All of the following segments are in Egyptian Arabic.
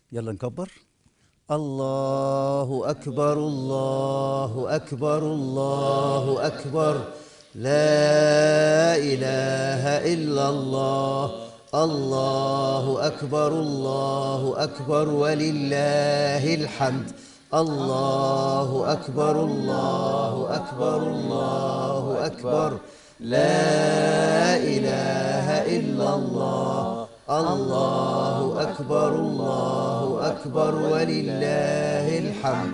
يلا نكبر الله أكبر الله أكبر الله أكبر لا إله إلا الله الله أكبر الله أكبر ولله الحمد الله أكبر الله أكبر الله أكبر لا إله إلا الله الله أكبر الله أكبر ولله الحمد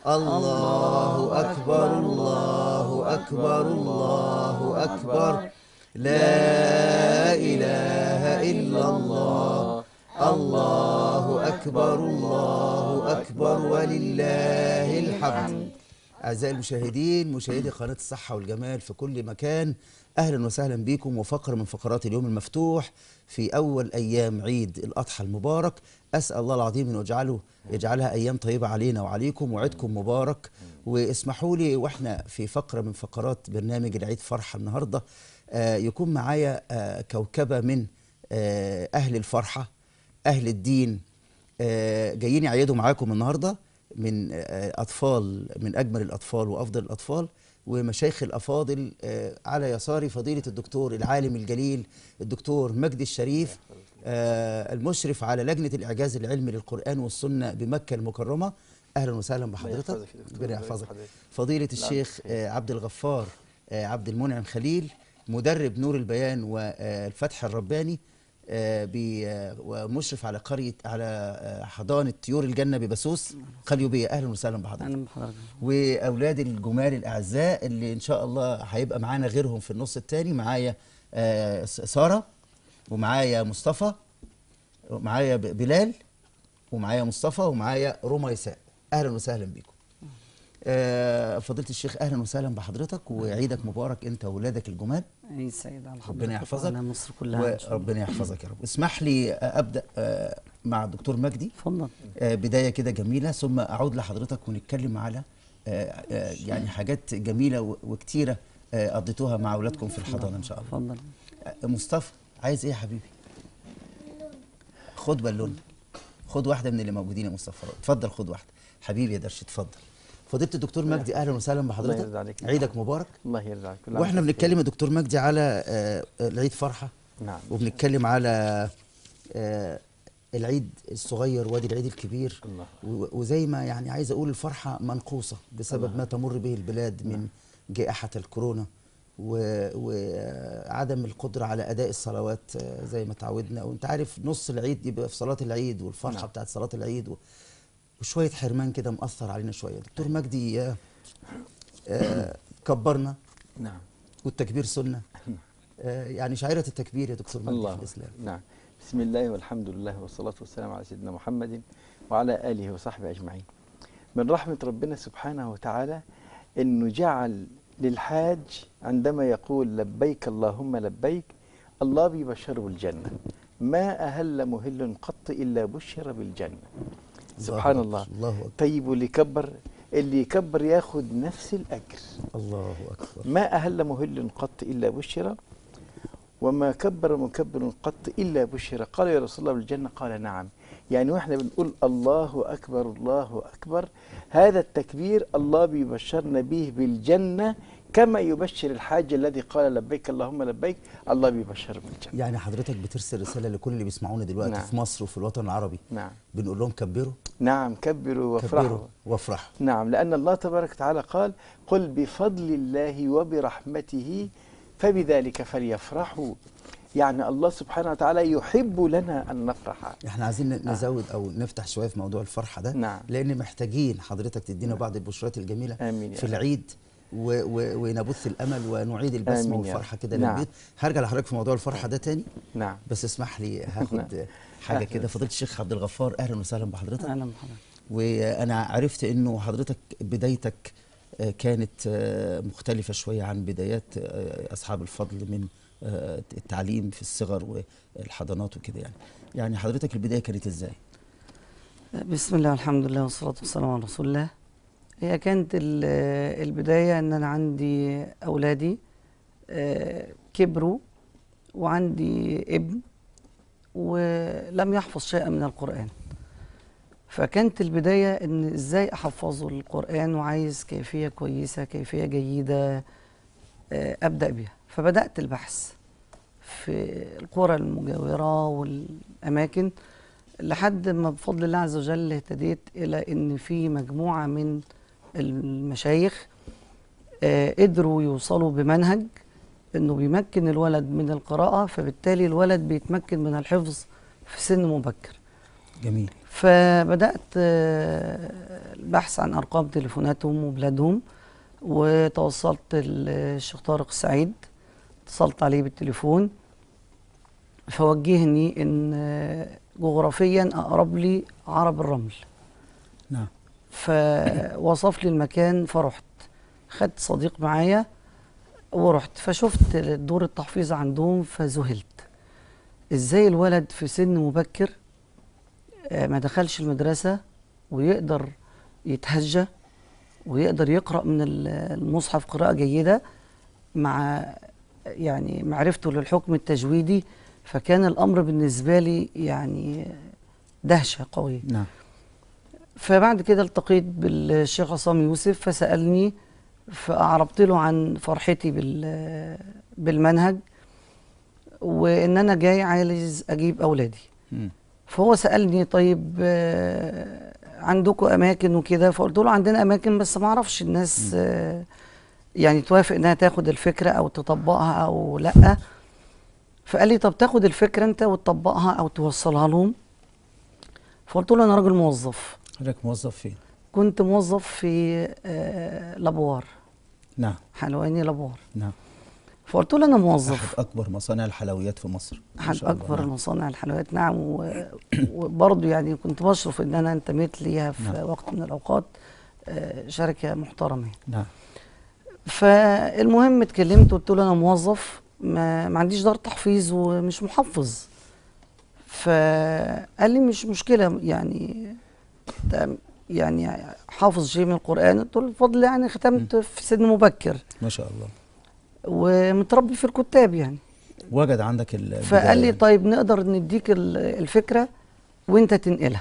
الله أكبر الله أكبر الله أكبر لا إله إلا الله الله أكبر الله أكبر ولله الحمد أعزائي المشاهدين مشاهدي قناة الصحة والجمال في كل مكان أهلا وسهلا بكم وفقرة من فقرات اليوم المفتوح في أول أيام عيد الأضحى المبارك أسأل الله العظيم أن يجعله يجعلها أيام طيبة علينا وعليكم وعيدكم مبارك واسمحوا لي وإحنا في فقرة من فقرات برنامج العيد فرحة النهاردة آه، يكون معايا آه، كوكبة من آه، أهل الفرحة أهل الدين آه، جايين يعيدوا معاكم النهارده من آه، اطفال من اجمل الاطفال وافضل الاطفال ومشايخ الافاضل آه، على يساري فضيله الدكتور العالم الجليل الدكتور مجدي الشريف آه، المشرف على لجنه الاعجاز العلمي للقران والسنه بمكه المكرمه اهلا وسهلا بحضرتك يحفظك يا دكتور. ربنا الله يحفظك يحفظك. فضيله الشيخ آه، عبد الغفار آه، عبد المنعم خليل مدرب نور البيان والفتح الرباني آه، بي- آه، ومشرف على قريه على آه، حضانه طيور الجنه ببسوس خليوبيه اهلا وسهلا بحضرتك اهلا بحضرتك واولاد الجمال الاعزاء اللي ان شاء الله هيبقى معانا غيرهم في النص الثاني معايا آه، س- ساره ومعايا مصطفى ومعايا ب- بلال ومعايا مصطفى ومعايا رميساء اهلا وسهلا بكم آه، فضيله الشيخ اهلا وسهلا بحضرتك وعيدك مبارك انت واولادك الجمال عيد سعيد على حضرتك ربنا يحفظك وعلى مصر كلها إن شاء الله. وربنا يحفظك يا رب اسمح لي آه، ابدا آه، مع الدكتور مجدي اتفضل آه، بدايه كده جميله ثم اعود لحضرتك ونتكلم على آه، آه، يعني حاجات جميله و- وكتيره آه، قضيتوها مع اولادكم في الحضانه ان شاء الله اتفضل آه، مصطفى عايز ايه يا حبيبي خد بالونه خد واحده من اللي موجودين يا مصطفى اتفضل خد واحده حبيبي يا درش اتفضل فضيله الدكتور مجدي اهلا وسهلا يرضى بحضرتك عليك. عيدك مبارك الله يرضى عليك كل عام واحنا وأنت بنتكلم يا دكتور مجدي على آه، العيد فرحه بخير. نعم وبنتكلم على آه، العيد الصغير وادي العيد الكبير الله. و- وزي ما يعني عايز اقول الفرحه منقوصه بسبب ما تمر به البلاد من جائحه الكورونا و- وعدم القدره على اداء الصلوات آه، زي ما تعودنا وانت عارف نص العيد يبقى في صلاه العيد والفرحه نعم. بتاعت صلاه العيد و- وشويه حرمان كده مأثر علينا شويه دكتور مجدي آه، آه، كبرنا نعم والتكبير سنه آه، يعني شعيره التكبير يا دكتور مجدي في الله الاسلام نعم بسم الله والحمد لله والصلاة والسلام على سيدنا محمد وعلى آله وصحبه أجمعين من رحمة ربنا سبحانه وتعالى أنه جعل للحاج عندما يقول لبيك اللهم لبيك الله بيبشره بالجنة ما أهل مهل قط إلا بشر بالجنة سبحان أكبر، الله الله اكبر طيب واللي يكبر اللي يكبر ياخد نفس الأجر الله اكبر ما أهل مهل قط إلا بشر وما كبر مكبر قط إلا بشر قال يا رسول الله بالجنة قال نعم يعني واحنا بنقول الله أكبر الله أكبر هذا التكبير الله بيبشرنا به بالجنة كما يبشر الحاج الذي قال لبيك اللهم لبيك الله بيبشر بالجنة يعني حضرتك بترسل رساله لكل اللي بيسمعونا دلوقتي نعم. في مصر وفي الوطن العربي نعم بنقول لهم كبروا نعم كبروا وافرحوا كبروا وافرحوا نعم لأن الله تبارك وتعالى قال قل بفضل الله وبرحمته فبذلك فليفرحوا يعني الله سبحانه وتعالى يحب لنا أن نفرح احنا عايزين ن- نزود او نفتح شويه في موضوع الفرحه ده نعم. لان محتاجين حضرتك تدينا بعض البشرات الجميله آمين يا في رب. العيد و و ونبث الامل ونعيد البسمه آمين يا والفرحه رب. كده نعم. للبيوت هرجع لحضرتك في موضوع الفرحه ده تاني نعم بس اسمح لي هاخد حاجه أهلا. كده فضيله الشيخ عبد الغفار اهلا وسهلا بحضرتك اهلا بحضرتك وانا عرفت انه حضرتك بدايتك آه، كانت آه، مختلفه شويه عن بدايات آه، اصحاب الفضل من آه، التعليم في الصغر والحضانات وكده يعني يعني حضرتك البدايه كانت ازاي بسم الله والحمد لله والصلاة والسلام على رسول الله هي كانت ال- البداية ان انا عندي اولادي آه، كبروا وعندي ابن ولم يحفظ شيئا من القرآن فكانت البداية إن إزاي أحفظه القرآن وعايز كيفية كويسة كيفية جيدة آه، أبدأ بيها فبدأت البحث في القرى المجاورة والأماكن لحد ما بفضل الله عز وجل اهتديت إلى إن في مجموعة من المشايخ آه، قدروا يوصلوا بمنهج إنه بيمكن الولد من القراءة فبالتالي الولد بيتمكن من الحفظ في سن مبكر جميل فبدأت آه، البحث عن أرقام تليفوناتهم وبلادهم وتوصلت للشيخ طارق السعيد اتصلت عليه بالتليفون فوجهني ان آه، جغرافيا اقرب لي عرب الرمل نعم فوصف لي المكان فرحت خدت صديق معايا ورحت فشفت دور التحفيظ عندهم فذهلت ازاي الولد في سن مبكر آه، ما دخلش المدرسة ويقدر يتهجى ويقدر يقرأ من ال- المصحف قراءة جيدة مع يعني معرفته للحكم التجويدي فكان الأمر بالنسبة لي يعني دهشة قوية نعم فبعد كده التقيت بالشيخ عصام يوسف فسألني فأعربت له عن فرحتي بال بالمنهج وإن أنا جاي عايز أجيب أولادي مم. فهو سألني طيب آه، عندكم أماكن وكده فقلت له عندنا أماكن بس ما أعرفش الناس آه، يعني توافق إنها تاخد الفكرة أو تطبقها أو لأ فقال لي طب تاخد الفكرة أنت وتطبقها أو توصلها لهم فقلت له أنا راجل موظف حضرتك موظف فين؟ كنت موظف في آه، لابوار نعم حلواني لابوار نعم فقلت له أنا موظف أحد أكبر مصانع الحلويات في مصر ما أحد شاء الله. أكبر نعم. المصانع الحلويات نعم و- وبرضه يعني كنت بشرف إن أنا انتميت ليها في نعم. وقت من الأوقات آه، شركة محترمة نعم فالمهم اتكلمت قلت له أنا موظف ما, ما عنديش دار تحفيظ ومش محفظ فقال لي مش مشكلة يعني أنت يعني حافظ شيء من القرآن قلت له بفضل الله يعني ختمت في سن مبكر ما شاء الله ومتربي في الكتاب يعني وجد عندك ال فقال لي البداية. طيب نقدر نديك ال- الفكرة وانت تنقلها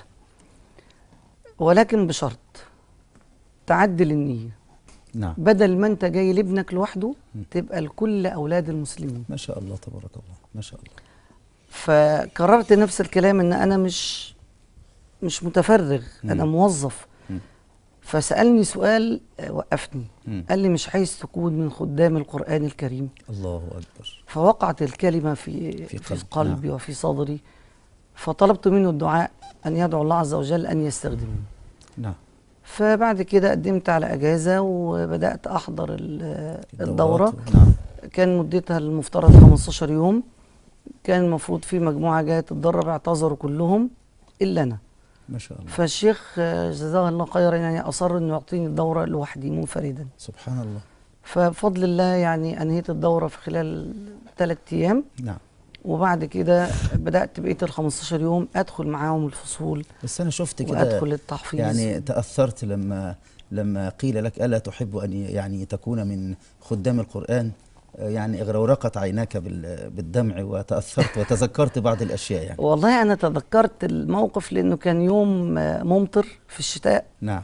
ولكن بشرط تعدل النية نعم بدل ما انت جاي لابنك لوحده م. تبقى لكل اولاد المسلمين ما شاء الله تبارك الله ما شاء الله فكررت نفس الكلام ان انا مش مش متفرغ م. انا موظف م. فسألني سؤال آه، وقفني م. قال لي مش عايز تكون من خدام القرآن الكريم الله أكبر فوقعت الكلمة في في في, قلب- في قلبي وفي صدري فطلبت منه الدعاء أن يدعو الله عز وجل أن يستخدمني نعم فبعد كده قدمت على أجازة وبدأت أحضر ال- الدورة الدورات. نعم كان مدتها المفترض 15 يوم كان المفروض في مجموعة جاية تتدرب اعتذروا كلهم إلا أنا ما شاء الله فالشيخ آه، جزاه الله خيرا يعني أصر إنه يعطيني الدورة لوحدي منفردا سبحان الله فبفضل الله يعني أنهيت الدورة في خلال ثلاث أيام نعم وبعد كده بدأت بقية ال 15 يوم أدخل معاهم الفصول بس أنا شفت كده وأدخل التحفيظ يعني تأثرت لما لما قيل لك ألا تحب أن ي- يعني تكون من خدام القرآن آه، يعني اغرورقت عيناك بال- بالدمع وتأثرت وتذكرت بعض الأشياء يعني والله أنا تذكرت الموقف لأنه كان يوم آه، ممطر في الشتاء نعم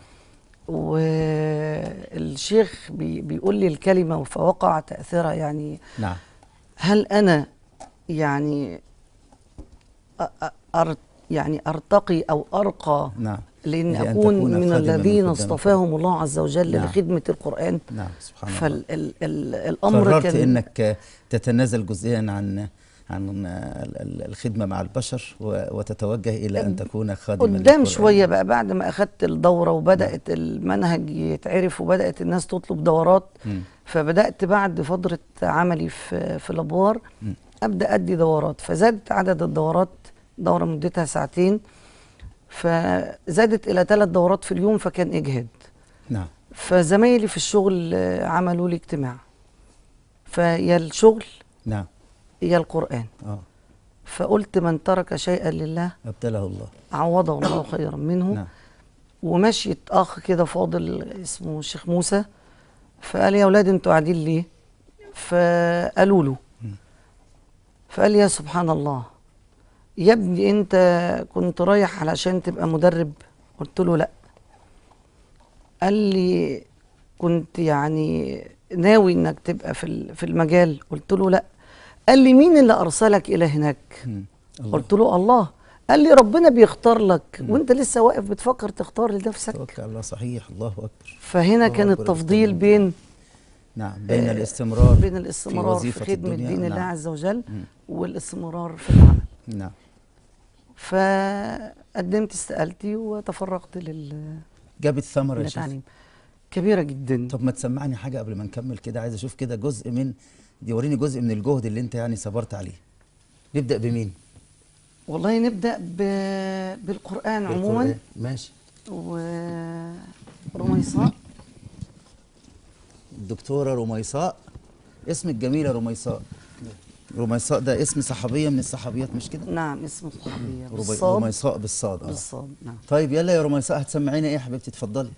والشيخ بي بيقول لي الكلمة فوقع تأثيرها يعني نعم هل أنا يعني أ- أ- أر يعني أرتقي أو أرقى نعم لأن لأن أكون تكون من خادما الذين خدام اصطفاهم الله عز وجل نعم. لخدمة القرآن نعم سبحان الله فالأمر قررت كان انك تتنازل جزئيا عن عن ال- ال- الخدمه مع البشر و- وتتوجه الى ان تكون خادما قدام للقرآن. شوية بقى بعد ما أخدت الدورة وبدأت المنهج يتعرف وبدأت الناس تطلب دورات مم. فبدأت بعد فترة عملي في في الأبوار مم. أبدأ أدي دورات فزادت عدد الدورات دورة مدتها ساعتين فزادت إلى ثلاث دورات في اليوم فكان إجهاد نعم فزمايلي في الشغل آه، عملوا لي اجتماع فيا الشغل نعم يا القرآن اه فقلت من ترك شيئا لله ابتله الله عوضه الله خيرا منه نعم ومشيت اخ كده فاضل اسمه الشيخ موسى فقال يا اولاد انتوا قاعدين ليه فقالوا له مم. فقال يا سبحان الله يا ابني انت كنت رايح علشان تبقى مدرب قلت له لا قال لي كنت يعني ناوي انك تبقى في ال- في المجال قلت له لا قال لي مين اللي ارسلك الى هناك مم. الله. قلت له الله قال لي ربنا بيختار لك وانت لسه واقف بتفكر تختار لنفسك توكل على الله صحيح الله اكبر فهنا الله كان أكبر التفضيل يختار. بين نعم بين آه، الاستمرار بين الاستمرار في, وظيفة خدمة الدنيا. دين الله نعم. عز وجل مم. والاستمرار في العمل نعم فقدمت استقالتي وتفرغت لل- جابت ثمرة يا شيخ للتعليم كبيرة جدا طب ما تسمعني حاجة قبل ما نكمل كده عايز اشوف كده جزء من دي وريني جزء من الجهد اللي انت يعني صبرت عليه نبدأ بمين؟ والله نبدأ ب... بالقرآن عموما بالقرآن. ماشي ورميصاء الدكتورة رميصاء اسمك جميل يا رميصاء رميصاء ده اسم صحابية من الصحابيات مش كده؟ نعم اسم الصحابية ربي- بالصاد رميصاء بالصاد اه بالصاد نعم طيب يلا يا رميصاء هتسمعينا ايه يا حبيبتي اتفضلي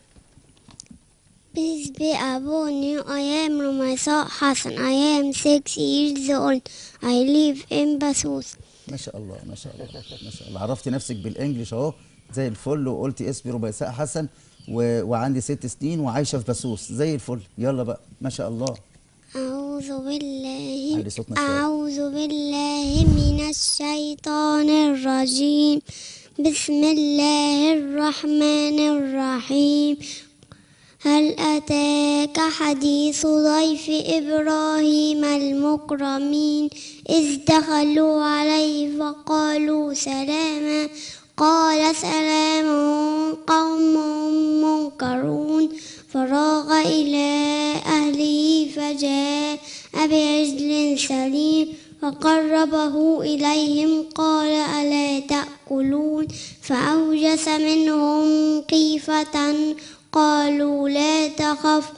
Peace be upon you. I am Rumaisa Hassan. I am six years old. I live in Basus. ما شاء الله ما شاء الله ما شاء الله عرفتي نفسك بالانجلش اهو زي الفل وقلتي اسمي رميساء حسن و... وعندي ست سنين وعايشه في بسوس زي الفل يلا بقى ما شاء الله أعوذ بالله علي صوتنا شوية. أعوذ بالله من الشيطان الرجيم بسم الله الرحمن الرحيم هل أتاك حديث ضيف إبراهيم المكرمين إذ دخلوا عليه فقالوا سلاما قال سلام قوم منكرون فراغ إلى أهله فجاء بعجل سليم فقربه إليهم قال ألا تأكلون فأوجس منهم خيفة قالوا لا تخف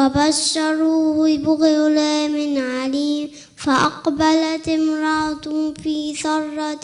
وبشروه بغلام عليم فأقبلت امرأة في سرة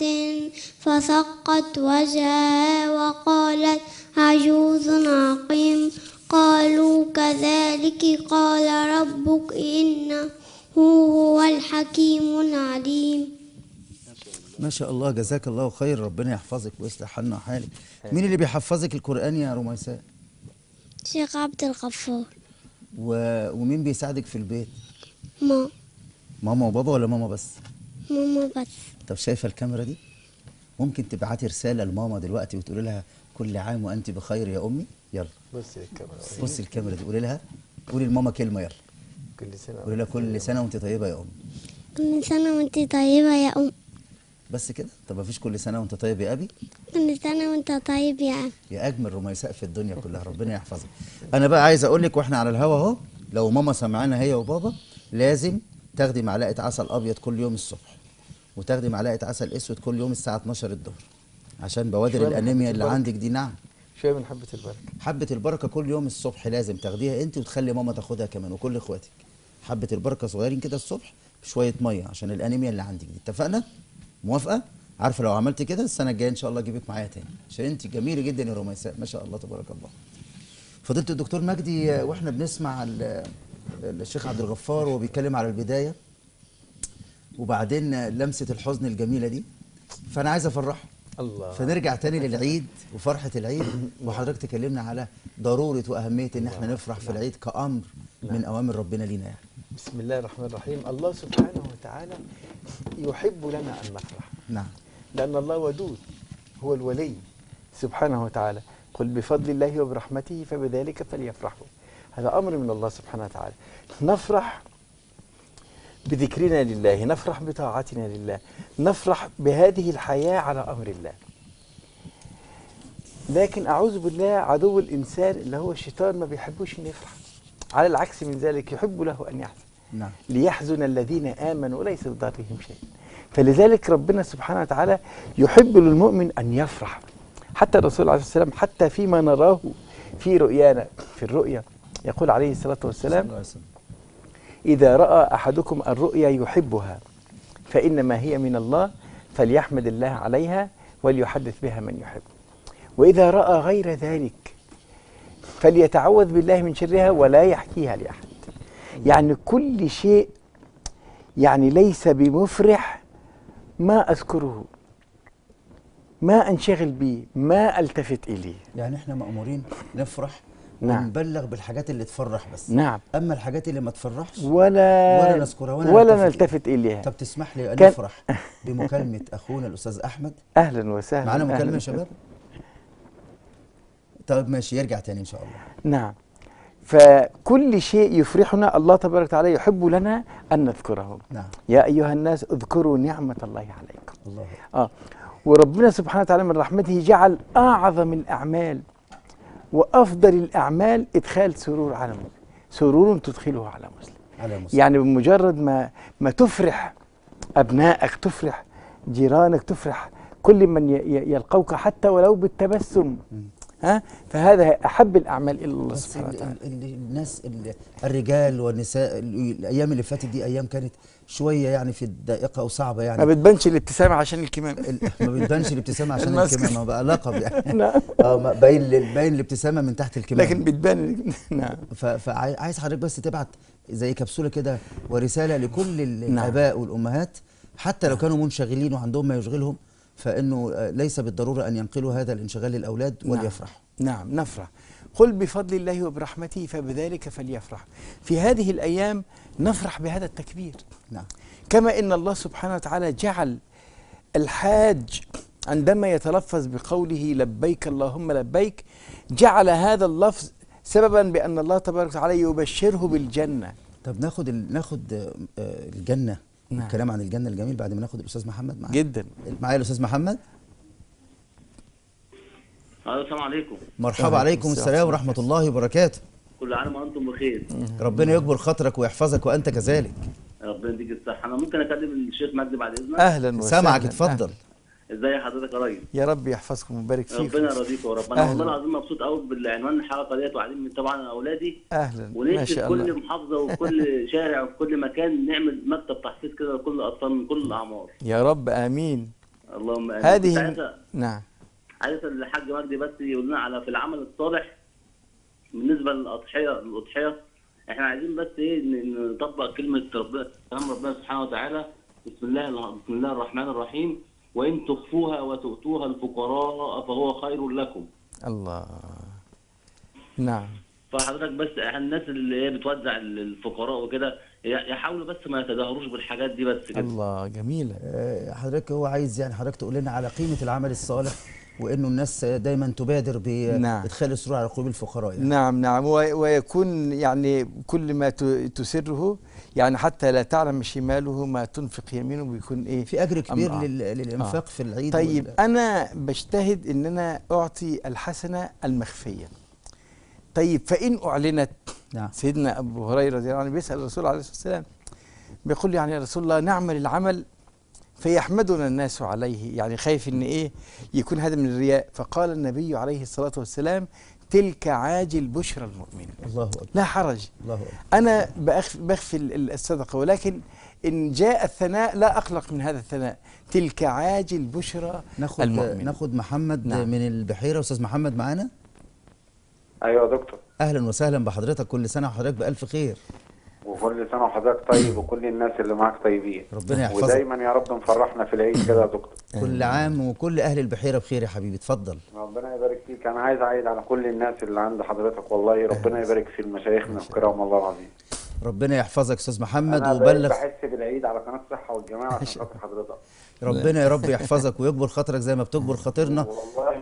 فسقت وجهها وقالت عجوز عقيم قالوا كذلك قال ربك إنه هو الحكيم العليم ما شاء الله جزاك الله خير ربنا يحفظك ويصلح حالنا وحالك مين اللي بيحفظك القران يا رميساء شيخ عبد الغفار و... ومين بيساعدك في البيت ما ماما وبابا ولا ماما بس ماما بس طب شايفه الكاميرا دي ممكن تبعتي رساله لماما دلوقتي وتقولي لها كل عام وانت بخير يا امي يلا بص للكاميرا بصي الكاميرا دي قولي لها قولي لماما كلمه يلا كل سنه قولي لها كل سنه وانت طيبه يا امي كل سنة وانت طيبة يا أم بس كده طب ما فيش كل سنه وانت طيب يا ابي كل سنة وانت طيب يا أم يا اجمل رميساء في الدنيا كلها ربنا يحفظك انا بقى عايز اقول لك واحنا على الهوا اهو لو ماما سمعانا هي وبابا لازم تاخدي معلقه عسل ابيض كل يوم الصبح وتاخدي معلقه عسل اسود كل يوم الساعه 12 الظهر عشان بوادر شوية من الانيميا حبة اللي البركة. عندك دي نعم شويه من حبه البركه حبة البركة كل يوم الصبح لازم تاخديها انت وتخلي ماما تاخدها كمان وكل اخواتك حبة البركة صغيرين كده الصبح بشوية مية عشان الانيميا اللي عندك دي اتفقنا؟ موافقة؟ عارفة لو عملت كده السنة الجاية ان شاء الله اجيبك معايا تاني عشان انت جميلة جدا يا رميساء ما شاء الله تبارك الله فضيلة الدكتور مجدي آه، واحنا بنسمع ال- الشيخ عبد الغفار وهو بيتكلم على البداية وبعدين آه، لمسة الحزن الجميلة دي فانا عايز افرحه الله فنرجع تاني للعيد وفرحة العيد وحضرتك تكلمنا على ضرورة وأهمية إن احنا نفرح في العيد كأمر من أوامر ربنا لينا يعني. بسم الله الرحمن الرحيم الله سبحانه وتعالى يحب لنا ان نفرح نعم لأن الله ودود هو الولي سبحانه وتعالى قل بفضل الله وبرحمته فبذلك فليفرحوا هذا أمر من الله سبحانه وتعالى نفرح بذكرنا لله نفرح بطاعتنا لله نفرح بهذه الحياة على أمر الله لكن أعوذ بالله عدو الإنسان اللي هو الشيطان ما بيحبوش إنه يفرح على العكس من ذلك يحب له أن يحزن نعم ليحزن الذين آمنوا وليس بضرهم شيء فلذلك ربنا سبحانه وتعالى يحب للمؤمن أن يفرح حتى الرسول عليه الصلاة والسلام حتى فيما نراه في رؤيانا في الرؤيا يقول عليه الصلاة صلى والسلام الله عليه وسلم. إذا رأى أحدكم الرؤيا يحبها فإنما هي من الله فليحمد الله عليها وليحدث بها من يحب وإذا رأى غير ذلك فليتعوذ بالله من شرها ولا يحكيها لأحد يعني كل شيء يعني ليس بمفرح ما أذكره ما انشغل به ما التفت اليه يعني احنا مأمورين نفرح نعم. ونبلغ بالحاجات اللي تفرح بس نعم اما الحاجات اللي ما تفرحش ولا ولا نذكرها ولا ولا نلتفت نلتفت اليها طب تسمح لي ان كان- نفرح بمكالمه اخونا الاستاذ احمد اهلا وسهلا معانا مكالمه أهلاً. يا شباب طب ماشي يرجع تاني ان شاء الله نعم فكل شيء يفرحنا الله تبارك وتعالى يحب لنا ان نذكره نعم يا ايها الناس اذكروا نعمه الله عليكم الله اه وربنا سبحانه وتعالى من رحمته جعل اعظم الاعمال وافضل الاعمال ادخال سرور على مسلم سرور تدخله على مسلم على مسلم يعني بمجرد ما ما تفرح ابنائك تفرح جيرانك تفرح كل من ي- ي- يلقوك حتى ولو بالتبسم ها فهذا احب الاعمال الى الله بس سبحانه ال وتعالى ال ال الناس ال الرجال والنساء ال- الايام اللي فاتت دي ايام كانت شويه يعني في الدائقه وصعبه ما يعني بتبانش الابتسامه عشان الكمام ال- ما بتبانش الابتسامه عشان الماسك. الكمامه بقى لقب يعني نعم اه ما باين لل- باين الابتسامه من تحت الكمامه لكن بتبان نعم فعايز حضرتك بس تبعت زي كبسوله كده ورساله لكل ال- نعم. الاباء والامهات حتى لو كانوا منشغلين وعندهم ما يشغلهم فانه آه، ليس بالضروره ان ينقلوا هذا الانشغال للاولاد نعم. وليفرحوا نعم نفرح قل بفضل الله وبرحمته فبذلك فليفرح في هذه الأيام نفرح بهذا التكبير نعم كما إن الله سبحانه وتعالى جعل الحاج عندما يتلفظ بقوله لبيك اللهم لبيك جعل هذا اللفظ سببا بأن الله تبارك وتعالى يبشره بالجنة طب ناخد ال... ناخد آه، آه، الجنه نعم. الكلام عن الجنه الجميل بعد ما ناخد الاستاذ محمد معانا جدا معايا الاستاذ محمد الو السلام عليكم مرحبا أهلا عليكم وسهلا. السلام ورحمه الله وبركاته كل عام وانتم بخير ربنا يكبر خاطرك ويحفظك وانت كذلك ربنا يديك الصحه انا ممكن اكلم الشيخ مجدي بعد اذنك أهلا وسهلا سامعك اتفضل أهلاً. ازاي حضرتك يا ريس يا رب يحفظكم ويبارك فيكم ربنا يرضيك يا رب انا أهلاً. والله العظيم مبسوط قوي بالعنوان الحلقه ديت وقاعدين من طبعا أنا اولادي أهلا ما ونفسي شاء في كل الله محافظه وفي كل شارع وفي كل مكان نعمل مكتب تحفيظ كده لكل الاطفال من كل الاعمار يا رب آمين اللهم امين هذه كنت عايز نعم عايز الحاج مجدي بس يقول لنا على في العمل الصالح بالنسبه للاضحيه الاضحيه احنا عايزين بس ايه ن- نطبق كلمه ربنا كلام ربنا سبحانه وتعالى بسم الله بسم الله الرحمن الرحيم وان تخفوها وتؤتوها الفقراء فهو خير لكم الله نعم فحضرتك بس الناس اللي هي بتوزع الفقراء وكده يحاولوا بس ما يتدهوروش بالحاجات دي بس كده الله جميلة آه، حضرتك هو عايز يعني حضرتك تقول لنا على قيمه العمل الصالح وانه الناس دايما تبادر نعم. بادخال السرور على قلوب الفقراء يعني. نعم نعم وي- ويكون يعني كل ما ت- تسره يعني حتى لا تعلم شماله ما تنفق يمينه بيكون ايه في اجر كبير أمر. لل... للانفاق في العيد طيب وال- انا بجتهد ان انا اعطي الحسنه المخفيه طيب فان اعلنت نعم سيدنا ابو هريره رضي الله عنه بيسال الرسول عليه الصلاه والسلام بيقول يعني يا رسول الله نعمل العمل فيحمدنا الناس عليه يعني خايف ان ايه يكون هذا من الرياء فقال النبي عليه الصلاه والسلام تلك عاجل بشرى المؤمن الله اكبر لا حرج الله اكبر انا بأخف- بخفي ال- ال- الصدقه ولكن ان جاء الثناء لا اقلق من هذا الثناء تلك عاجل بشرى ناخد المؤمن ناخد محمد نعم. من البحيره استاذ محمد معانا ايوه يا دكتور اهلا وسهلا بحضرتك كل سنه وحضرتك بالف خير وكل سنه وحضرتك طيب وكل الناس اللي معاك طيبين ربنا يحفظك ودايما يا رب مفرحنا في العيد كده يا دكتور كل عام وكل اهل البحيره بخير يا حبيبي اتفضل ربنا يبارك فيك انا عايز اعيد على كل الناس اللي عند حضرتك والله ربنا يبارك في مشايخنا الكرام والله العظيم ربنا يحفظك استاذ محمد انا وبلغ بحس بالعيد على قناه الصحه والجماعه عشان خاطر حضرتك ربنا يا رب يحفظك ويكبر خاطرك زي ما بتكبر خاطرنا والله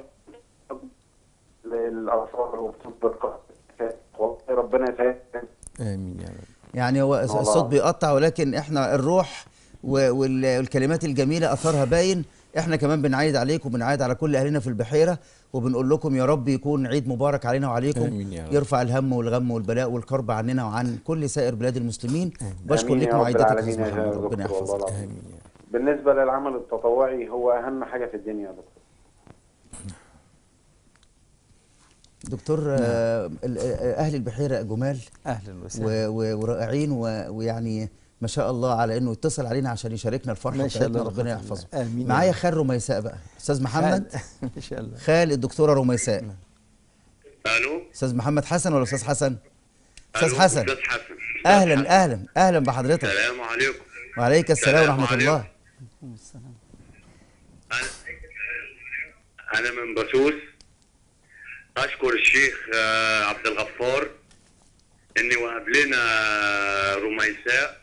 الاطفال وبتطبق والله ربنا يسعدك امين يا رب يعني هو والله. الصوت بيقطع ولكن احنا الروح و- وال- والكلمات الجميله اثرها باين احنا كمان بنعيد عليكم وبنعيد على كل اهلنا في البحيره وبنقول لكم يا رب يكون عيد مبارك علينا وعليكم آمين يا رب. يرفع الهم والغم والبلاء والكرب عننا وعن كل سائر بلاد المسلمين بشكر آمين يا لكم رب وعيدتك يا العالمين استاذ يا محمد ربنا دكتور والله يحفظك العظيم امين يا رب بالنسبه للعمل التطوعي هو اهم حاجه في الدنيا يا دكتور دكتور آه ال- آه، اهل البحيره جمال اهلا وسهلا و- و- ورائعين و- ويعني ما شاء الله على انه يتصل علينا عشان يشاركنا الفرحه ما شاء بتاعتنا الله ربنا لا قوة يحفظه إلا بالله. آمين يا معايا رب. خال رميساء بقى استاذ محمد ما شاء الله خال الدكتوره رميساء الو استاذ محمد حسن ولا استاذ حسن استاذ ألو، حسن استاذ حسن اهلا اهلا اهلا بحضرتك السلام عليكم وعليك السلام السلام ورحمه عليكم. الله انا من بسوس اشكر الشيخ آه، عبد الغفار اني وهب لنا رميساء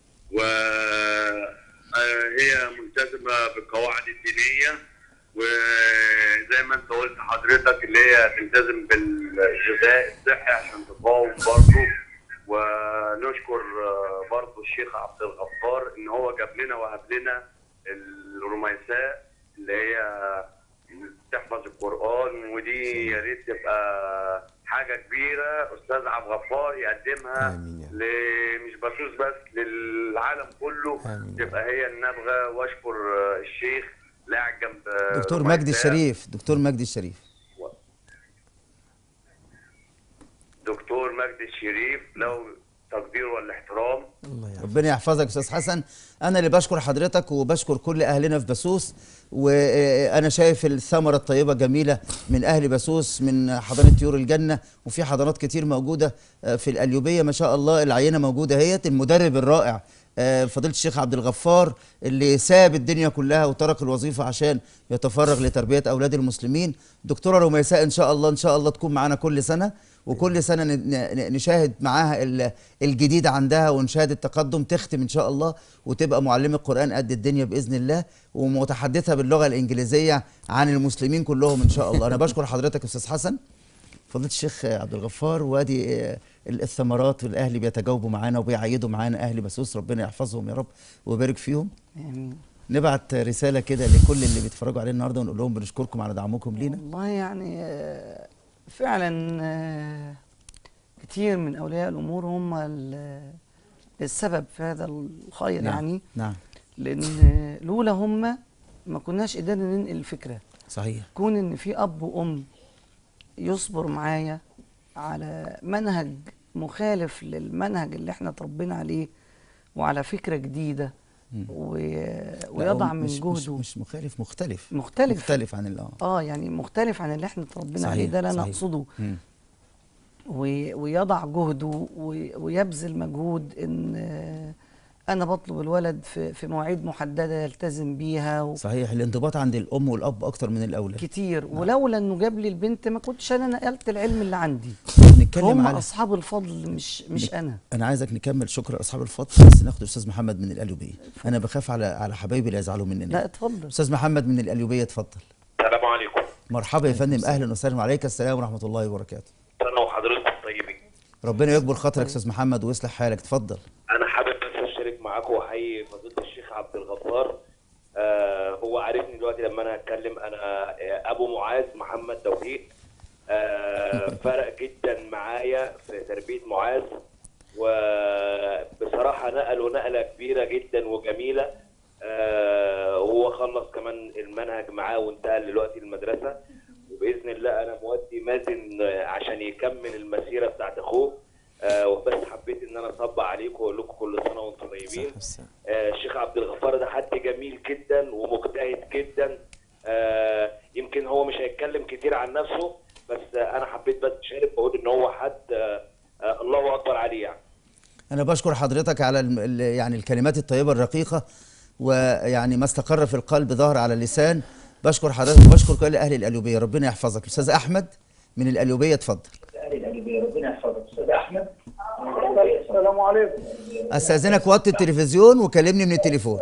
وهي ملتزمه بالقواعد الدينيه وزي ما انت قلت حضرتك اللي هي تلتزم بالغذاء الصحي عشان تقاوم برضه ونشكر آه، برضه الشيخ عبد الغفار ان هو جاب لنا وهب لنا الرميساء اللي هي تحفظ القرآن ودي يا ريت تبقى حاجة كبيرة أستاذ عبد الغفار يقدمها آمين يا رب. ل- مش بسوس بس للعالم كله آمين يا تبقى هي النبغة وأشكر آه، الشيخ اللي قاعد جنب آه، دكتور رميساء. مجدي الشريف دكتور مجدي الشريف دكتور مجدي الشريف له تقدير والاحترام الله يعافيك ربنا يحفظك يا استاذ حسن انا اللي بشكر حضرتك وبشكر كل اهلنا في بسوس وانا شايف الثمره الطيبه جميله من اهل بسوس من حضانه طيور الجنه وفي حضانات كتير موجوده آه، في القليوبيه ما شاء الله العينه موجوده اهيت المدرب الرائع آه، فضيله الشيخ عبد الغفار اللي ساب الدنيا كلها وترك الوظيفه عشان يتفرغ لتربيه اولاد المسلمين دكتوره رميساء ان شاء الله ان شاء الله تكون معانا كل سنه وكل سنه ن- ن- نشاهد معاها ال- الجديد عندها ونشاهد التقدم تختم ان شاء الله وتبقى معلمه قران قد الدنيا باذن الله ومتحدثه باللغه الانجليزيه عن المسلمين كلهم ان شاء الله انا بشكر حضرتك يا استاذ حسن فضيله الشيخ عبد الغفار وادي آه، الثمرات والاهل بيتجاوبوا معانا وبيعيدوا معانا اهل بسوس ربنا يحفظهم يا رب ويبارك فيهم امين نبعت رساله كده لكل اللي بيتفرجوا علينا النهارده ونقول لهم بنشكركم على دعمكم لينا والله يعني آه، فعلا آه، كتير من اولياء الامور هم ال- السبب في هذا الخير نعم. يعني نعم لان لولا هم ما كناش قدرنا ننقل الفكره صحيح كون ان في اب وام يصبر معايا على منهج مخالف للمنهج اللي احنا اتربينا عليه وعلى فكره جديده مم. و... لا، ويضع هو من مش مش, جهده مش مخالف مختلف مختلف مختلف عن ال- اه اه يعني مختلف عن اللي احنا اتربينا صحيح، عليه ده لا صحيح. نقصده مم. وي- ويضع جهده وي- ويبذل مجهود ان آه، انا بطلب الولد في في مواعيد محدده يلتزم بيها صحيح الانضباط عند الام والاب اكتر من الاولاد كتير ولولا انه جاب لي البنت ما كنتش انا نقلت العلم اللي عندي نتكلم هم على اصحاب الفضل مش مش انا انا عايزك نكمل شكر اصحاب الفضل بس ناخد الاستاذ محمد من القليوبيه انا بخاف على على حبايبي اللي يزعلوا مننا لا اتفضل استاذ محمد من القليوبيه اتفضل السلام عليكم مرحبا يا فندم اهلا وسهلا وعليك السلام ورحمه الله وبركاته أنا وحضرتك طيبين ربنا يكبر خاطرك يا استاذ محمد ويصلح حالك اتفضل انا حابب بس اشترك معاكم واحيي فضيله الشيخ عبد الغفار آه هو عارفني دلوقتي لما انا اتكلم انا آه ابو معاذ محمد توفيق آه فرق جدا معايا في تربيه معاذ وبصراحه نقلوا نقله كبيره جدا وجميله آه هو خلص كمان المنهج معاه وانتقل دلوقتي المدرسه وباذن الله انا مودي مازن آه، عشان يكمل المسيره بتاعت اخوه آه وبس حبيت ان انا اطبق عليكم واقول لكم كل سنه وانتم طيبين آه الشيخ عبد الغفار ده حد جميل جدا ومجتهد جدا آه يمكن هو مش هيتكلم كتير عن نفسه بس آه انا حبيت بس اشارك بقول ان هو حد آه آه الله اكبر عليه يعني انا بشكر حضرتك على الم- ال- يعني الكلمات الطيبه الرقيقه ويعني ما استقر في القلب ظهر على اللسان بشكر حضرتك وبشكر كل اهل القليوبيه ربنا يحفظك استاذ احمد من القليوبيه اتفضل السلام عليكم استاذنك وطي التلفزيون وكلمني من التليفون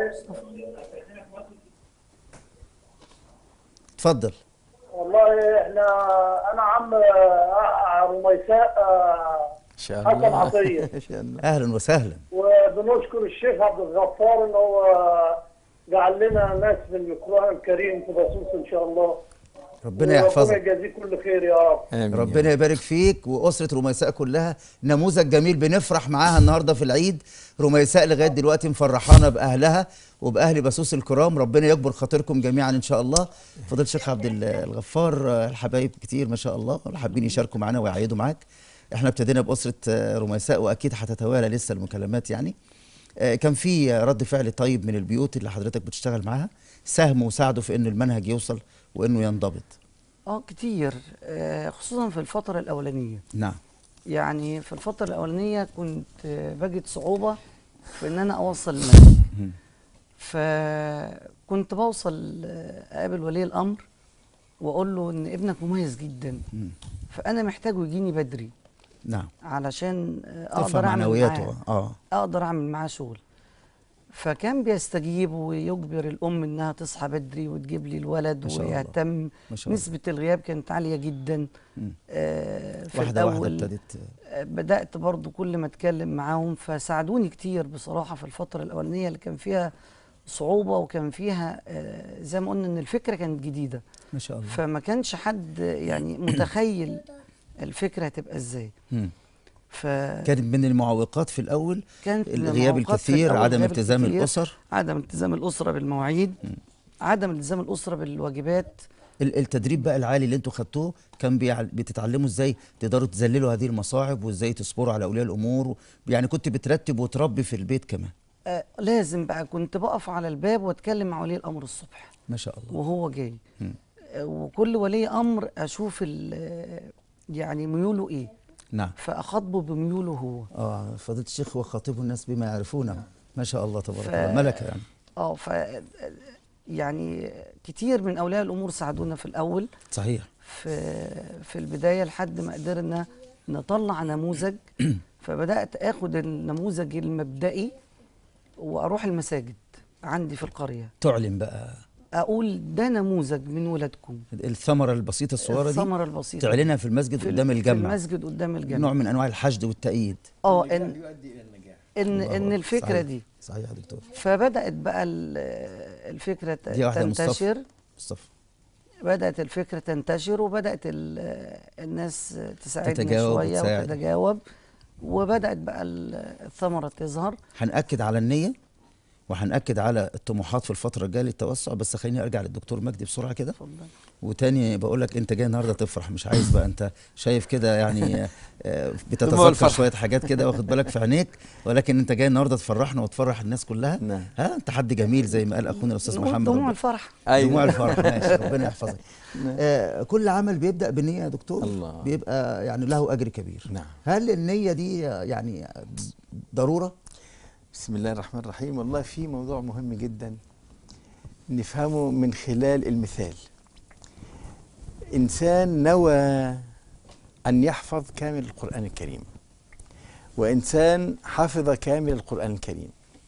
اتفضل والله احنا انا عم آه، رميساء آه، ان شاء حسن الله عطية. ان شاء الله اهلا وسهلا وبنشكر الشيخ عبد الغفار ان هو جعل لنا ناس من القران الكريم في بصوص ان شاء الله ربنا وربنا يحفظك يجازيه كل خير يا رب امين يا ربنا يبارك فيك واسره رميساء كلها نموذج جميل بنفرح معاها النهارده في العيد رميساء لغايه دلوقتي مفرحانا باهلها وباهل بسوس الكرام ربنا يكبر خاطركم جميعا ان شاء الله فضيله الشيخ عبد ال- الغفار آه، الحبايب كتير ما شاء الله اللي حابين يشاركوا معانا ويعيدوا معاك احنا ابتدينا باسره آه، رميساء واكيد هتتوالى لسه المكالمات يعني آه، كان في آه، رد فعل طيب من البيوت اللي حضرتك بتشتغل معاها ساهموا وساعدوا في ان المنهج يوصل وانه ينضبط اه كتير آه، خصوصا في الفتره الاولانيه نعم يعني في الفتره الاولانيه كنت آه، بجد صعوبه في ان انا اوصل المنهج مم. فكنت بوصل آه، اقابل ولي الامر واقول له ان ابنك مميز جدا مم. فانا محتاجه يجيني بدري نعم علشان آه، ترفع اقدر اعمل معنوياته معاه اه اقدر اعمل معاه شغل فكان بيستجيب ويجبر الام انها تصحى بدري وتجيب لي الولد ما شاء الله. ويهتم ما شاء الله نسبه الغياب كانت عاليه جدا مم. آه في واحده واحده الاول ابتدت آه، بدات برضو كل ما اتكلم معاهم فساعدوني كتير بصراحه في الفتره الاولانيه اللي كان فيها صعوبه وكان فيها آه زي ما قلنا ان الفكره كانت جديده ما شاء الله فما كانش حد يعني متخيل الفكره هتبقى ازاي مم. فكانت كانت من المعوقات في الاول من الغياب المعوقات في الكثير الأول عدم الغياب التزام الكثير، الاسر عدم التزام الاسره بالمواعيد عدم التزام الاسره بالواجبات ال- التدريب بقى العالي اللي انتوا خدتوه كان بيع- بتتعلموا ازاي تقدروا تذللوا هذه المصاعب وازاي تصبروا على اولياء الامور و- يعني كنت بترتب وتربي في البيت كمان آه لازم بقى كنت بقف على الباب واتكلم مع ولي الامر الصبح ما شاء الله وهو جاي مم. آه وكل ولي امر اشوف ال- يعني ميوله ايه نعم فاخاطبه بميوله هو اه فضيله الشيخ وخاطبوا الناس بما يعرفونه ما شاء الله تبارك ف- الله ملكه يعني اه ف يعني كتير من اولياء الامور ساعدونا في الاول صحيح في في البدايه لحد ما قدرنا نطلع نموذج فبدات اخد النموذج المبدئي واروح المساجد عندي في القريه تعلن بقى اقول ده نموذج من ولادكم الثمره البسيطه الصغيره دي الثمره البسيطه تعلنها في المسجد في قدام ال- الجامع في المسجد قدام الجامع نوع من انواع الحشد والتأييد اه ان ان الله ان أكبر. الفكره صحيح. دي صحيح يا دكتور فبدات بقى ال- الفكره ت- دي واحدة يا مصطفى. تنتشر مصطفى بدات الفكره تنتشر وبدات ال- الناس تساعدنا تتجاوب شويه وتساعد. وتتجاوب وبدات بقى ال- الثمره تظهر هنأكد على النية وهنأكد على الطموحات في الفترة الجاية للتوسع بس خليني ارجع للدكتور مجدي بسرعة كده اتفضل وتاني بقول لك انت جاي النهارده تفرح مش عايز بقى انت شايف كده يعني آه، دموع بتتذكر الفرح. شويه حاجات كده واخد بالك في عينيك ولكن انت جاي النهارده تفرحنا وتفرح الناس كلها نعم. ها انت حد جميل زي ما قال اخونا الاستاذ نقول محمد دموع ربنا- الفرح دموع الفرح ماشي ربنا يحفظك آه كل عمل بيبدا بنيه يا دكتور الله. بيبقى يعني له اجر كبير نعم. هل النيه دي يعني ضروره بسم الله الرحمن الرحيم والله في موضوع مهم جدا نفهمه من خلال المثال إنسان نوى أن يحفظ كامل القرآن الكريم وإنسان حفظ كامل القرآن الكريم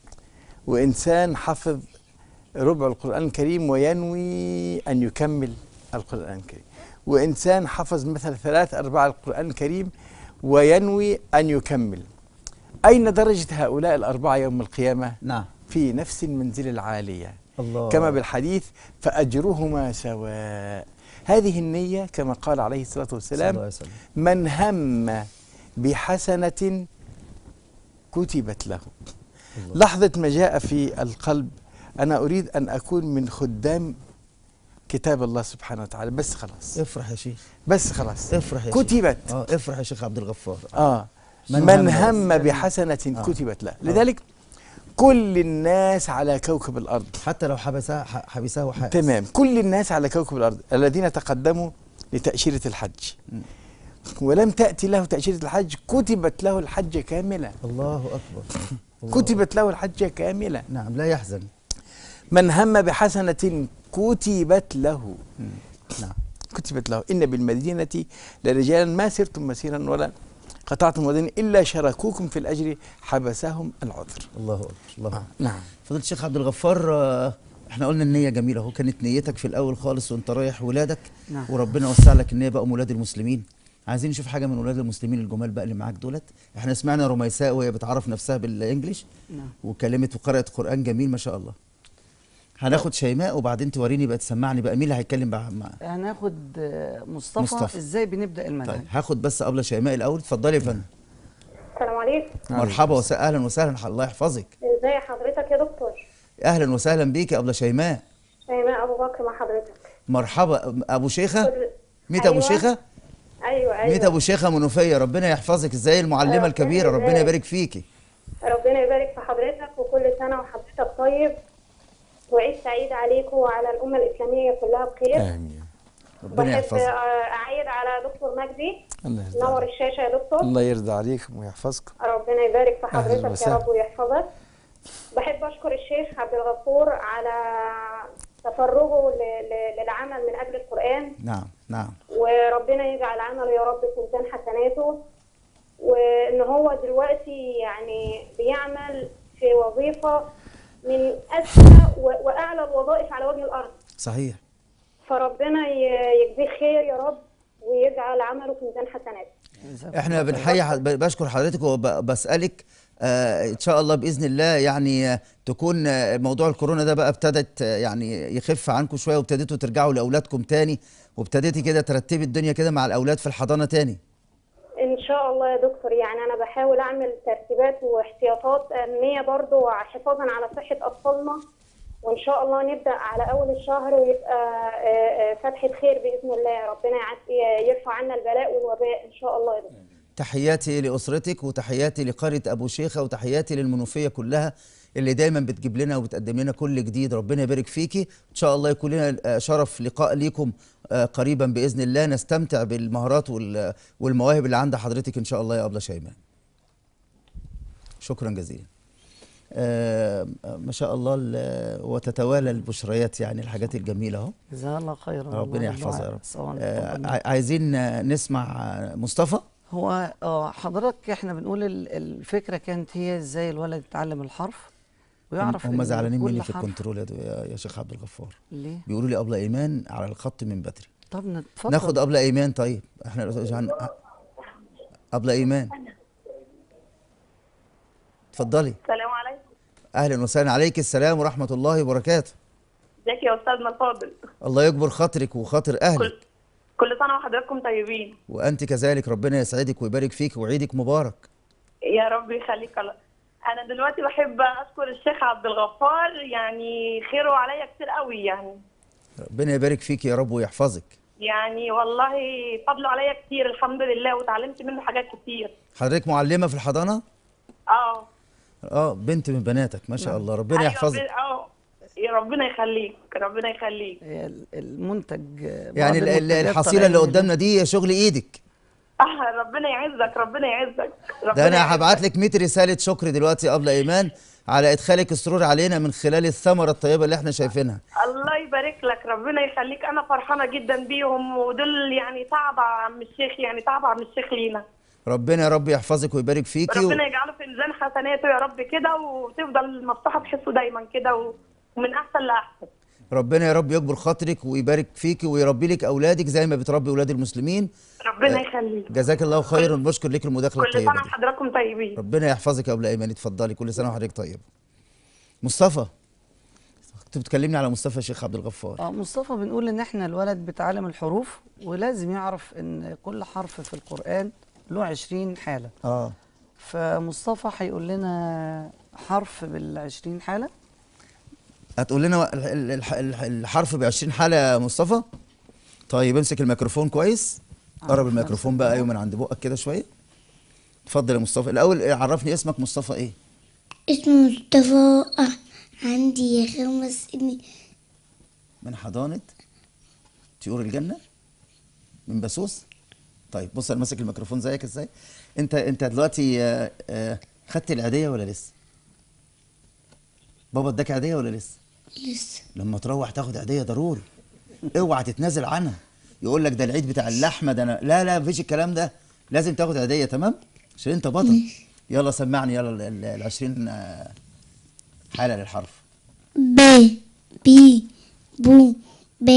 وإنسان حفظ ربع القرآن الكريم وينوي أن يكمل القرآن الكريم وإنسان حفظ مثلا ثلاث أرباع القرآن الكريم وينوي أن يكمل أين درجة هؤلاء الأربعة يوم القيامة؟ نعم في نفس المنزل العالية الله كما بالحديث فأجرهما سواء هذه النية كما قال عليه الصلاة صلى الله والسلام عليه وسلم. من هم بحسنة كتبت له الله. لحظة ما جاء في القلب أنا أريد أن أكون من خدام كتاب الله سبحانه وتعالى بس خلاص افرح يا شيخ بس خلاص افرح يا شيخ كتبت اه افرح يا شيخ عبد الغفار آه من من, هم هم بس. بحسنة آه. كتبت له لذلك كل الناس على كوكب الأرض حتى لو حبسها ح- حبسه حابس تمام كل الناس على كوكب الأرض الذين تقدموا لتأشيرة الحج م. ولم تأتي له تأشيرة الحج كتبت له الحج كاملة الله اكبر الله كتبت له الحج كاملة نعم لا يحزن من هم بحسنة كتبت له نعم كتبت له إن بالمدينة لرجالا ما سرتم مسيرا ولا قطعتم ودين إلا شركوكم في الأجر حبسهم العذر الله اكبر الله أكبر. نعم فضيلة الشيخ عبد الغفار آه، احنا قلنا النية جميلة اهو كانت نيتك في الأول خالص وانت رايح ولادك نعم. وربنا وسع لك النية بقوا ولاد المسلمين عايزين نشوف حاجة من ولاد المسلمين الجمال بقى اللي معاك دولت احنا سمعنا رميساء وهي بتعرف نفسها بالانجليش نعم وكلمت وقرأت قرآن جميل ما شاء الله هناخد شيماء وبعدين توريني بقى تسمعني بقى مين اللي هيتكلم بقى مع هناخد آه، مصطفى, مصطفى. مصطفى ازاي بنبدا المنهج طيب هاخد بس قبل شيماء الأول اتفضلي يا فندم السلام عليكم مرحبا وسهلا اهلا وسهلا الله يحفظك ازي حضرتك يا دكتور اهلا وسهلا بيك يا ابله شيماء شيماء ابو بكر مع حضرتك مرحبا ابو شيخه كل- ميت ابو أيوة. شيخه ايوه ايوه ميت ابو شيخه منوفيه ربنا يحفظك ازاي المعلمه ربنا الكبيره ربنا يبارك. يبارك فيكي ربنا يبارك في حضرتك وكل سنه وحضرتك طيب وعيد سعيد عليكم وعلى الامه الاسلاميه كلها بخير آمين ربنا بحب يحفظك آه، اعيد على دكتور مجدي الله يرضى نور عليك. الشاشه يا دكتور الله يرضى عليكم ويحفظكم ربنا يبارك في أهلاً حضرتك يا وسهلاً. رب ويحفظك بحب اشكر الشيخ عبد الغفور على تفرغه ل- ل- للعمل من اجل القران نعم نعم وربنا يجعل عمله يا رب في ميزان حسناته وان هو دلوقتي يعني بيعمل في وظيفه من اسمى و- واعلى الوظائف على وجه الارض صحيح فربنا ي- يجزيه خير يا رب ويجعل عمله في ميزان حسناته احنا بنحيي ح- ب- بشكر حضرتك وبسالك آه ان شاء الله باذن الله يعني آه، تكون آه، موضوع الكورونا ده بقى ابتدت آه، يعني يخف عنكم شويه وابتديتوا ترجعوا لاولادكم تاني وابتديتي كده ترتبي الدنيا كده مع الاولاد في الحضانه تاني ان شاء الله يا دكتور يعني انا بحاول اعمل ترتيبات واحتياطات امنيه برضو حفاظا على صحه اطفالنا وان شاء الله نبدا على اول الشهر ويبقى آه، آه، فتحه خير باذن الله ربنا يعد- يرفع عنا البلاء والوباء ان شاء الله يا دكتور تحياتي لاسرتك وتحياتي لقريه ابو شيخه وتحياتي للمنوفيه كلها اللي دايما بتجيب لنا وبتقدم لنا كل جديد ربنا يبارك فيكي ان شاء الله يكون لنا آه، شرف لقاء ليكم آه، قريبا باذن الله نستمتع بالمهارات وال- والمواهب اللي عند حضرتك ان شاء الله يا ابله شيماء شكرا جزيلا آه ما شاء الله ال- وتتوالى البشريات يعني الحاجات الجميله اهو جزاه الله خيرا ربنا والله يحفظها يا بالدعاء. رب سواء آه ربنا- ع- عايزين آه، نسمع آه، مصطفى هو اه حضرتك احنا بنقول ال- الفكره كانت هي ازاي الولد يتعلم الحرف ويعرف هم إن زعلانين كل مني في حرف- الكنترول يا دو- يا يا شيخ عبد الغفار ليه؟ بيقولوا لي ابله ايمان على الخط من بدري طب نتفضل ناخد ابله ايمان طيب احنا عن ابله ايمان اتفضلي السلام عليكم اهلا وسهلا عليك السلام ورحمه الله وبركاته ازيك يا استاذنا الفاضل الله يكبر خاطرك وخاطر اهلك كل سنه وحضراتكم طيبين وانت كذلك ربنا يسعدك ويبارك فيك وعيدك مبارك يا رب يخليك الله انا دلوقتي بحب اشكر الشيخ عبد الغفار يعني خيره عليا كتير قوي يعني ربنا يبارك فيك يا رب ويحفظك يعني والله فضله عليا كتير الحمد لله وتعلمت منه حاجات كتير حضرتك معلمه في الحضانه اه اه بنت من بناتك ما شاء الله ربنا أيوة، يحفظك ربنا- اه يا ربنا يخليك ربنا يخليك هي ال- المنتج بعض يعني ال- ال- المنتجات الحصيله اللي طالعين قدامنا دي شغل ايدك اه ربنا يعزك ربنا يعزك ده ربنا انا يعزك. هبعت لك 100 رساله شكر دلوقتي قبل ايمان على ادخالك السرور علينا من خلال الثمره الطيبه اللي احنا شايفينها الله يبارك لك ربنا يخليك انا فرحانه جدا بيهم ودول يعني تعب عم الشيخ يعني تعب عم الشيخ لينا ربنا يا رب يحفظك ويبارك فيكي و... ربنا يجعله في ميزان حسناته يا رب كده وتفضل مفتوحه بحسه دايما كده و- ومن احسن لاحسن ربنا يا رب يكبر خاطرك ويبارك فيكي ويربي لك اولادك زي ما بتربي اولاد المسلمين ربنا يخليك جزاك الله خيرا ونشكر لك المداخله كل الطيبه سنه دي وحضراتكم طيبين ربنا يحفظك يا ابو ايمان اتفضلي كل سنه وحضرتك طيب مصطفى كنت بتكلمني على مصطفى شيخ عبد الغفار اه مصطفى بنقول ان احنا الولد بيتعلم الحروف ولازم يعرف ان كل حرف في القرآن له 20 حالة اه فمصطفى هيقول لنا حرف بال 20 حالة هتقول لنا ال- ال- الح- الح- الحرف ب 20 حاله يا مصطفى طيب امسك الميكروفون كويس قرب الميكروفون بقى ايوه من عند بقك كده شويه اتفضل يا مصطفى الاول عرفني اسمك مصطفى ايه اسمه مصطفى أح- عندي خمس سنين من حضانه طيور الجنه من بسوس طيب بص انا ماسك الميكروفون زيك ازاي انت انت دلوقتي آه، آه، خدت العيديه ولا لسه بابا اداك عيديه ولا لسه لسه لما تروح تاخد عيديه ضروري اوعى تتنازل عنها يقول لك ده العيد بتاع اللحمه ده انا لا لا مفيش الكلام ده لازم تاخد عيديه تمام عشان انت بطل يلا سمعني يلا ال- ال ال 20 آه، حاله للحرف ب بي بو ب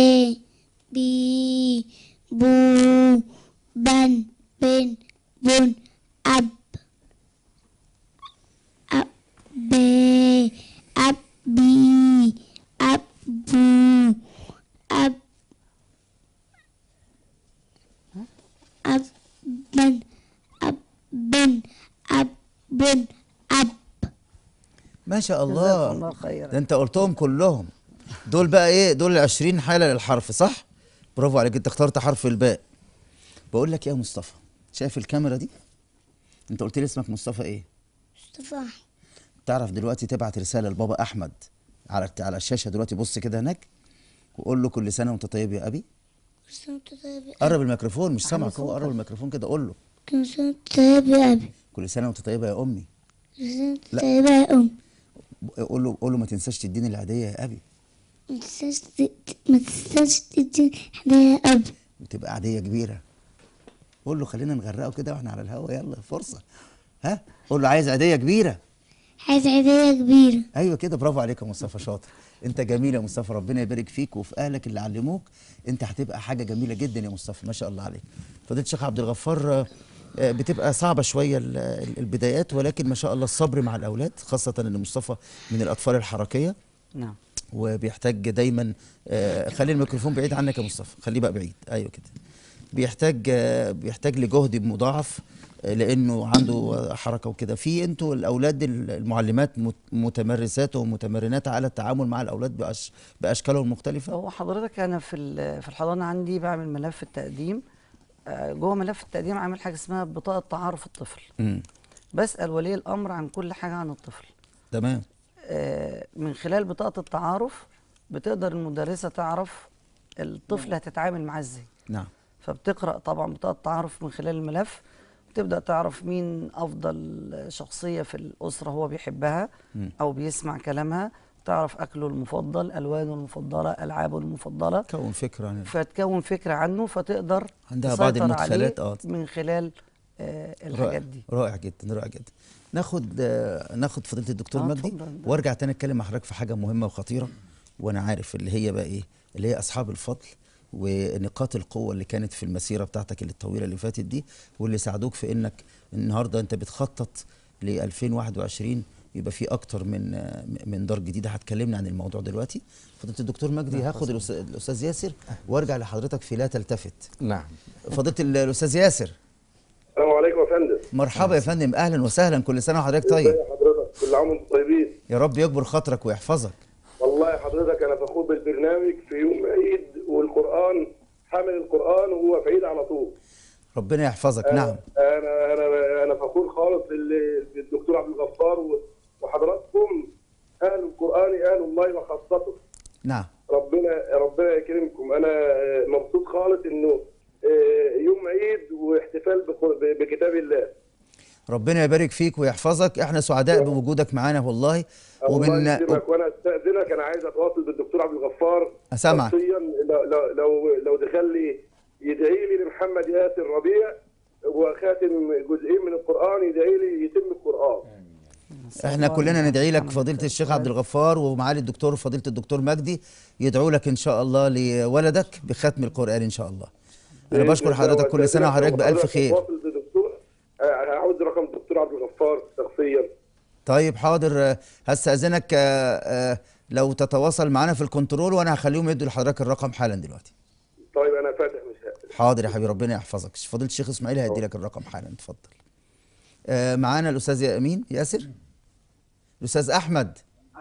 بي بو بن بن بن أب أب ب أب بي أب بو أب أب بن أب بن أب بن أب ما شاء جزاكم الله الله خيرا. ده انت قلتهم كلهم دول بقى ايه دول ال 20 حاله للحرف صح برافو عليك انت اخترت حرف الباء بقول لك إيه يا مصطفى شايف الكاميرا دي انت قلت لي اسمك مصطفى ايه مصطفى تعرف دلوقتي تبعت رساله لبابا احمد على على الشاشه دلوقتي بص كده هناك وقول له كل سنه وانت طيب يا ابي كل طيب قرب الميكروفون مش سامعك هو قرب الميكروفون كده قول له كل سنة طيب يا أبي كل سنه وانت طيبه يا امي كل سنة لا. طيبة يا أم قول له قول له ما تنساش تديني العيديه يا ابي ما تنساش ت- ما تنساش تدي هدايا أب وتبقى عاديه كبيره قول له خلينا نغرقه كده واحنا على الهوا يلا فرصه ها قول له عايز عاديه كبيره عايز هدايا كبيرة ايوه كده برافو عليك يا مصطفى شاطر انت جميل يا مصطفى ربنا يبارك فيك وفي اهلك اللي علموك انت هتبقى حاجه جميله جدا يا مصطفى ما شاء الله عليك فضيله الشيخ عبد الغفار آه، آه، بتبقى صعبه شويه ال- ال- البدايات ولكن ما شاء الله الصبر مع الاولاد خاصه ان مصطفى من الاطفال الحركيه نعم وبيحتاج دايما آه، خلي الميكروفون بعيد عنك يا مصطفى خليه بقى بعيد ايوه كده بيحتاج آه، بيحتاج لجهد مضاعف آه، لانه عنده آه، حركه وكده في انتوا الاولاد ال- المعلمات مت- متمرسات ومتمرنات على التعامل مع الاولاد بأش باشكالهم المختلفه هو حضرتك انا في ال- في الحضانه عندي بعمل ملف التقديم آه، جوه ملف التقديم عامل حاجه اسمها بطاقه تعارف الطفل امم بسال ولي الامر عن كل حاجه عن الطفل تمام آه، من خلال بطاقه التعارف بتقدر المدرسه تعرف الطفل هتتعامل معاه ازاي نعم فبتقرا طبعا بطاقه التعارف من خلال الملف بتبدا تعرف مين افضل شخصيه في الاسره هو بيحبها مم. او بيسمع كلامها تعرف اكله المفضل الوانه المفضله العابه المفضله كون فكره عن فتكون فكره عنه فتقدر عندها بعض تسيطر المدخلات، عليه آه. من خلال آه رائع الحاجات دي رائع جدا رائع جدا ناخد آه، ناخد فضيله الدكتور آه، مجدي اتفضل. وارجع تاني اتكلم مع حضرتك في حاجه مهمه وخطيره وانا عارف اللي هي بقى ايه اللي هي اصحاب الفضل ونقاط القوه اللي كانت في المسيره بتاعتك اللي الطويله اللي فاتت دي واللي ساعدوك في انك النهارده انت بتخطط ل 2021 يبقى في اكتر من آه، من دار جديده هتكلمنا عن الموضوع دلوقتي فضيله الدكتور مجدي هاخد الأس- الاستاذ ياسر وارجع لحضرتك في لا تلتفت نعم فضيله ال- الاستاذ ياسر السلام عليكم يا فندم مرحبا يا فندم اهلا وسهلا كل سنه وحضرتك طيب ازي حضرتك كل عام وانتم طيبين يا رب يكبر خاطرك ويحفظك والله حضرتك انا فخور بالبرنامج في يوم عيد والقران حامل القران وهو في عيد على طول ربنا يحفظك أنا- نعم انا انا انا فخور خالص بال- بالدكتور عبد الغفار و- وحضراتكم اهل القران اهل الله وخاصته نعم ربنا ربنا يكرمكم انا آه، مبسوط خالص انه آه، يوم عيد واحتفال بق- بكتاب الله ربنا يبارك فيك ويحفظك احنا سعداء بوجودك معانا والله الله ومن يكرمك وانا استاذنك انا عايز اتواصل بالدكتور عبد الغفار أسامعك. شخصيا لو لو لو, لو دخل لي يدعي لي لمحمد ياسر ربيع وخاتم جزئين من القران يدعي لي يتم القران احنا كلنا ندعي لك فضيله الشيخ عبد الغفار ومعالي الدكتور فضيله الدكتور مجدي يدعوا لك ان شاء الله لولدك بختم القران ان شاء الله انا بإذن بشكر الله. حضرتك كل سنه وأستأذنك وحضرتك لو بالف حضرتك خير تتواصل بالدكتور آه، هعوز رقم الدكتور عبد الغفار شخصيا طيب حاضر آه، هستاذنك آه، آه، لو تتواصل معانا في الكنترول وانا هخليهم يدوا لحضرتك الرقم حالا دلوقتي طيب انا فاتح مش حاضر يا حبيبي ربنا يحفظك فضيله الشيخ اسماعيل هيدي لك الرقم حالا اتفضل آه، معانا الاستاذ يا امين ياسر الاستاذ احمد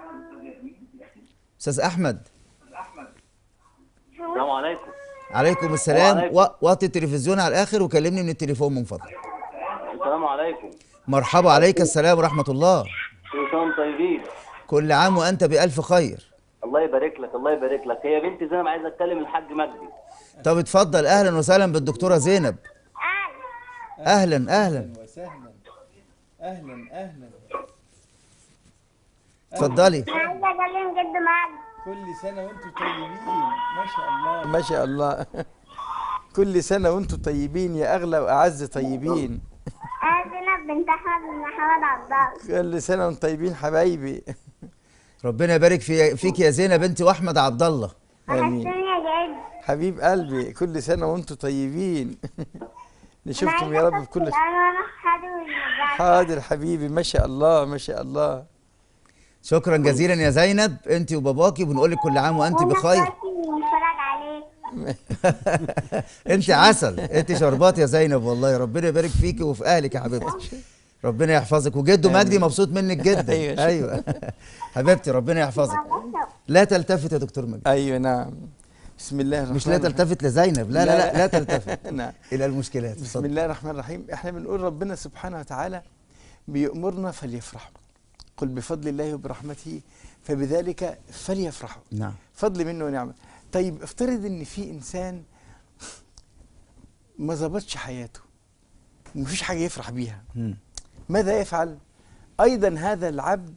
استاذ احمد السلام عليكم عليكم السلام وعليكم. و- وطي التلفزيون على الاخر وكلمني من التليفون من فضلك السلام عليكم مرحبا عليك السلام ورحمه الله كل سنه وانتم طيبين كل عام وانت بالف خير الله يبارك لك الله يبارك لك هي بنتي زينب عايزه اتكلم الحاج مجدي طب اتفضل اهلا وسهلا بالدكتوره زينب اهلا اهلا وسهلا اهلا اهلا اتفضلي عايزة اكلم جد مجد كل سنه وانتم طيبين ما شاء الله ما شاء الله كل سنه وانتم طيبين يا اغلى واعز طيبين انا زينب بنت احمد بن محمد عبد الله كل سنه وانتم طيبين حبايبي ربنا يبارك في فيك يا زينب انت واحمد عبد الله امين وحشتني يا جد حبيب قلبي كل سنه وانتم طيبين نشوفكم يا رب في كل انا وانا خالي ورجعت حاضر حبيبي ما شاء الله ما شاء الله شكرا جزيلا يا زينب انت وباباكي بنقول لك كل عام وانت بخير بنتفرج عليك انت عسل انت شربات يا زينب والله ربنا يبارك فيكي وفي اهلك يا حبيبتي ربنا يحفظك وجده مجدي مبسوط منك جدا أيوة، شكرا. ايوه حبيبتي ربنا يحفظك لا تلتفت يا دكتور مجدي ايوه نعم بسم الله الرحمن مش لا الرحيم. تلتفت لزينب لا لا لا, لا تلتفت نعم الى المشكلات بسم اتفضل. الله الرحمن الرحيم احنا بنقول ربنا سبحانه وتعالى بيأمرنا فليفرحوا قل بفضل الله وبرحمته فبذلك فليفرحوا نعم فضل منه ونعمه طيب افترض ان في انسان ما ظبطش حياته ومفيش حاجه يفرح بيها مم. ماذا يفعل ايضا هذا العبد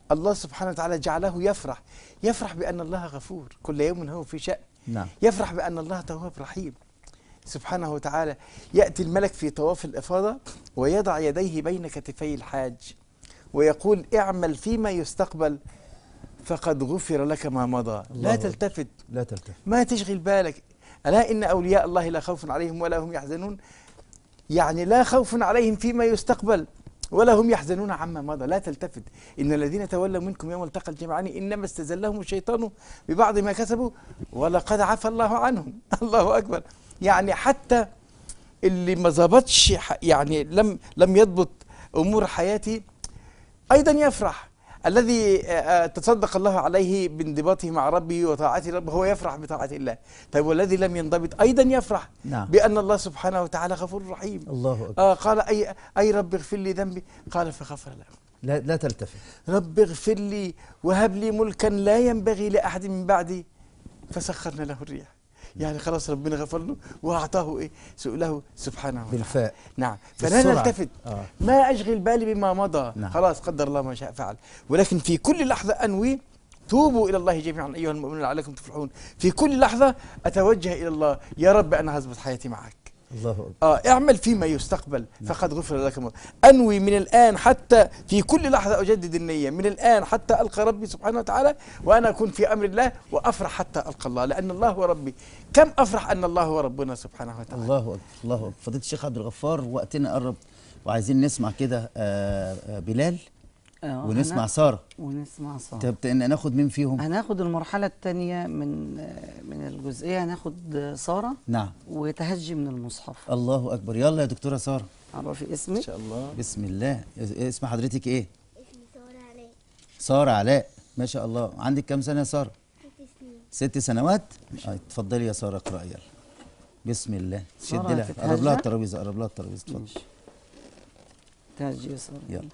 الله سبحانه وتعالى جعله يفرح يفرح بأن الله غفور كل يوم هو في شأن نعم يفرح بأن الله تواب رحيم سبحانه وتعالى يأتي الملك في طواف الإفاضة ويضع يديه بين كتفي الحاج ويقول اعمل فيما يستقبل فقد غفر لك ما مضى لا الله تلتفت لا تلتفت ما تشغل بالك ألا إن أولياء الله لا خوف عليهم ولا هم يحزنون يعني لا خوف عليهم فيما يستقبل ولا هم يحزنون عما مضى لا تلتفت إن الذين تولوا منكم يوم التقى الجمعان إنما استزلهم الشيطان ببعض ما كسبوا ولقد عفى الله عنهم الله أكبر يعني حتى اللي ما ظبطش ح- يعني لم لم يضبط أمور حياتي أيضا يفرح الذي آه، آه، تصدق الله عليه بانضباطه مع ربه وطاعته ربه هو يفرح بطاعة الله طيب والذي لم ينضبط أيضا يفرح نعم. بأن الله سبحانه وتعالى غفور رحيم الله أكبر آه قال أي أي رب اغفر لي ذنبي قال فغفر له لا لا تلتفت رب اغفر لي وهب لي ملكا لا ينبغي لأحد من بعدي فسخرنا له الريح يعني خلاص ربنا غفر له وأعطاه إيه سؤله سبحانه وتعالى بالفاء نعم فلا بالسرعة. نلتفت آه. ما أشغل بالي بما مضى نعم. خلاص قدر الله ما شاء فعل ولكن في كل لحظة أنوي توبوا إلى الله جميعا أيها المؤمنون لعلكم تفلحون في كل لحظة أتوجه إلى الله يا رب أنا هظبط حياتي معك الله أكبر آه اعمل فيما يستقبل فقد غفر لك ما انوي من الان حتى في كل لحظه اجدد النيه من الان حتى القى ربي سبحانه وتعالى وانا اكون في امر الله وافرح حتى القى الله لان الله هو ربي كم افرح ان الله هو ربنا سبحانه وتعالى الله اكبر الله اكبر فضيله الشيخ عبد الغفار وقتنا قرب وعايزين نسمع كده آه، آه، بلال آه، ونسمع هنا- ساره ونسمع سارة طب ت- ناخد مين فيهم هناخد المرحلة الثانية من آه، من الجزئية هناخد آه، سارة نعم وتهجي من المصحف الله اكبر يلا يا دكتوره ساره عرفي اسمك ان شاء الله بسم الله اس- اسم حضرتك ايه ساره علاء ما شاء الله عندك كام سنه يا ساره ست سنوات آه، اتفضلي يا ساره اقراي يلا بسم الله سارة شد لها هتتهجى؟ قرب لها الترابيزه قرب لها الترابيزه اتفضل ماشي. تهجي يا سارة يلا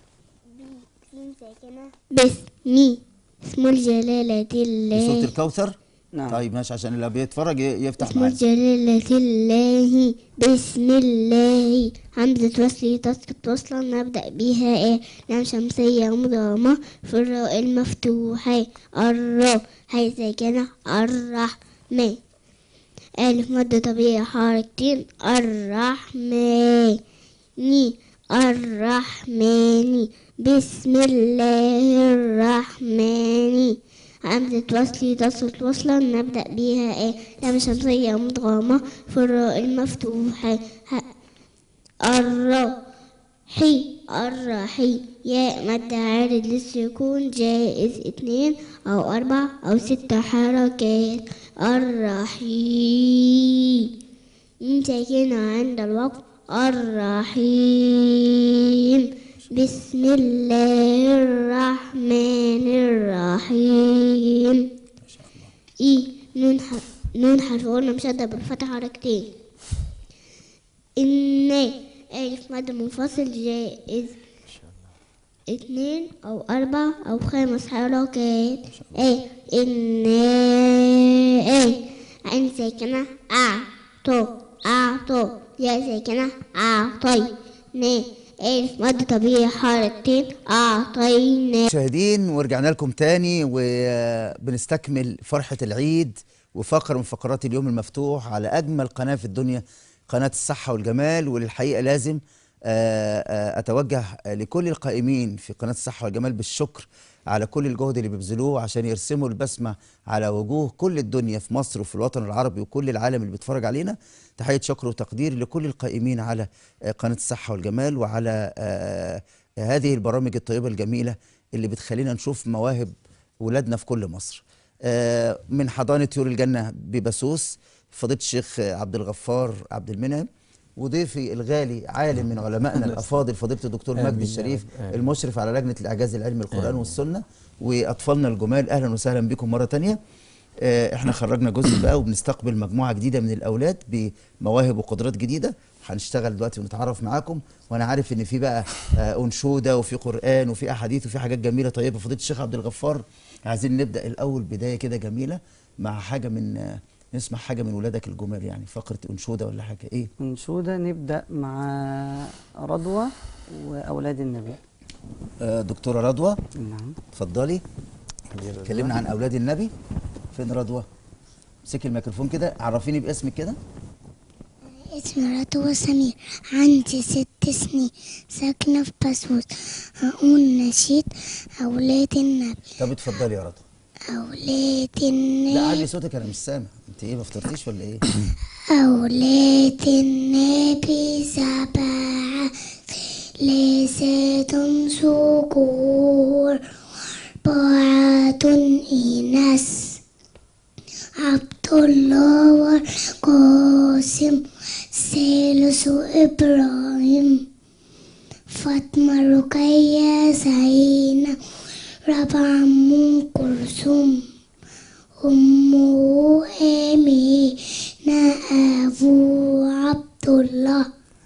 باسمي اسم الجلالة دي الله صوت الكوثر نعم طيب ماشي عشان اللي بيتفرج ي- يفتح اسم معانا الجلالة الله بسم الله همزة وصل تسقط وصلا نبدأ بها ايه لام شمسية مضامة في الراء المفتوحة الراء هي ساكنة الرحمن ألف مد طبيعي حركتين الرحمن الرحمن بسم الله الرحمن همزة وصل تصل وصلا نبدأ بها ايه لام شمسية مدغمة في الراء المفتوحة ه- الراء حي الرحي ياء مد عارض للسكون جائز اتنين أو أربع أو ست حركات الرحيم ميم ساكنة عند الوقت الرحيم بسم الله الرحمن الرحيم إي نون حرف نون حرف قلنا مشدد بالفتح حركتين إن ألف مد منفصل جائز اتنين أو أربع أو خمس حركات إيه إن إيه عين ساكنة أعطو أعطو يا ساكنة أعطي ن ألف مد طبيعي حركتين أعطينا مشاهدين ورجعنا لكم تاني وبنستكمل فرحة العيد وفقرة من فقرات اليوم المفتوح على أجمل قناة في الدنيا قناة الصحة والجمال وللحقيقة لازم آه، آه، أتوجه لكل القائمين في قناة الصحة والجمال بالشكر على كل الجهد اللي بيبذلوه عشان يرسموا البسمة على وجوه كل الدنيا في مصر وفي الوطن العربي وكل العالم اللي بيتفرج علينا تحية شكر وتقدير لكل القائمين على آه، قناة الصحة والجمال وعلى آه، هذه البرامج الطيبة الجميلة اللي بتخلينا نشوف مواهب ولادنا في كل مصر آه، من حضانة طيور الجنة ببسوس فضيلة الشيخ عبد الغفار عبد المنعم وضيفي الغالي عالم من علمائنا الافاضل فضيله الدكتور آمين مجدي يا الشريف رب، آمين. المشرف على لجنه الاعجاز العلمي القران والسنه واطفالنا الجمال اهلا وسهلا بكم مره تانية آه، احنا خرجنا جزء بقى وبنستقبل مجموعه جديده من الاولاد بمواهب وقدرات جديده هنشتغل دلوقتي ونتعرف معاكم وانا عارف ان في بقى آه، انشوده وفي قران وفي احاديث وفي حاجات جميله طيبه فضيله الشيخ عبد الغفار عايزين نبدا الاول بدايه كده جميله مع حاجه من آه، نسمع حاجه من ولادك الجمال يعني فقره انشوده ولا حاجه ايه أنشودة نبدأ مع رضوى وأولاد النبي آه، دكتوره رضوى نعم اتفضلي كلمنا عن اولاد النبي فين رضوى امسكي الميكروفون كده عرفيني باسمك كده اسمي رضوى سمير عندي ست سنين ساكنة في بسوس هقول نشيد أولاد النبي طب اتفضلي يا رضوى أولاد لا النبي علي صوتك انا مش سامع انت ايه ما فطرتيش ولا ايه أولاد النبي سبعة لسة ذكور أربعة إناث عبد الله والقاسم ثالث إبراهيم فاطمة رقية زينب رابعة أم كلثوم أمه آمنة أبو عبد الله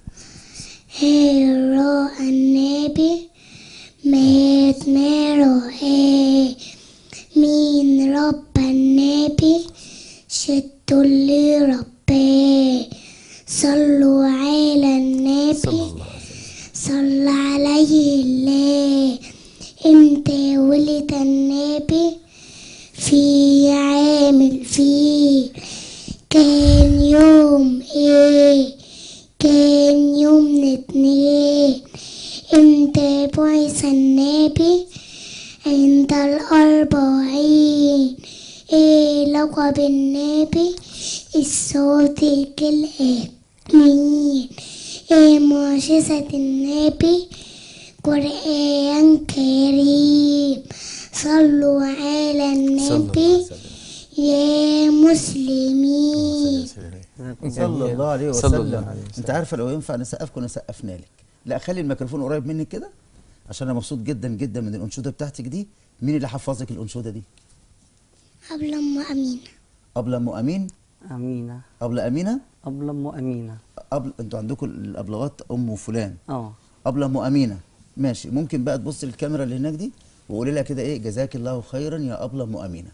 هيرا النبي مات مراه مين رب النبي شد اللي رباه صلوا على النبي صلى عليه الله امتى ولد النبي في عام الفيل كان يوم ايه كان يوم الاثنين امتى بعث النبي عند الأربعين ايه لقب النبي الصادق الأمين ايه معجزة النبي قرآن كريم صلوا على النبي يا مسلمين صلى الله عليه صلى وسلم الله عليه وسلم. انت عارفه لو ينفع نسقف كنا سقفنا لك لا خلي الميكروفون قريب منك كده عشان انا مبسوط جدا جدا من الانشوده بتاعتك دي مين اللي حفظك الانشوده دي قبل أم أمينة قبل ام امين أمينة قبل امينه قبل أم أمينة قبل انتوا عندكم الابلغات ام فلان اه قبل ام امينه ماشي ممكن بقى تبص للكاميرا اللي هناك دي وقولي لها كده ايه جزاك الله خيرا يا قبل ام امينه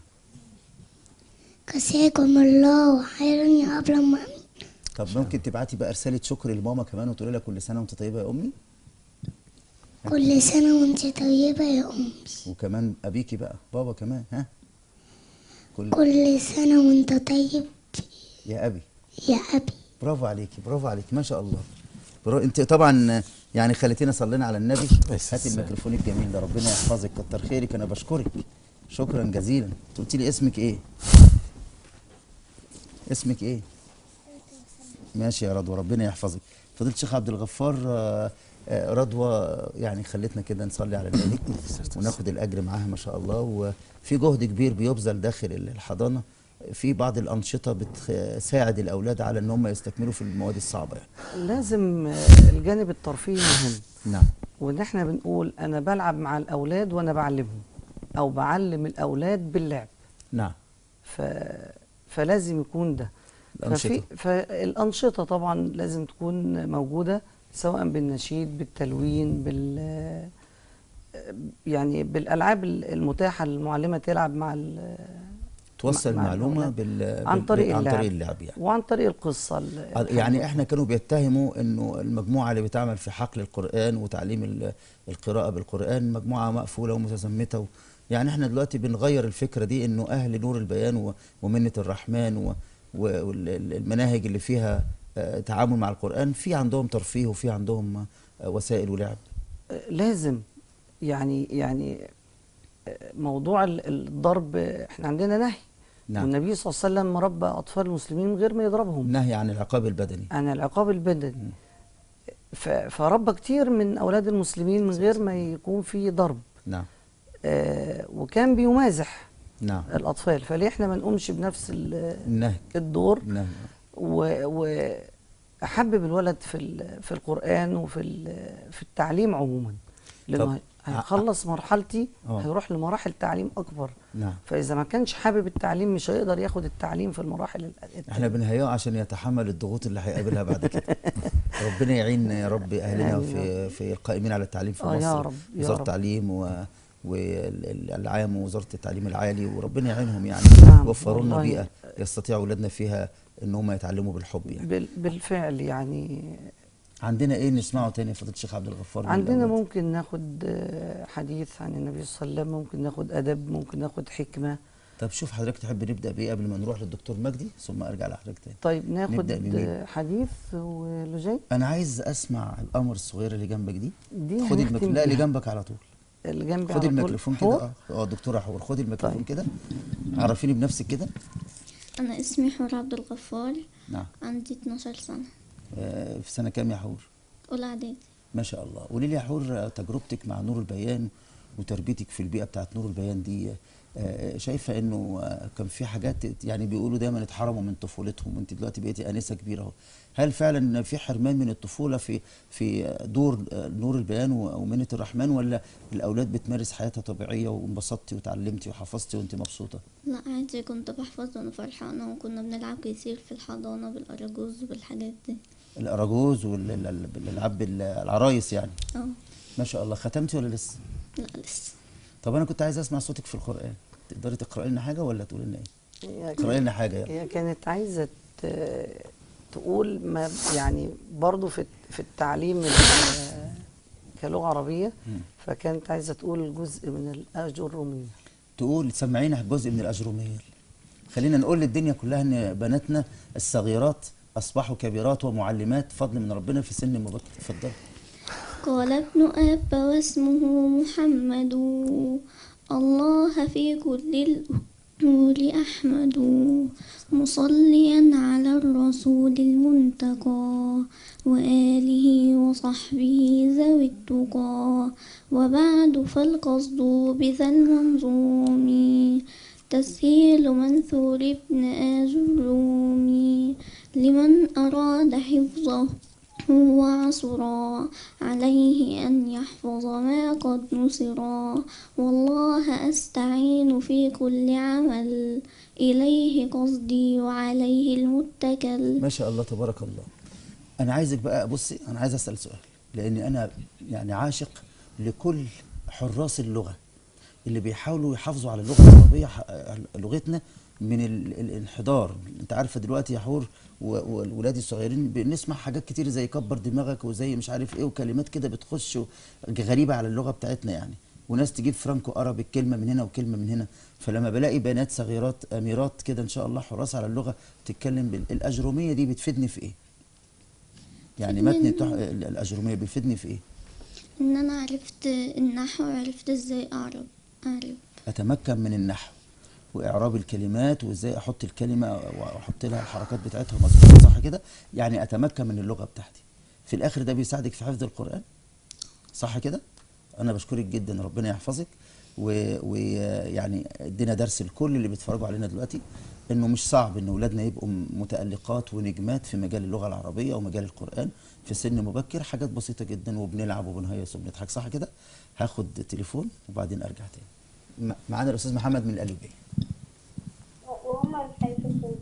جزاكم الله خيرا يا قبل أم أمينة طب ممكن تبعتي بقى رساله شكر لماما كمان وتقولي لها كل سنه وانت طيبه يا امي كل سنة وانت طيبة يا أمي وكمان ابيكي بقى بابا كمان ها كل كل سنة وانت طيب يا ابي يا أبي برافو عليكي برافو عليكي ما شاء الله برو... انت طبعا يعني خليتينا صلينا على النبي بس هاتي الميكروفون الجميل ده ربنا يحفظك كتر خيرك انا بشكرك شكرا جزيلا انت قلت لي اسمك ايه اسمك ايه ماشي يا رضوى ربنا يحفظك فضيله الشيخ عبد الغفار آه، آه، رضوى يعني خلتنا كده نصلي على النبي وناخد الاجر معاها ما شاء الله وفي جهد كبير بيبذل داخل الحضانه في بعض الانشطه بتساعد الاولاد على ان هم يستكملوا في المواد الصعبه يعني لازم آه، الجانب الترفيهي مهم نعم وان احنا بنقول انا بلعب مع الاولاد وانا بعلمهم او بعلم الاولاد باللعب نعم ف... فلازم يكون ده الأنشطة. ففي فالانشطه طبعا لازم تكون موجوده سواء بالنشيد بالتلوين بال يعني بالالعاب المتاحه للمعلمه تلعب مع ال- توصل مع معلومه الأولاد. بال... عن بال- طريق عن اللعب طريق اللعب يعني وعن طريق القصه ال- يعني احنا كانوا بيتهموا انه المجموعه اللي بتعمل في حقل القران وتعليم ال- القراءه بالقران مجموعه مقفوله ومتزمته و يعني احنا دلوقتي بنغير الفكره دي انه اهل نور البيان و- ومنه الرحمن و- والمناهج اللي فيها آه، تعامل مع القران في عندهم ترفيه وفي عندهم آه، وسائل ولعب لازم يعني يعني موضوع ال- الضرب احنا عندنا نهي نعم. والنبي صلى الله عليه وسلم ربى اطفال المسلمين من غير ما يضربهم نهي عن العقاب البدني عن العقاب البدني ف- فربى كتير من اولاد المسلمين من غير ما يكون في ضرب نعم آه وكان بيمازح نعم الاطفال فليه احنا ما نقومش بنفس ال- النهي الدور النهي و- واحبب الولد في ال- في القران وفي ال- في التعليم عموما طب، لانه هيخلص مرحلتي آه. هيروح لمراحل تعليم اكبر نعم فاذا ما كانش حابب التعليم مش هيقدر ياخد التعليم في المراحل ال- احنا بنهيئه عشان يتحمل الضغوط اللي هيقابلها بعد كده ربنا يعين يا رب اهلنا آمين يا في في القائمين على التعليم في آه يا مصر رب، يا وزاره رب. التعليم و والعام ووزاره التعليم العالي وربنا يعينهم يعني نعم، يوفروا لنا والله. بيئه يستطيع اولادنا فيها ان هم يتعلموا بالحب يعني بال- بالفعل يعني عندنا ايه نسمعه تاني يا فضيله الشيخ عبد الغفار من عندنا الأولاد؟ ممكن ناخد آه، حديث عن النبي صلى الله عليه وسلم ممكن ناخد أدب ممكن ناخد حكمة طب شوف حضرتك تحب نبدا بايه قبل ما نروح للدكتور مجدي ثم ارجع لحضرتك تاني طيب ناخد نبدأ بمين؟ آه، حديث ولجين انا عايز اسمع القمر الصغيره اللي جنبك دي دي خدي هنختم الميكروفون لا اللي بيها. جنبك على طول اللي جنبي خدي على طول الميكروفون كده حور؟ اه اه دكتوره حور خدي الميكروفون كده عرفيني بنفسك كده أنا اسمي حور عبد الغفار نعم عندي 12 سنة آه في سنه كام يا حور أولى إعدادي ما شاء الله قولي لي يا حور آه، تجربتك مع نور البيان وتربيتك في البيئه بتاعت نور البيان دي آه، شايفه انه آه، كان في حاجات يعني بيقولوا دايما اتحرموا من طفولتهم وانت دلوقتي بقيتي انسه كبيره اهو هل فعلا في حرمان من الطفوله في في دور آه، نور البيان و- ومنه الرحمن ولا الاولاد بتمارس حياتها طبيعيه وانبسطتي وتعلمتي وحفظتي وانت مبسوطه لا عادي كنت بحفظ وأنا فرحانة وكنا بنلعب كتير في الحضانة بالأراجوز وبالحاجات دي الاراجوز والالعاب العرايس يعني اه ما شاء الله ختمتي ولا لسه لا لسه طب انا كنت عايز اسمع صوتك في القران تقدري تقراي لنا حاجه ولا تقولي لنا ايه هي اقرأي لنا حاجة يلا. هي كانت عايزة ت- تقول ما يعني برضو في في التعليم ال- كلغة عربية فكانت عايزة تقول جزء من الأجرومية تقول سمعينا جزء من الأجرومية خلينا نقول للدنيا كلها ان بناتنا الصغيرات اصبحوا كبيرات ومعلمات فضل من ربنا في سن مبكر اتفضل قال ابن أب واسمه محمد الله في كل الأمور أحمد مصليا على الرسول المنتقى وآله وصحبه ذوي التقى وبعد فالقصد بذا المنظوم تسهيل منثور ابن آجرومي لمن أراد حفظه وعصرا عليه أن يحفظ ما قد نصرا والله أستعين في كل عمل إليه قصدي وعليه المتكل ما شاء الله تبارك الله انا عايزك بقى بصي انا عايز اسال سؤال لاني انا يعني عاشق لكل حراس اللغه اللي بيحاولوا يحافظوا على اللغه العربيه ح- لغتنا من ال- الانحدار انت عارفه دلوقتي يا حور و- والولاد الصغيرين بنسمع حاجات كتير زي كبر دماغك وزي مش عارف ايه وكلمات كده بتخش و- غريبه على اللغه بتاعتنا يعني وناس تجيب فرانكو ارابيك كلمه من هنا وكلمه من هنا فلما بلاقي بنات صغيرات اميرات كده ان شاء الله حراس على اللغه بتتكلم بال- الاجروميه دي بتفيدني في ايه يعني متن بتفيدني- بتوع ال- الاجروميه بيفيدني في ايه إن أنا عرفت النحو وعرفت إزاي أعرب أعرب اتمكن من النحو واعراب الكلمات وازاي احط الكلمه واحط لها الحركات بتاعتها مظبوطه صح كده يعني اتمكن من اللغه بتاعتي في الاخر ده بيساعدك في حفظ القران صح كده انا بشكرك جدا ربنا يحفظك ويعني ادينا درس لكل اللي بيتفرجوا علينا دلوقتي انه مش صعب ان اولادنا يبقوا متالقات ونجمات في مجال اللغه العربيه ومجال القران في سن مبكر حاجات بسيطه جدا وبنلعب وبنهيص وبنضحك صح كده هاخد تليفون وبعدين ارجع تاني م- معانا الاستاذ محمد من القليوبيه وهم الحيثون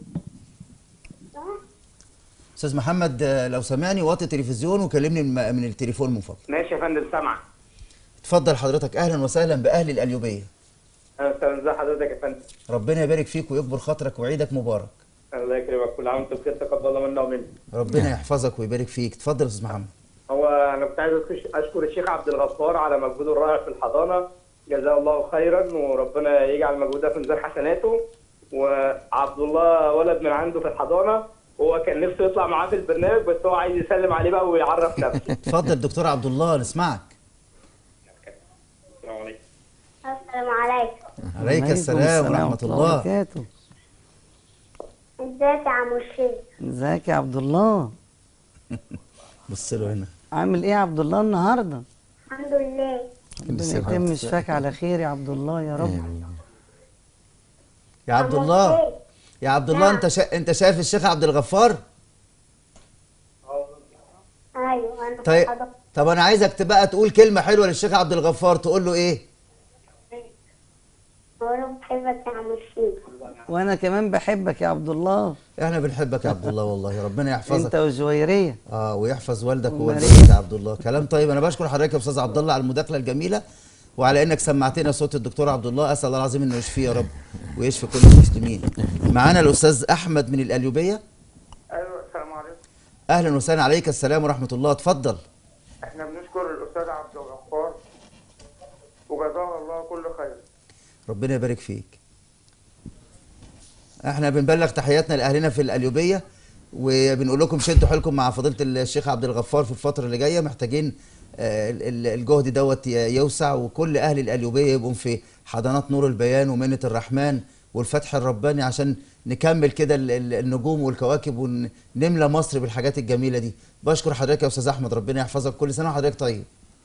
استاذ محمد آه، لو سمعني وطي التلفزيون وكلمني من من التليفون من فضلك ماشي يا فندم سامعك اتفضل حضرتك اهلا وسهلا باهل القليوبيه اهلا وسهلا ازي حضرتك يا فندم ربنا يبارك فيك ويكبر خاطرك وعيدك مبارك الله يكرمك كل عام وانت بخير تقبل الله منا ومنك ربنا يحفظك ويبارك فيك اتفضل يا استاذ محمد هو انا كنت عايز أشكر- اشكر الشيخ عبد الغفار على مجهوده الرائع في الحضانه جزاه الله خيرا وربنا يجعل مجهوده في ميزان حسناته وعبد الله ولد من عنده في الحضانه هو كان نفسه يطلع معاه في البرنامج بس هو عايز يسلم عليه بقى ويعرف نفسه اتفضل دكتور عبد الله نسمعك السلام عليكم السلام عليكم عليك السلام ورحمه الله وبركاته ازيك يا عم الشيخ ازيك يا عبد الله بص له هنا عامل ايه يا عبد الله النهارده الحمد لله ربنا يتم شفاك على خير يا عبد الله يا رب يا عبد الله يا عبد الله انت شا... انت شايف الشيخ عبد الغفار ايوه انا طيب حضرتك طب انا عايزك تبقى تقول كلمه حلوه للشيخ عبد الغفار تقول له ايه وانا بحبك يا عم الشيخ وانا كمان بحبك يا عبد الله احنا بنحبك يا عبد الله والله ربنا يحفظك انت وجويريه اه ويحفظ والدك ومريم. ووالدتك يا عبد الله كلام طيب انا بشكر حضرتك يا استاذ عبد الله على المداخله الجميله وعلى انك سمعتنا صوت الدكتور عبد الله اسال الله العظيم انه يشفيه يا رب ويشفي كل المسلمين معانا الاستاذ احمد من القليوبيه ايوه السلام عليكم اهلا وسهلا عليك السلام ورحمه الله اتفضل احنا بنشكر الاستاذ عبد الغفار وجزاه الله كل خير ربنا يبارك فيك احنا بنبلغ تحياتنا لاهلنا في القليوبيه وبنقول لكم شدوا حيلكم مع فضيله الشيخ عبد الغفار في الفتره اللي جايه محتاجين آه، ال- ال- الجهد دوت ي- يوسع وكل اهل القليوبيه يبقوا في حضانات نور البيان ومنه الرحمن والفتح الرباني عشان نكمل كده ال- ال- النجوم والكواكب ونملى مصر بالحاجات الجميله دي بشكر حضرتك يا استاذ احمد ربنا يحفظك كل سنه وحضرتك طيب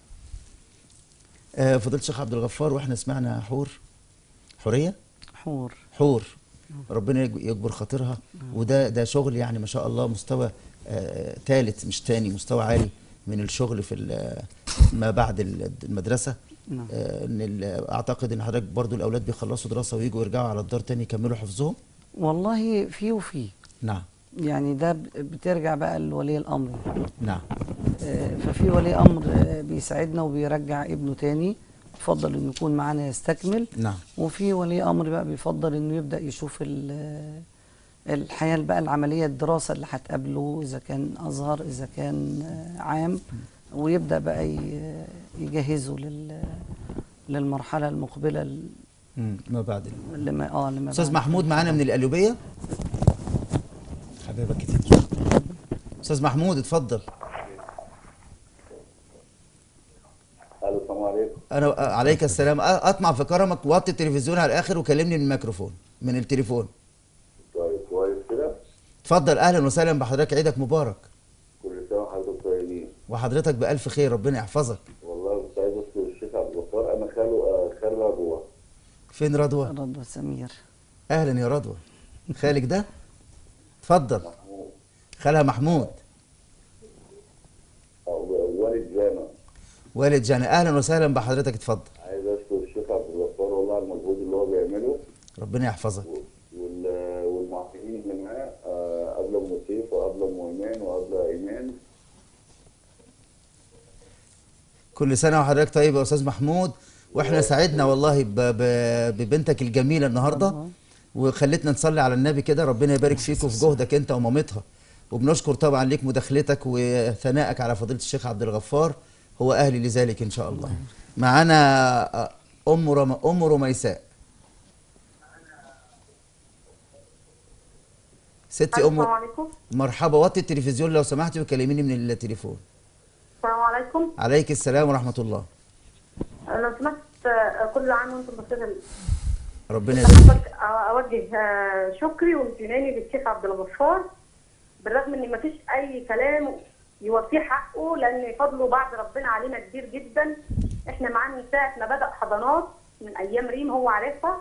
آه، فضيله الشيخ عبد الغفار واحنا سمعنا حور حوريه حور حور ربنا يج- يجبر خاطرها وده ده شغل يعني ما شاء الله مستوى ثالث مش تاني مستوى عالي من الشغل في ال- ما بعد ال- المدرسه نعم. آه، ان ال- اعتقد ان حضرتك برضو الاولاد بيخلصوا دراسه ويجوا يرجعوا على الدار تاني يكملوا حفظهم والله في وفي نعم يعني ده ب- بترجع بقى لولي الامر نعم آه، ففي ولي امر آه، بيساعدنا وبيرجع ابنه تاني يفضل انه يكون معانا يستكمل نعم وفي ولي امر بقى بيفضل انه يبدا يشوف ال- الحياه بقى العمليه الدراسه اللي هتقابله اذا كان ازهر اذا كان آه، عام ويبدا بقى ي- يجهزه لل للمرحله المقبله ال- مم، ما بعد ال- لما اه لما استاذ بعد. محمود معانا من القليوبيه حبيبك كتير استاذ محمود اتفضل الو السلام عليكم انا آه، عليك السلام آه، اطمع في كرمك وطي التلفزيون على الاخر وكلمني من الميكروفون من التليفون طيب كويس كده اتفضل اهلا وسهلا بحضرتك عيدك مبارك كل سنه وحضرتك طيبين وحضرتك بالف خير ربنا يحفظك والله كنت عايز اشكر الشيخ عبد الغفار انا خاله آه، خال رضوى فين رضوى رضوى سمير اهلا يا رضوى خالك ده اتفضل خالها محمود آه، والد جامع والد جانا اهلا وسهلا بحضرتك اتفضل عايز اشكر الشيخ عبد الغفار والله على المجهود اللي هو بيعمله ربنا يحفظك وال- والمعاقين اللي معاه آه، قبل ام سيف وقبل ام ايمان وقبل ايمان كل سنه وحضرتك طيب يا استاذ محمود واحنا سعدنا والله ب- ب- ببنتك الجميله النهارده وخلتنا نصلي على النبي كده ربنا يبارك فيك وفي جهدك انت ومامتها وبنشكر طبعا ليك مداخلتك وثنائك على فضيله الشيخ عبد الغفار هو اهلي لذلك ان شاء الله معانا آه، ام رم... ام رميساء ستي السلام ام عليكم مرحبا وطي التلفزيون لو سمحتي وكلميني من التليفون السلام عليكم عليك السلام ورحمه الله لو سمحت آه، كل عام وانتم بخير ربنا يبارك أوجه- اوجه آه، شكري وامتناني للشيخ عبد الغفار بالرغم ان مفيش اي كلام يوفيه حقه لان فضله بعد ربنا علينا كبير جدا احنا معاه من ساعه ما بدا حضانات من ايام ريم هو عارفها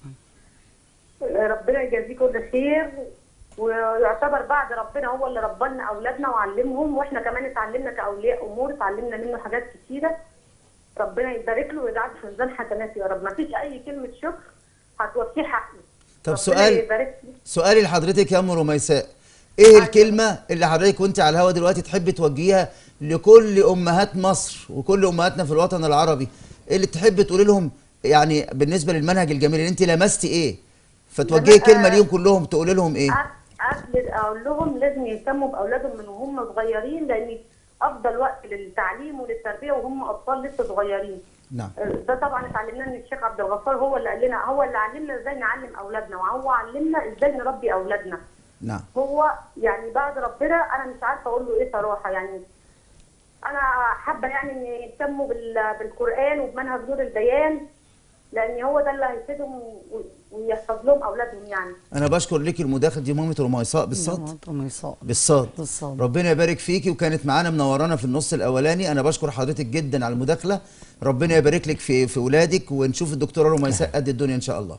آه، ربنا يجازيه كل خير ويعتبر بعد ربنا هو اللي ربنا اولادنا وعلمهم واحنا كمان اتعلمنا كاولياء امور اتعلمنا منه حاجات كتيره ربنا يبارك له ويجعله في ميزان حسناته يا رب ما فيش اي كلمه شكر هتوفيه حقه طب ربنا سؤال يبارك له. سؤالي لحضرتك يا ام رميساء ايه الكلمه اللي حضرتك وانت على الهوا دلوقتي تحبي توجهيها لكل امهات مصر وكل امهاتنا في الوطن العربي إيه اللي تحبي تقولي لهم يعني بالنسبه للمنهج الجميل اللي انت لمستي ايه فتوجهي لما- كلمه ليهم كلهم تقولي لهم ايه قبل اقول لهم لازم يهتموا باولادهم من وهم صغيرين لان افضل وقت للتعليم وللتربيه وهم اطفال لسه صغيرين نعم ده طبعا اتعلمناه من الشيخ عبد الغفار هو اللي قال لنا هو اللي علمنا ازاي نعلم اولادنا وهو علمنا ازاي نربي اولادنا نعم هو يعني بعد ربنا انا مش عارفه اقول له ايه صراحه يعني انا حابه يعني ان يهتموا بال- بالقران وبمنهج نور البيان لان هو ده اللي هيفيدهم و- ويحفظ لهم اولادهم يعني انا بشكر لك المداخله دي مامه رميساء بالصد رميساء بالصاد بالصاد. ربنا يبارك فيكي وكانت معانا منورانا في النص الاولاني انا بشكر حضرتك جدا على المداخله ربنا يبارك لك في في اولادك ونشوف الدكتوره رميساء قد الدنيا ان شاء الله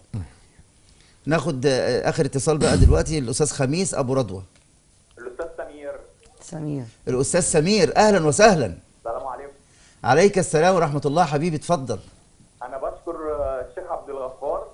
ناخد آه، اخر اتصال بقى دلوقتي الاستاذ خميس ابو رضوى الاستاذ سمير سمير الاستاذ سمير اهلا وسهلا السلام عليكم عليك السلام ورحمه الله حبيبي اتفضل انا بشكر آه، الشيخ عبد الغفار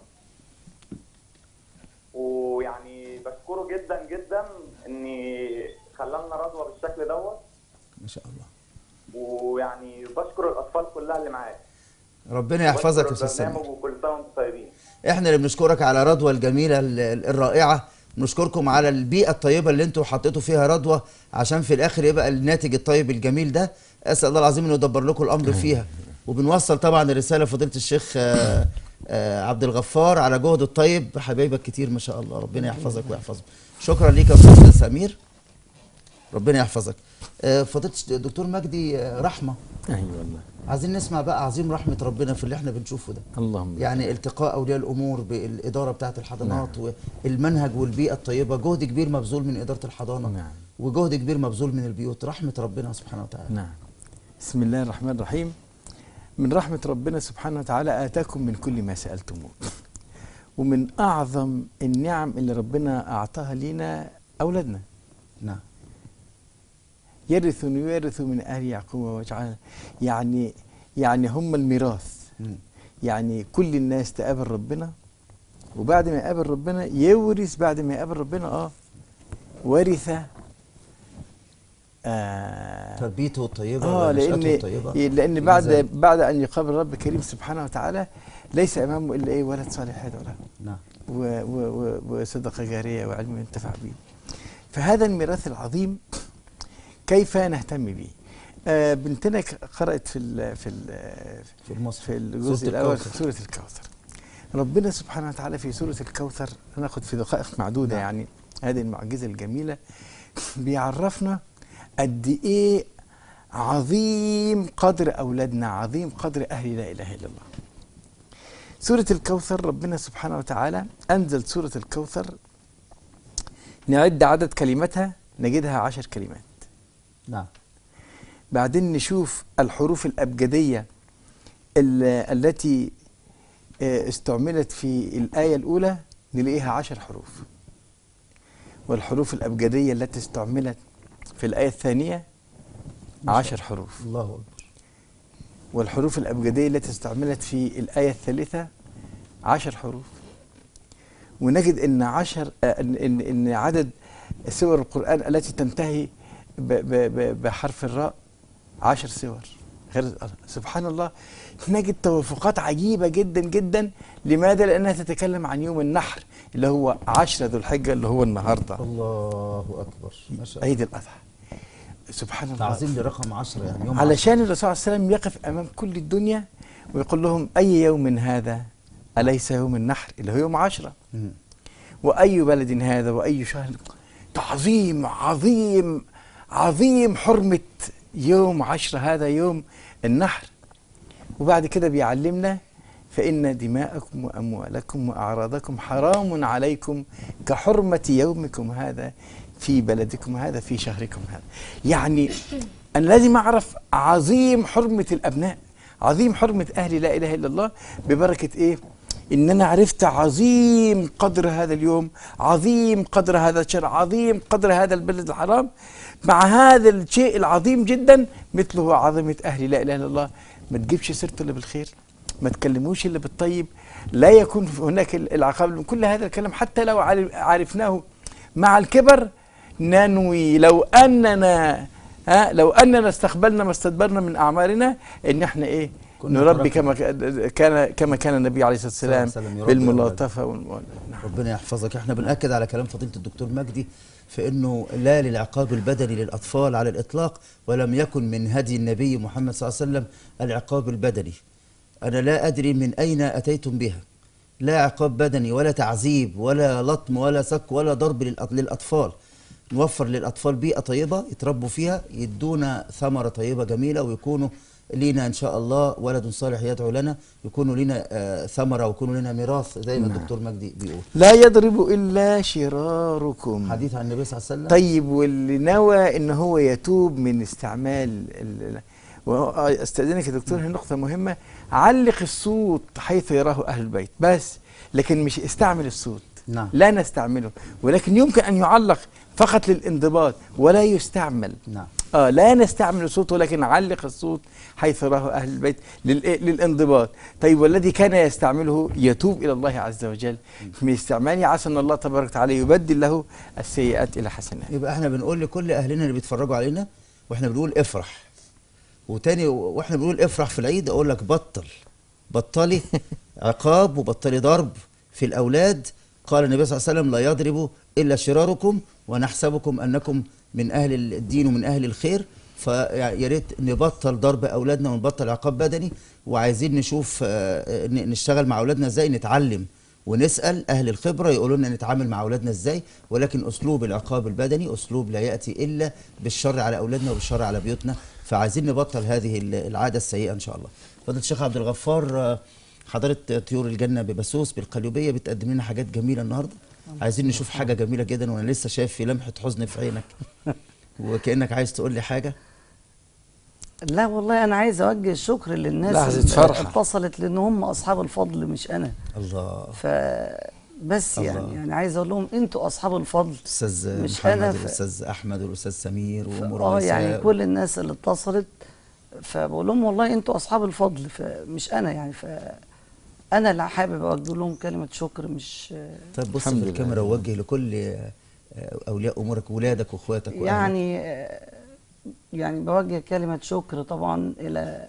ويعني بشكره جدا جدا ان خلالنا رضوى بالشكل دوت ما شاء الله ويعني بشكر الاطفال كلها اللي معاه ربنا يحفظك يا وبشكر استاذ سمير البرنامج وكل سنه وانتم طيبين احنا اللي بنشكرك على رضوى الجميله ال- ال- الرائعه نشكركم على البيئه الطيبه اللي انتوا حطيتوا فيها رضوى عشان في الاخر يبقى الناتج الطيب الجميل ده اسال الله العظيم انه يدبر لكم الامر فيها وبنوصل طبعا الرساله فضيله الشيخ آه، آه، عبد الغفار على جهد الطيب حبايبك كتير ما شاء الله ربنا يحفظك ويحفظهم شكرا ليك يا استاذ سمير ربنا يحفظك آه، فضيله الدكتور مجدي آه، رحمه ايوه والله عايزين نسمع بقى عظيم رحمه ربنا في اللي احنا بنشوفه ده اللهم يعني التقاء اولياء الامور بالاداره بتاعه الحضانات والمنهج والبيئه الطيبه جهد كبير مبذول من اداره الحضانه نعم. وجهد كبير مبذول من البيوت رحمه ربنا سبحانه وتعالى نعم بسم الله الرحمن الرحيم من رحمة ربنا سبحانه وتعالى آتاكم من كل ما سألتموه ومن أعظم النعم اللي ربنا أعطاها لنا أولادنا نعم يرث ويرث من آل يعقوب واجعل يعني يعني هم الميراث يعني كل الناس تقابل ربنا وبعد ما يقابل ربنا يورث بعد ما يقابل ربنا اه ورث آه تربيته الطيبه اه ونشأته لان الطيبه لان بعد إزاي؟ بعد ان يقابل الرب الكريم سبحانه وتعالى ليس امامه الا ايه ولد صالح يدعو له نعم و- و- و- وصدقه جاريه وعلم ينتفع به فهذا الميراث العظيم كيف نهتم به آه بنتنا ك- قرات في ال في ال في المصحف في الجزء سورة الاول الكوثر. في سوره الكوثر ربنا سبحانه وتعالى في سوره الكوثر ناخد في دقائق معدوده نعم. يعني هذه المعجزه الجميله بيعرفنا قد ايه عظيم قدر اولادنا عظيم قدر اهل لا اله الا الله سوره الكوثر ربنا سبحانه وتعالى انزل سوره الكوثر نعد عدد كلماتها نجدها عشر كلمات نعم بعدين نشوف الحروف الأبجدية ال- التي آه، استعملت في الآية الأولى نلاقيها عشر حروف والحروف الأبجدية التي استعملت في الآية الثانية عشر حروف الله اكبر والحروف الأبجدية التي استعملت في الآية الثالثة عشر حروف ونجد أن عشر آه، إن, إن, إن عدد سور القرآن التي تنتهي ب ب ب بحرف الراء عشر سور غير سبحان الله نجد توافقات عجيبة جدا جدا لماذا؟ لأنها تتكلم عن يوم النحر اللي هو عشرة ذو الحجة اللي هو النهاردة الله اكبر ما شاء الله عيد الأضحى سبحان الله تعظيم لرقم 10 يعني يوم علشان الرسول صلى الله عليه وسلم يقف امام كل الدنيا ويقول لهم اي يوم هذا اليس يوم النحر اللي هو يوم عشرة مم. واي بلد هذا واي شهر تعظيم عظيم عظيم حرمه يوم عشرة هذا يوم النحر وبعد كده بيعلمنا فإن دماءكم وأموالكم وأعراضكم حرام عليكم كحرمة يومكم هذا في بلدكم هذا في شهركم هذا يعني أنا لازم أعرف عظيم حرمة الأبناء عظيم حرمة أهل لا إله إلا الله ببركة إيه إن أنا عرفت عظيم قدر هذا اليوم عظيم قدر هذا الشهر عظيم قدر هذا البلد الحرام مع هذا الشيء العظيم جدا مثله عظمة أهل لا إله إلا الله ما تجيبش سيرته إلا بالخير ما تكلموش إلا بالطيب لا يكون هناك العقاب من كل هذا الكلام حتى لو عارف- عرفناه مع الكبر ننوي لو أننا ها لو أننا استقبلنا ما استدبرنا من أعمارنا إن إحنا إيه كنا نربي تركنا. كما كان كما كان النبي عليه الصلاة والسلام صلى الله عليه وسلم يربي بالملاطفة والموالاه ربنا يحفظك احنا بنأكد على كلام فضيلة الدكتور مجدي في انه لا للعقاب البدني للاطفال على الاطلاق ولم يكن من هدي النبي محمد صلى الله عليه وسلم العقاب البدني انا لا ادري من اين اتيتم بها لا عقاب بدني ولا تعذيب ولا لطم ولا سك ولا ضرب للأط- للاطفال نوفر للاطفال بيئه طيبه يتربوا فيها يدونا ثمره طيبه جميله ويكونوا لينا ان شاء الله ولد صالح يدعو لنا يكونوا لنا آه، ثمره ويكونوا لنا ميراث زي ما نعم. الدكتور مجدي بيقول لا يضرب إلا شراركم حديث عن النبي صلى الله عليه وسلم طيب واللي نوى ان هو يتوب من استعمال ال- واستاذنك يا دكتور هي نقطه مهمه علق الصوت حيث يراه اهل البيت بس لكن مش استعمل الصوت نعم. لا نستعمله ولكن يمكن ان يعلق فقط للانضباط ولا يستعمل نعم اه لا نستعمل الصوت ولكن علق الصوت حيث راه اهل البيت للإيه؟ للانضباط طيب والذي كان يستعمله يتوب الى الله عز وجل من استعماله عسى ان الله تبارك وتعالى يبدل له السيئات الى حسنات يبقى احنا بنقول لكل اهلنا اللي بيتفرجوا علينا واحنا بنقول افرح وتاني واحنا بنقول افرح في العيد اقول لك بطل بطلي عقاب وبطلي ضرب في الاولاد قال النبي صلى الله عليه وسلم لا يضرب الا شراركم ونحسبكم انكم من اهل الدين ومن اهل الخير فيا ريت نبطل ضرب اولادنا ونبطل عقاب بدني وعايزين نشوف آه، ن- نشتغل مع اولادنا ازاي نتعلم ونسال اهل الخبره يقولوا لنا نتعامل مع اولادنا ازاي ولكن اسلوب العقاب البدني اسلوب لا ياتي الا بالشر على اولادنا وبالشر على بيوتنا فعايزين نبطل هذه ال- العاده السيئه ان شاء الله فضيله الشيخ عبد الغفار آه، حضرة طيور الجنة ببسوس بالقليوبية بتقدم لنا حاجات جميلة النهاردة عايزين نشوف حاجة جميلة جدا وأنا لسه شايف في لمحة حزن في عينك وكأنك عايز تقول لي حاجة لا والله انا عايز اوجه الشكر للناس لحظة اللي فرحة. اتصلت لان هم اصحاب الفضل مش انا الله ف بس يعني الله. يعني عايز اقول لهم انتوا اصحاب الفضل أستاذ مش محمد أنا ف- والأستاذ أحمد والأستاذ سمير اه ومروان يعني كل الناس اللي اتصلت فبقول لهم والله انتوا اصحاب الفضل فمش انا يعني ف انا اللي حابب اوجه لهم كلمه شكر مش طيب بص الحمد في لله. الكاميرا ووجه لكل آه، أولياء أمورك ولادك وأخواتك وأهلك. يعني يعني بوجه كلمة شكر طبعا إلى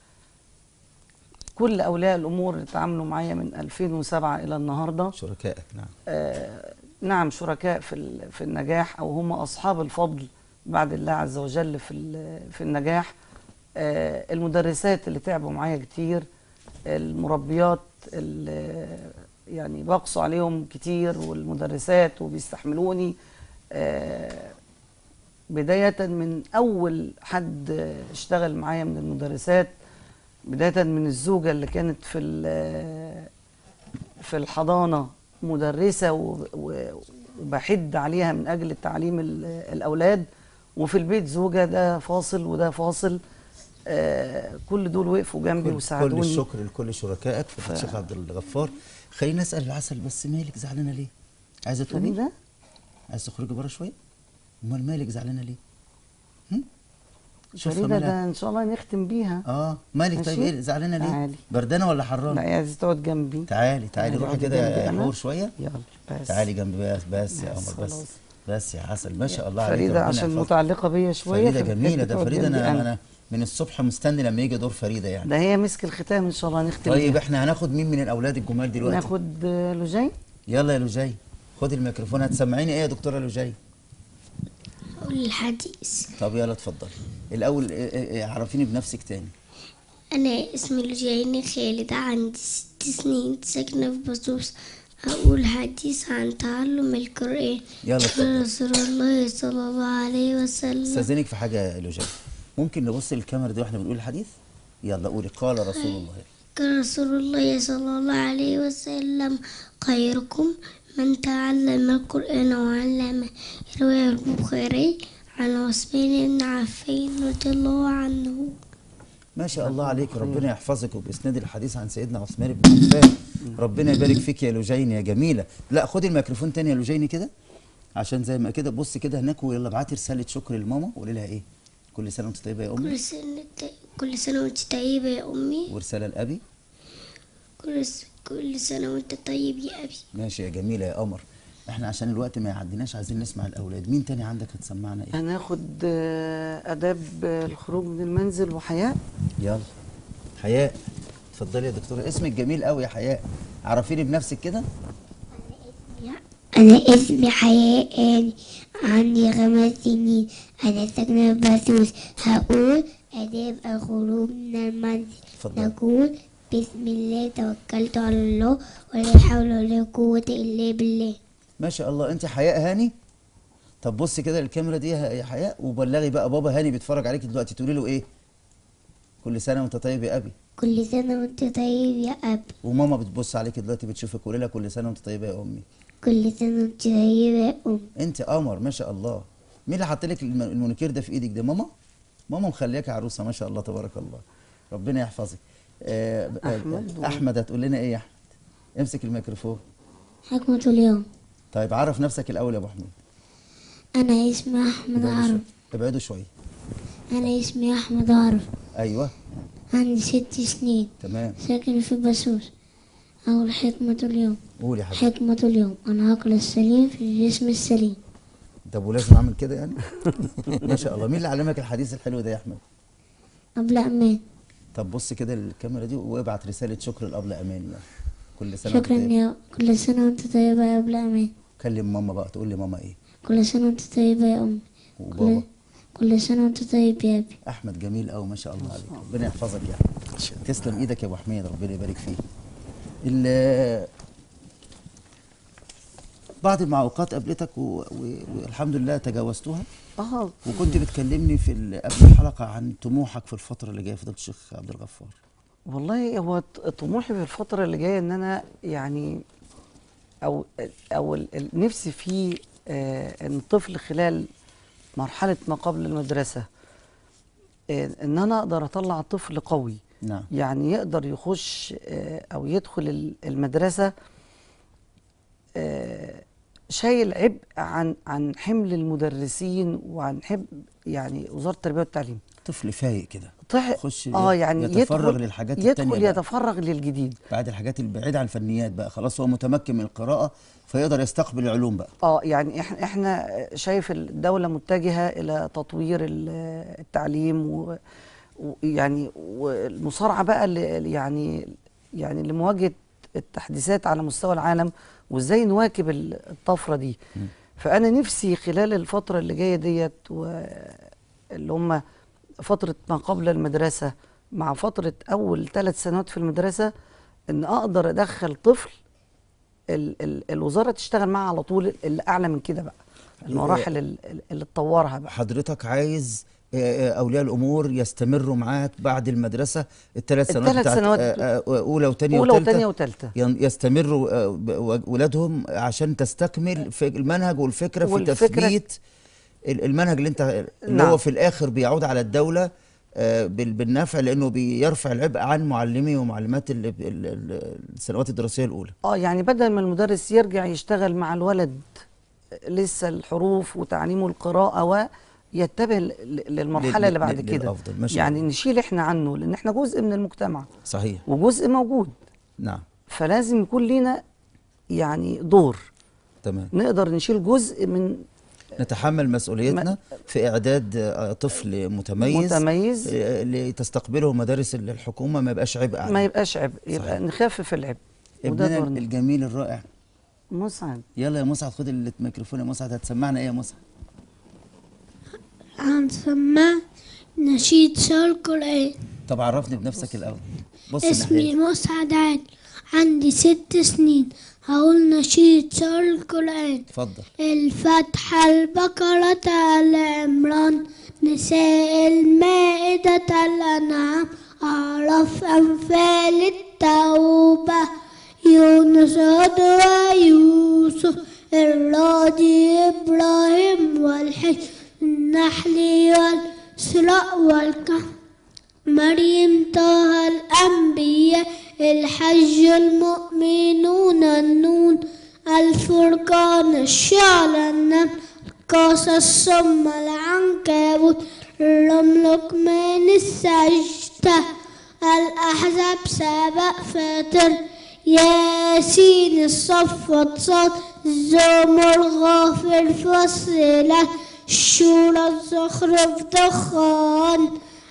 كل أولياء الأمور اللي تعاملوا معايا من 2007 إلى النهاردة شركائك نعم آه نعم شركاء في ال- في النجاح أو هم أصحاب الفضل بعد الله عز وجل في ال- في النجاح آه المدرسات اللي تعبوا معايا كتير المربيات اللي يعني بقصوا عليهم كتير والمدرسات وبيستحملوني آه بداية من أول حد اشتغل معايا من المدرسات بداية من الزوجة اللي كانت في ال- في الحضانة مدرسة و- و- وبحد عليها من أجل تعليم ال- الأولاد وفي البيت زوجة ده فاصل وده فاصل آه كل دول وقفوا جنبي كل, وساعدوني كل الشكر لكل شركائك في الشيخ عبد الغفار خلينا نسأل العسل بس مالك زعلانة ليه؟ عايزة تقولي؟ ده؟ عايزة تخرجي بره شوية؟ أمال مالك زعلانة ليه؟ هم؟ شوفها فريدة مالها. ده إن شاء الله نختم بيها اه مالك طيب ماشي؟ ايه زعلانه ليه؟ تعالي. بردانه ولا حرانه؟ لا عايزة تقعد جنبي تعالي تعالي تعالي روحي اقعدي كده جنبي يا أنا. حور شويه يلا بس تعالي جنبي بس بس يا بس قمر بس خلاص. بس يا عسل ما شاء الله عليك فريدة ربنا عشان يحفظك. متعلقة بيا شوية فريده فبتحب جميله ده تقعد فريده جنبي انا أنا. انا من الصبح مستني لما يجي دور فريده يعني ده هي مسك الختام إن شاء الله نختم طيب بيها. احنا هناخد مين من الاولاد الجمال دلوقتي؟ ناخد آه، لوجين يلا يا لوجاي خدي الميكروفون هتسمعيني ايه يا دكتوره لوجاي؟ قول الحديث طب يلا اتفضل الاول إيه- إيه- إيه، عرفيني بنفسك تاني أنا اسمي لجيني خالد عندي ست سنين ساكنة في بصوص هقول حديث عن تعلم القرآن يلا اتفضل. رسول الله صلى الله عليه وسلم استاذنك في حاجه يا لوجاي ممكن نبص للكاميرا دي واحنا بنقول الحديث؟ يلا قولي قال رسول الله كان رسول الله صلى الله عليه وسلم خيركم من تعلم القرآن وعلمه رواه البخاري عن عثمان بن عفان رضي الله عنه ما شاء الله عليك ربنا يحفظك وباسناد الحديث عن سيدنا عثمان بن عفان ربنا يبارك فيك يا لوجيني يا جميله لا خدي الميكروفون تاني يا لوجيني كده عشان زي ما كده بصي كده هناك ويلا ابعتي رساله شكر لماما وقولي لها ايه كل سنه وانت طيبه يا امي كل سنة كل سنة وانت طيبة يا أمي ورساله لابي كل س... كل سنة وانت طيب يا أبي ماشي يا جميله يا قمر احنا عشان الوقت ما يعديناش عايزين نسمع الاولاد مين تاني عندك هتسمعنا ايه هناخد آه، آداب آه، الخروج من المنزل وحياء يلا حياء اتفضلي يا دكتوره اسمك جميل قوي يا حياء عرفيني بنفسك كده أنا اسمي حياء آني عندي خمس سنين أنا ساكنة في بسوس هقول آداب الخروج من المنزل اتفضل. نقول بسم الله توكلت على الله ولا حول ولا قوة إلا بالله ما شاء الله انت حياء هاني طب بصي كده الكاميرا دي يا حياء وبلغي بقى بابا هاني بيتفرج عليك دلوقتي تقولي له ايه كل سنه وانت طيب يا ابي كل سنة وانت طيب يا أب وماما بتبص عليك دلوقتي بتشوفك قولي لها كل سنه وانت طيبه يا امي كل سنة وانت طيب يا أم انت قمر ما شاء الله مين اللي حط لك الم- المونيكير ده في ايدك ده ماما ماما مخلياك عروسه ما شاء الله تبارك الله ربنا يحفظك آه آه، أحمد و- احمد هتقول لنا ايه يا احمد امسك الميكروفون حكمة اليوم طيب عرف نفسك الاول يا ابو حميد أنا اسمي أحمد ابعدوا عرف شويه ابعدوا شويه أنا اسمي أحمد عرف ايوه عندي ست سنين تمام ساكن في بسوس أول حكمة اليوم قول يا حبيبي حكمة اليوم العقل السليم في الجسم السليم طب ولازم اعمل كده يعني ما شاء الله مين اللي علمك الحديث الحلو ده يا احمد قبل أمان طب بص كده الكاميرا دي وابعت رساله شكر لابله امان يعني كل سنه شكرا وأنت طيب. يا كل سنة وانت طيبة يا أبو أمين كلم ماما بقى تقول لي ماما ايه كل سنة وانت طيبة يا أمي وبابا كل, كل سنة وانت طيب يا أبي احمد جميل قوي ما شاء الله عليك ربنا يحفظك يا احمد تسلم ايدك يا ابو حميد ربنا يبارك فيك ال- بعض المعوقات قابلتك و... و... والحمد لله تجاوزتوها اه وكنت بتكلمني في ال- قبل الحلقه عن طموحك في الفتره اللي جايه فضيله الشيخ عبد الغفار والله هو ط- طموحي في الفترة اللي جاية إن أنا يعني أو أو ال- ال- نفسي في آه، إن الطفل خلال مرحلة ما قبل المدرسة آه، إن أنا أقدر أطلع طفل قوي نعم يعني يقدر يخش آه، أو يدخل ال- المدرسة آه، شايل عبء عن عن حمل المدرسين وعن حمل يعني وزارة التربية والتعليم طفل فايق كده طح يخش اه يعني يتفرغ يدخل للحاجات التانية يدخل بقى. يتفرغ للجديد بعد الحاجات البعيده عن الفنيات بقى خلاص هو متمكن من القراءه فيقدر يستقبل العلوم بقى اه يعني احنا احنا شايف الدوله متجهه الى تطوير ال- التعليم و- ويعني والمصارعه بقى ل- يعني يعني لمواجهه التحديثات على مستوى العالم وازاي نواكب ال- الطفره دي فانا نفسي خلال الفتره اللي جايه ديت و- اللي هم فتره ما قبل المدرسه مع فتره اول ثلاث سنوات في المدرسه ان اقدر ادخل طفل ال ال الوزاره تشتغل معاه على طول اللي اعلى من كده بقى المراحل ال- ال- اللي تطورها بقى حضرتك عايز آه، آه، اولياء الامور يستمروا معاك بعد المدرسه الثلاث سنوات الثلاث بتاعت سنوات آه، آه، اولى وثانيه أولى وثالثه وتانية وتالتة. ين- يستمروا آه، ب- ولادهم عشان تستكمل في المنهج والفكره في والفكرة- تثبيت ال- المنهج اللي انت اللي نعم. هو في الاخر بيعود على الدوله آه، بال- بالنفع لانه بيرفع العبء عن معلمي ومعلمات ال- ال- ال- السنوات الدراسيه الاولى اه يعني بدل ما المدرس يرجع يشتغل مع الولد لسه الحروف وتعليمه القراءه ويتبه ل- ل- للمرحله لل- اللي بعد لل- كده للأفضل، ما شاء يعني الله. نشيل احنا عنه لان احنا جزء من المجتمع صحيح وجزء موجود نعم فلازم يكون لينا يعني دور تمام نقدر نشيل جزء من نتحمل مسؤوليتنا في اعداد آه، طفل متميز متميز. آه، لتستقبله مدارس الحكومه ما يبقاش عبء عليه ما يبقاش عبء يبقى صحيح. نخفف العبء وده ابننا دورنا الجميل الرائع مسعد يلا يا مسعد خد الميكروفون يا مسعد هتسمعنا ايه يا مسعد هنسمع نشيد شهر القرآن طب عرفني بنفسك الاول بص اسمي الناحية. مسعد عادل عندي ست سنين هقول نشيد شهر القرآن اتفضل الفتحة البقرة آل عمران نساء المائدة الأنعام أعرف أنفال التوبة يونس هود ويوسف الراضي إبراهيم والحج النحل والإسراء والكهف مريم طه الأنبياء الحج المؤمنون النون الفرقان الشعر النمل القصص ثم العنكبوت الرمل لقمان السجدة الأحزاب سبق فاتر ياسين الصفوة صاد الزمر غافر فصلة الشورى الزخرف دخان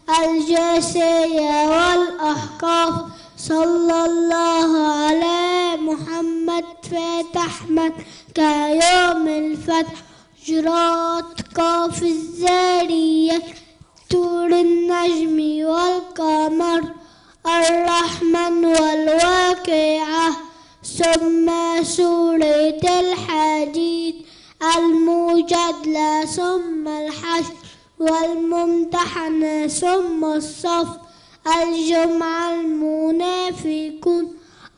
الجاسية والأحقاف صلى الله على محمد فاتح مكة يوم الفتح جرات قاف الزارية طور النجم والقمر الرحمن والواقعة ثم سورة الحديد المجادلة ثم الحشر والممتحنة ثم الصف الجمعة المنافقون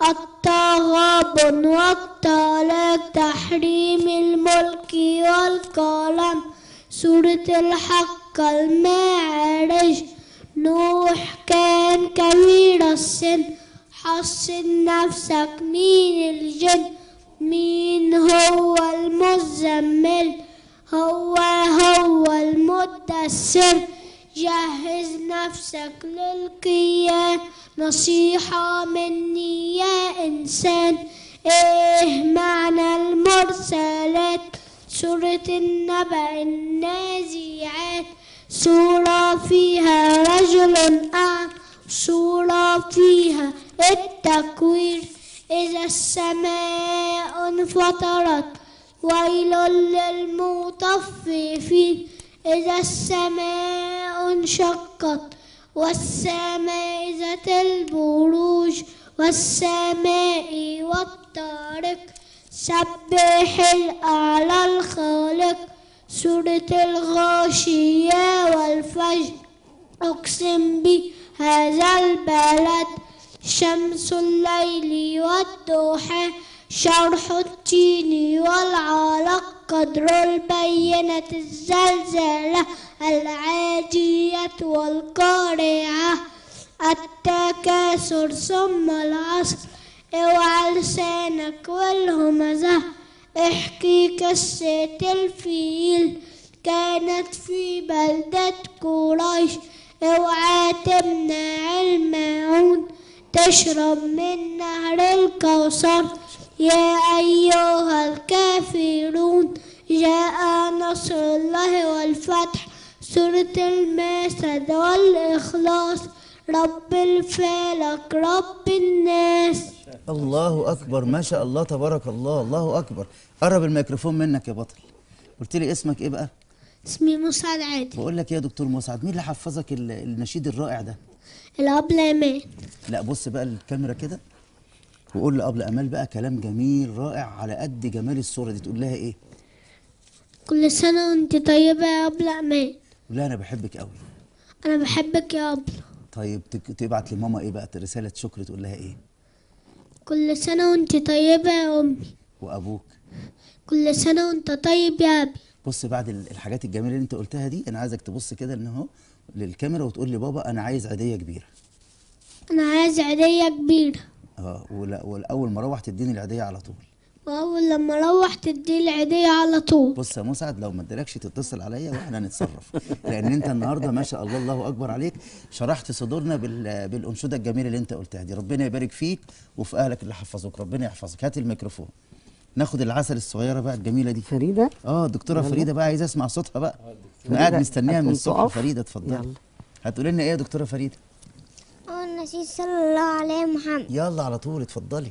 التغابن والطلاق تحريم الملك والقلم سورة الحق المعرج نوح كان كبير السن حصن نفسك مين الجن مين هو المزمل هو هو المدثر جهز نفسك للقيام نصيحة مني يا إنسان إيه معنى المرسلات سورة النبأ النازعات سورة فيها رجل أعمى سورة فيها التكوير إذا السماء انفطرت ويل للمطففين إذا السماء انشقت والسماء ذات البروج والسماء والطارق سبح الأعلى الخالق سورة الغاشية والفجر أقسم بهذا البلد شمس الليل والضحى شرح التين والعلق قدر البينة الزلزلة العادية والقارعة التكاثر ثم العصر اوعى لسانك والهمزة احكي قصة الفيل كانت في بلدة قريش اوعى تمنع الماعون تشرب من نهر الكوثر يا أيها الكافرون جاء نصر الله والفتح سورة المسد والإخلاص رب الفلك رب الناس الله اكبر ما شاء الله تبارك الله الله اكبر قرب الميكروفون منك يا بطل قلت لي اسمك ايه بقى اسمي مسعد عادل بقول لك إيه يا دكتور مسعد مين اللي حفظك ال- النشيد الرائع ده الأبلة أمان لا بص بقى الكاميرا كده وقول لأبل امال بقى كلام جميل رائع على قد جمال الصوره دي تقول لها ايه كل سنة وانت طيبة يا أبلة أمان قول لها انا بحبك قوي أنا بحبك يا أبلة طيب تك- تبعت لماما ايه بقى رساله شكر تقول لها ايه كل سنة وانت طيبة يا أمي وابوك كل سنة وانت طيب يا أبي بص بعد ال- الحاجات الجميله اللي انت قلتها دي انا عايزك تبص كده ان اهو للكاميرا وتقول لي بابا انا عايز عيديه كبيره أنا عايز عيدية كبيرة اه ولا- والاول ما اروح تديني العيديه على طول وأول لما أروح تدي العيدية على طول بص يا مسعد لو ما ادالكش تتصل عليا واحنا نتصرف لان انت النهارده ما شاء الله الله اكبر عليك شرحت صدورنا بال- بالانشوده الجميله اللي انت قلتها دي ربنا يبارك فيك وفي اهلك اللي حفظوك ربنا يحفظك هات الميكروفون ناخد العسل الصغيره بقى الجميله دي فريده اه دكتوره يلا. فريده بقى عايز اسمع صوتها بقى انا فريدة قاعد مستنيها من هتقوم الصبح تقف؟ فريده اتفضلي يلا. هتقول لنا ايه يا دكتوره فريده والنبي صلى الله عليه محمد يلا على طول اتفضلي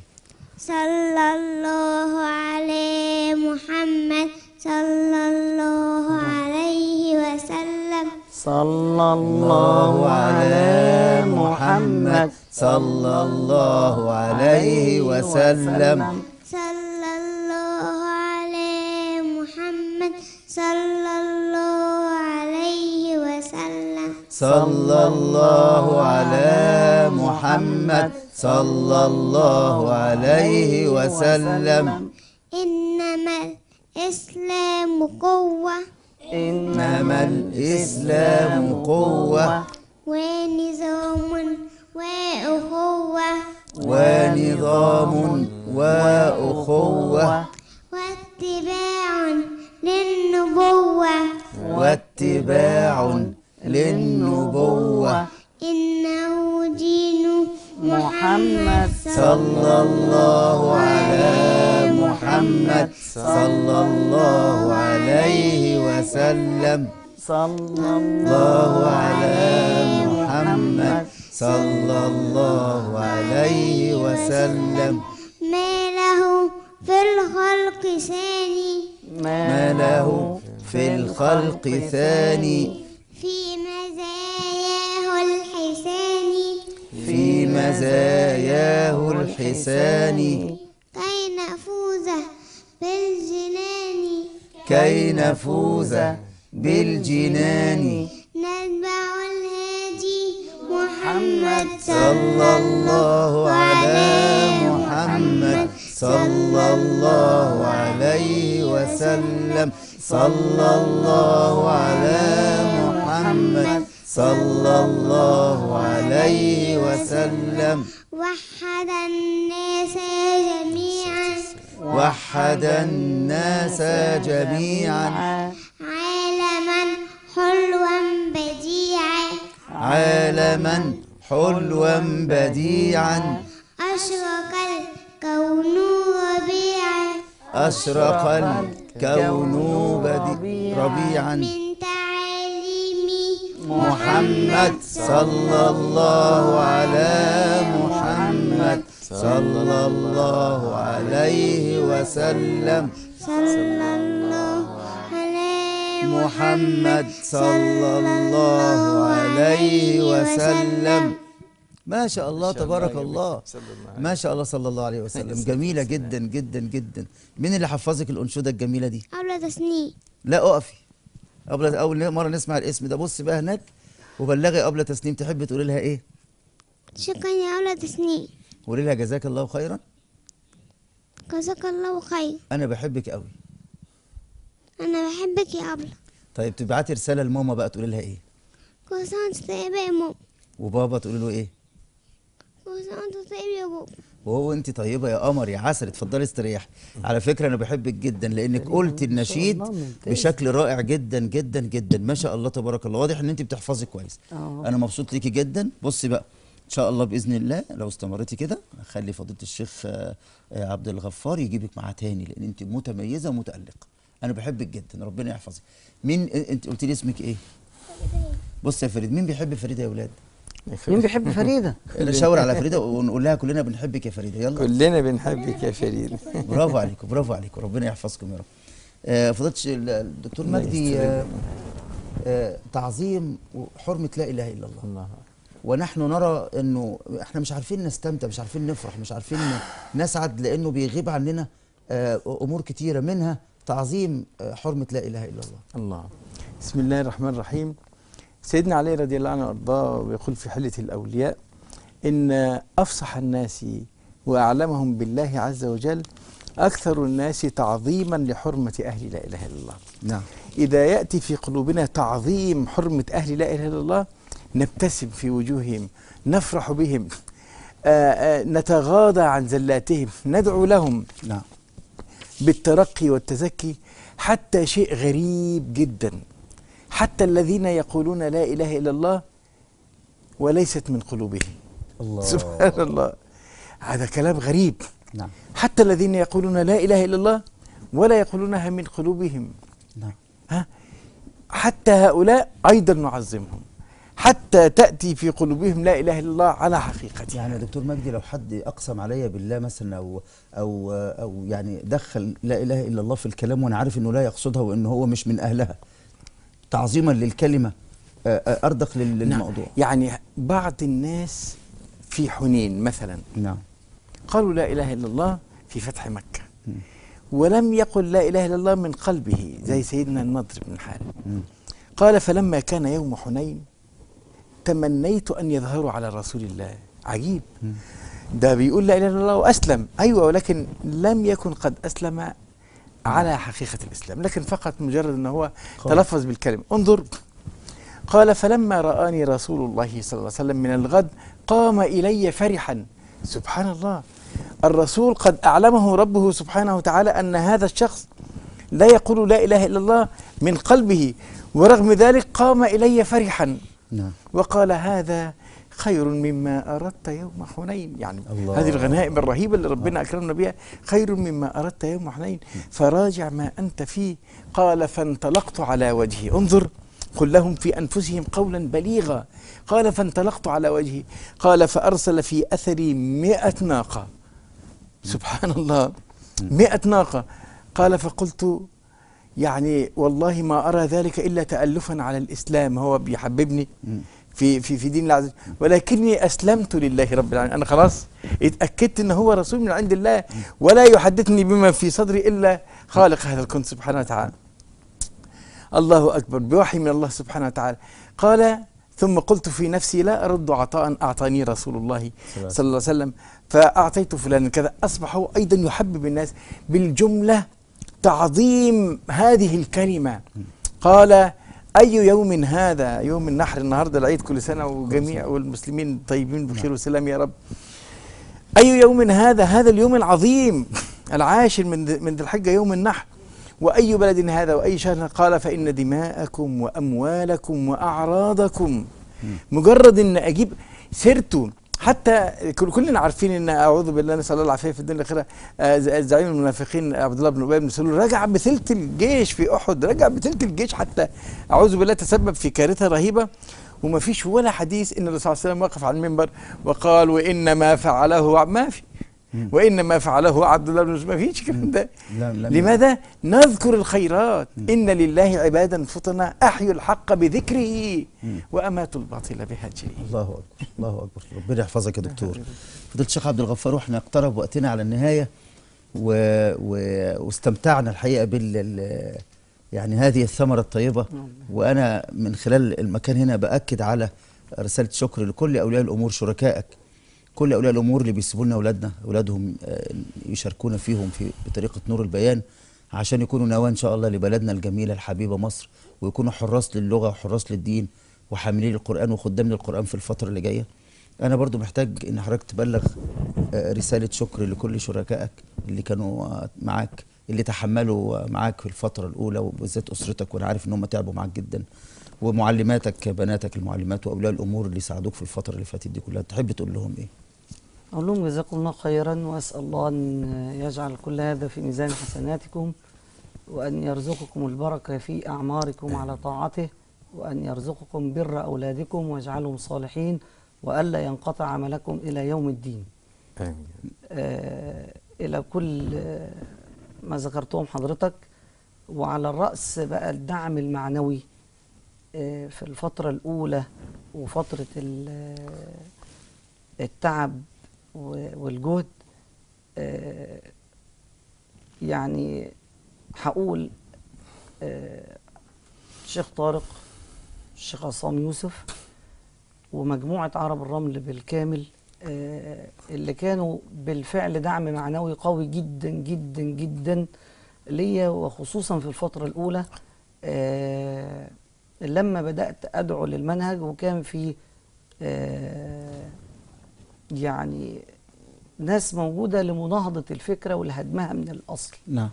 صلى الله عليه محمد صلى الله عليه وسلم صلى الله على محمد صلى الله عليه وسلم صلى الله عليه محمد صلى الله عليه وسلم صلى الله على محمد صلى الله عليه وسلم إنما الإسلام قوة إنما الإسلام قوة ونظام وأخوة ونظام وأخوة واتباع للنبوة واتباع للنبوة إنه دين محمد صلى الله على محمد صلى الله عليه وسلم صلى الله على محمد صلى الله عليه وسلم ما له في الخلق ثاني ما له في الخلق ثاني في مزاياه الحسان في مزاياه الحسان كي نفوز بالجنان كي نفوز بالجنان نتبع الهادي محمد صلى الله على محمد صلى الله عليه وسلم صلى الله على محمد صلى الله عليه وسلم وحد الناس جميعا وحد الناس جميعا عالما حلوا بديعا عالما حلوا بديعا أشرق الكون ربيعا أشرق الكون بدي ربيعا من تعاليم محمد صلى الله على محمد صلى الله عليه وسلم صلى الله عليه محمد صلى الله عليه وسلم ما شاء الله تبارك الله ما شاء الله صلى الله عليه وسلم جميلة جدا جدا جدا مين اللي حفظك الأنشودة الجميلة دي قبل تسنيم لا اقفي قبل أول مرة نسمع الاسم ده بص بقى هناك وبلغي قبل تسنيم تحب تقولي لها إيه شكرا يا قبل تسنيم قولي لها جزاك الله خيرا جزاك الله خير أنا بحبك قوي أنا بحبك يا قبل طيب تبعتي رسالة لماما بقى تقولي لها إيه كل سنة وأنت طيبة يا ماما وبابا تقولي له إيه كل سنة وأنت طيب يا بابا وهو انت طيبه يا قمر يا عسل اتفضلي استريحي على فكره انا بحبك جدا لانك قلتي النشيد الله، ممتاز. بشكل رائع جدا جدا جدا ما شاء الله تبارك الله واضح ان انت بتحفظي كويس آه. انا مبسوط ليكي جدا بصي بقى ان شاء الله باذن الله لو استمرتي كده اخلي فضيله الشيخ آه، آه، عبد الغفار يجيبك معاه تاني لان انت متميزه ومتالقه انا بحبك جدا ربنا يحفظك مين انت قلت لي اسمك ايه بص يا فريد مين بيحب فريده يا اولاد مين بيحب فريدة؟ نشاور على فريده ونقول لها كلنا بنحبك يا فريده يلا كلنا بنحبك يا فريد برافو عليكم برافو عليكم ربنا يحفظكم يا رب آه، فضيله الش- ال- الدكتور الله مجدي يسترك. آه، آه، تعظيم وحرمه لا اله الا الله الله ونحن نرى انه احنا مش عارفين نستمتع مش عارفين نفرح مش عارفين نسعد لانه بيغيب عننا آه، امور كتيره منها تعظيم آه، حرمه لا اله الا الله الله بسم الله الرحمن الرحيم سيدنا علي رضي الله عنه وارضاه يقول في حلة الأولياء إن أفصح الناس وأعلمهم بالله عز وجل أكثر الناس تعظيما لحرمة أهل لا إله إلا الله نعم إذا يأتي في قلوبنا تعظيم حرمة أهل لا إله إلا الله نبتسم في وجوههم نفرح بهم آآ آآ نتغاضى عن زلاتهم ندعو لهم نعم بالترقي والتزكي حتى شيء غريب جدا حتى الذين يقولون لا إله إلا الله وليست من قلوبهم الله سبحان الله هذا كلام غريب نعم حتى الذين يقولون لا إله إلا الله ولا يقولونها من قلوبهم نعم ها حتى هؤلاء أيضا نعظمهم حتى تأتي في قلوبهم لا إله إلا الله على حقيقتها يعني يا دكتور مجدي لو حد اقسم عليا بالله مثلا او او او يعني دخل لا اله الا الله في الكلام وانا عارف انه لا يقصدها وان هو مش من اهلها تعظيما للكلمه آه، آه، ارضخ لل- للموضوع يعني بعض الناس في حنين مثلا نعم قالوا لا إله إلا الله في فتح مكة ولم يقل لا إله إلا الله من قلبه زي سيدنا النضر بن حارث قال فلما كان يوم حنين تمنيت أن يظهروا على رسول الله عجيب ده بيقول لا إله إلا الله وأسلم أيوة ولكن لم يكن قد أسلم على حقيقة الإسلام لكن فقط مجرد أنه هو قال. تلفظ بالكلمة انظر قال فلما رآني رسول الله صلى الله عليه وسلم من الغد قام إلي فرحا سبحان الله الرسول قد أعلمه ربه سبحانه وتعالى أن هذا الشخص لا يقول لا إله إلا الله من قلبه ورغم ذلك قام إلي فرحا نعم وقال هذا خير مما أردت يوم حنين يعني الله. هذه الغنائم الرهيبة اللي ربنا أكرمنا بها خير مما أردت يوم حنين فراجع ما أنت فيه قال فانطلقت على وجهي انظر قل لهم في أنفسهم قولا بليغا قال فانطلقت على وجهي قال فأرسل في أثري مئة ناقة سبحان الله مئة ناقة قال فقلت يعني والله ما أرى ذلك إلا تألفا على الإسلام هو بيحببني في في في دين الله عز وجل ولكني أسلمت لله رب العالمين أنا خلاص اتأكدت أن هو رسول من عند الله ولا يحدثني بما في صدري إلا خالق هذا الكون سبحانه وتعالى الله أكبر بوحي من الله سبحانه وتعالى قال ثم قلت في نفسي لا أرد عطاء أعطاني رسول الله صلى الله عليه وسلم فأعطيت فلانا كذا أصبح هو أيضا يحبب الناس بالجملة تعظيم هذه الكلمة قال أي يوم هذا يوم النحر النهاردة العيد كل سنة وجميع والمسلمين طيبين بخير وسلام يا رب أي يوم هذا هذا اليوم العظيم العاشر من ذي- من ذي الحجة يوم النحر وأي بلد هذا وأي شهر قال فإن دماءكم وأموالكم وأعراضكم مجرد أن أجيب سيرته حتى كل- كلنا عارفين ان اعوذ بالله نسال الله العافيه في الدنيا الاخره آه، ز- زعيم المنافقين عبد الله بن ابي بن سلول رجع بثلث الجيش في احد رجع بثلث الجيش حتى اعوذ بالله تسبب في كارثه رهيبه وما فيش ولا حديث ان الرسول صلى الله عليه وسلم وقف على المنبر وقال وانما فعله عب- ما في وانما فعله عبد الله بن مسعود ما فيش الكلام ده لا لا لماذا نذكر الخيرات ان لله عبادا فطنا احيوا الحق بذكره واماتوا الباطل بهجره الله اكبر الله اكبر ربنا يحفظك يا دكتور فضيله الشيخ عبد الغفار واحنا اقترب وقتنا على النهايه و... و... واستمتعنا الحقيقه بال ال- يعني هذه الثمره الطيبه وانا من خلال المكان هنا باكد على رساله شكر لكل اولياء الامور شركائك كل اولياء الامور اللي بيسيبوا لنا اولادنا اولادهم آه، يشاركونا فيهم في بطريقه نور البيان عشان يكونوا نواه ان شاء الله لبلدنا الجميله الحبيبه مصر ويكونوا حراس للغه وحراس للدين وحاملين القران وخدام للقران في الفتره اللي جايه انا برضو محتاج ان حضرتك تبلغ آه، رساله شكر لكل شركائك اللي كانوا آه، معاك اللي تحملوا آه، معاك في الفتره الاولى وبالذات اسرتك وانا عارف ان هم تعبوا معاك جدا ومعلماتك بناتك المعلمات واولياء الامور اللي ساعدوك في الفتره اللي فاتت دي كلها تحب تقول لهم ايه أقول لهم جزاكم الله خيرا وأسأل الله أن يجعل كل هذا في ميزان حسناتكم وأن يرزقكم البركة في أعماركم على طاعته وأن يرزقكم بر أولادكم ويجعلهم صالحين وألا ينقطع عملكم إلى يوم الدين امين آه، إلى كل آه، ما ذكرتهم حضرتك وعلى الرأس بقى الدعم المعنوي آه، في الفترة الأولى وفترة ال- آه، التعب و- والجهد آه، يعني هقول آه، الشيخ طارق الشيخ عصام يوسف ومجموعة عرب الرمل بالكامل آه، اللي كانوا بالفعل دعم معنوي قوي جدا جدا جدا ليا وخصوصا في الفترة الأولى آه، لما بدأت أدعو للمنهج وكان في آه، يعني ناس موجودة لمناهضة الفكرة ولهدمها من الأصل نعم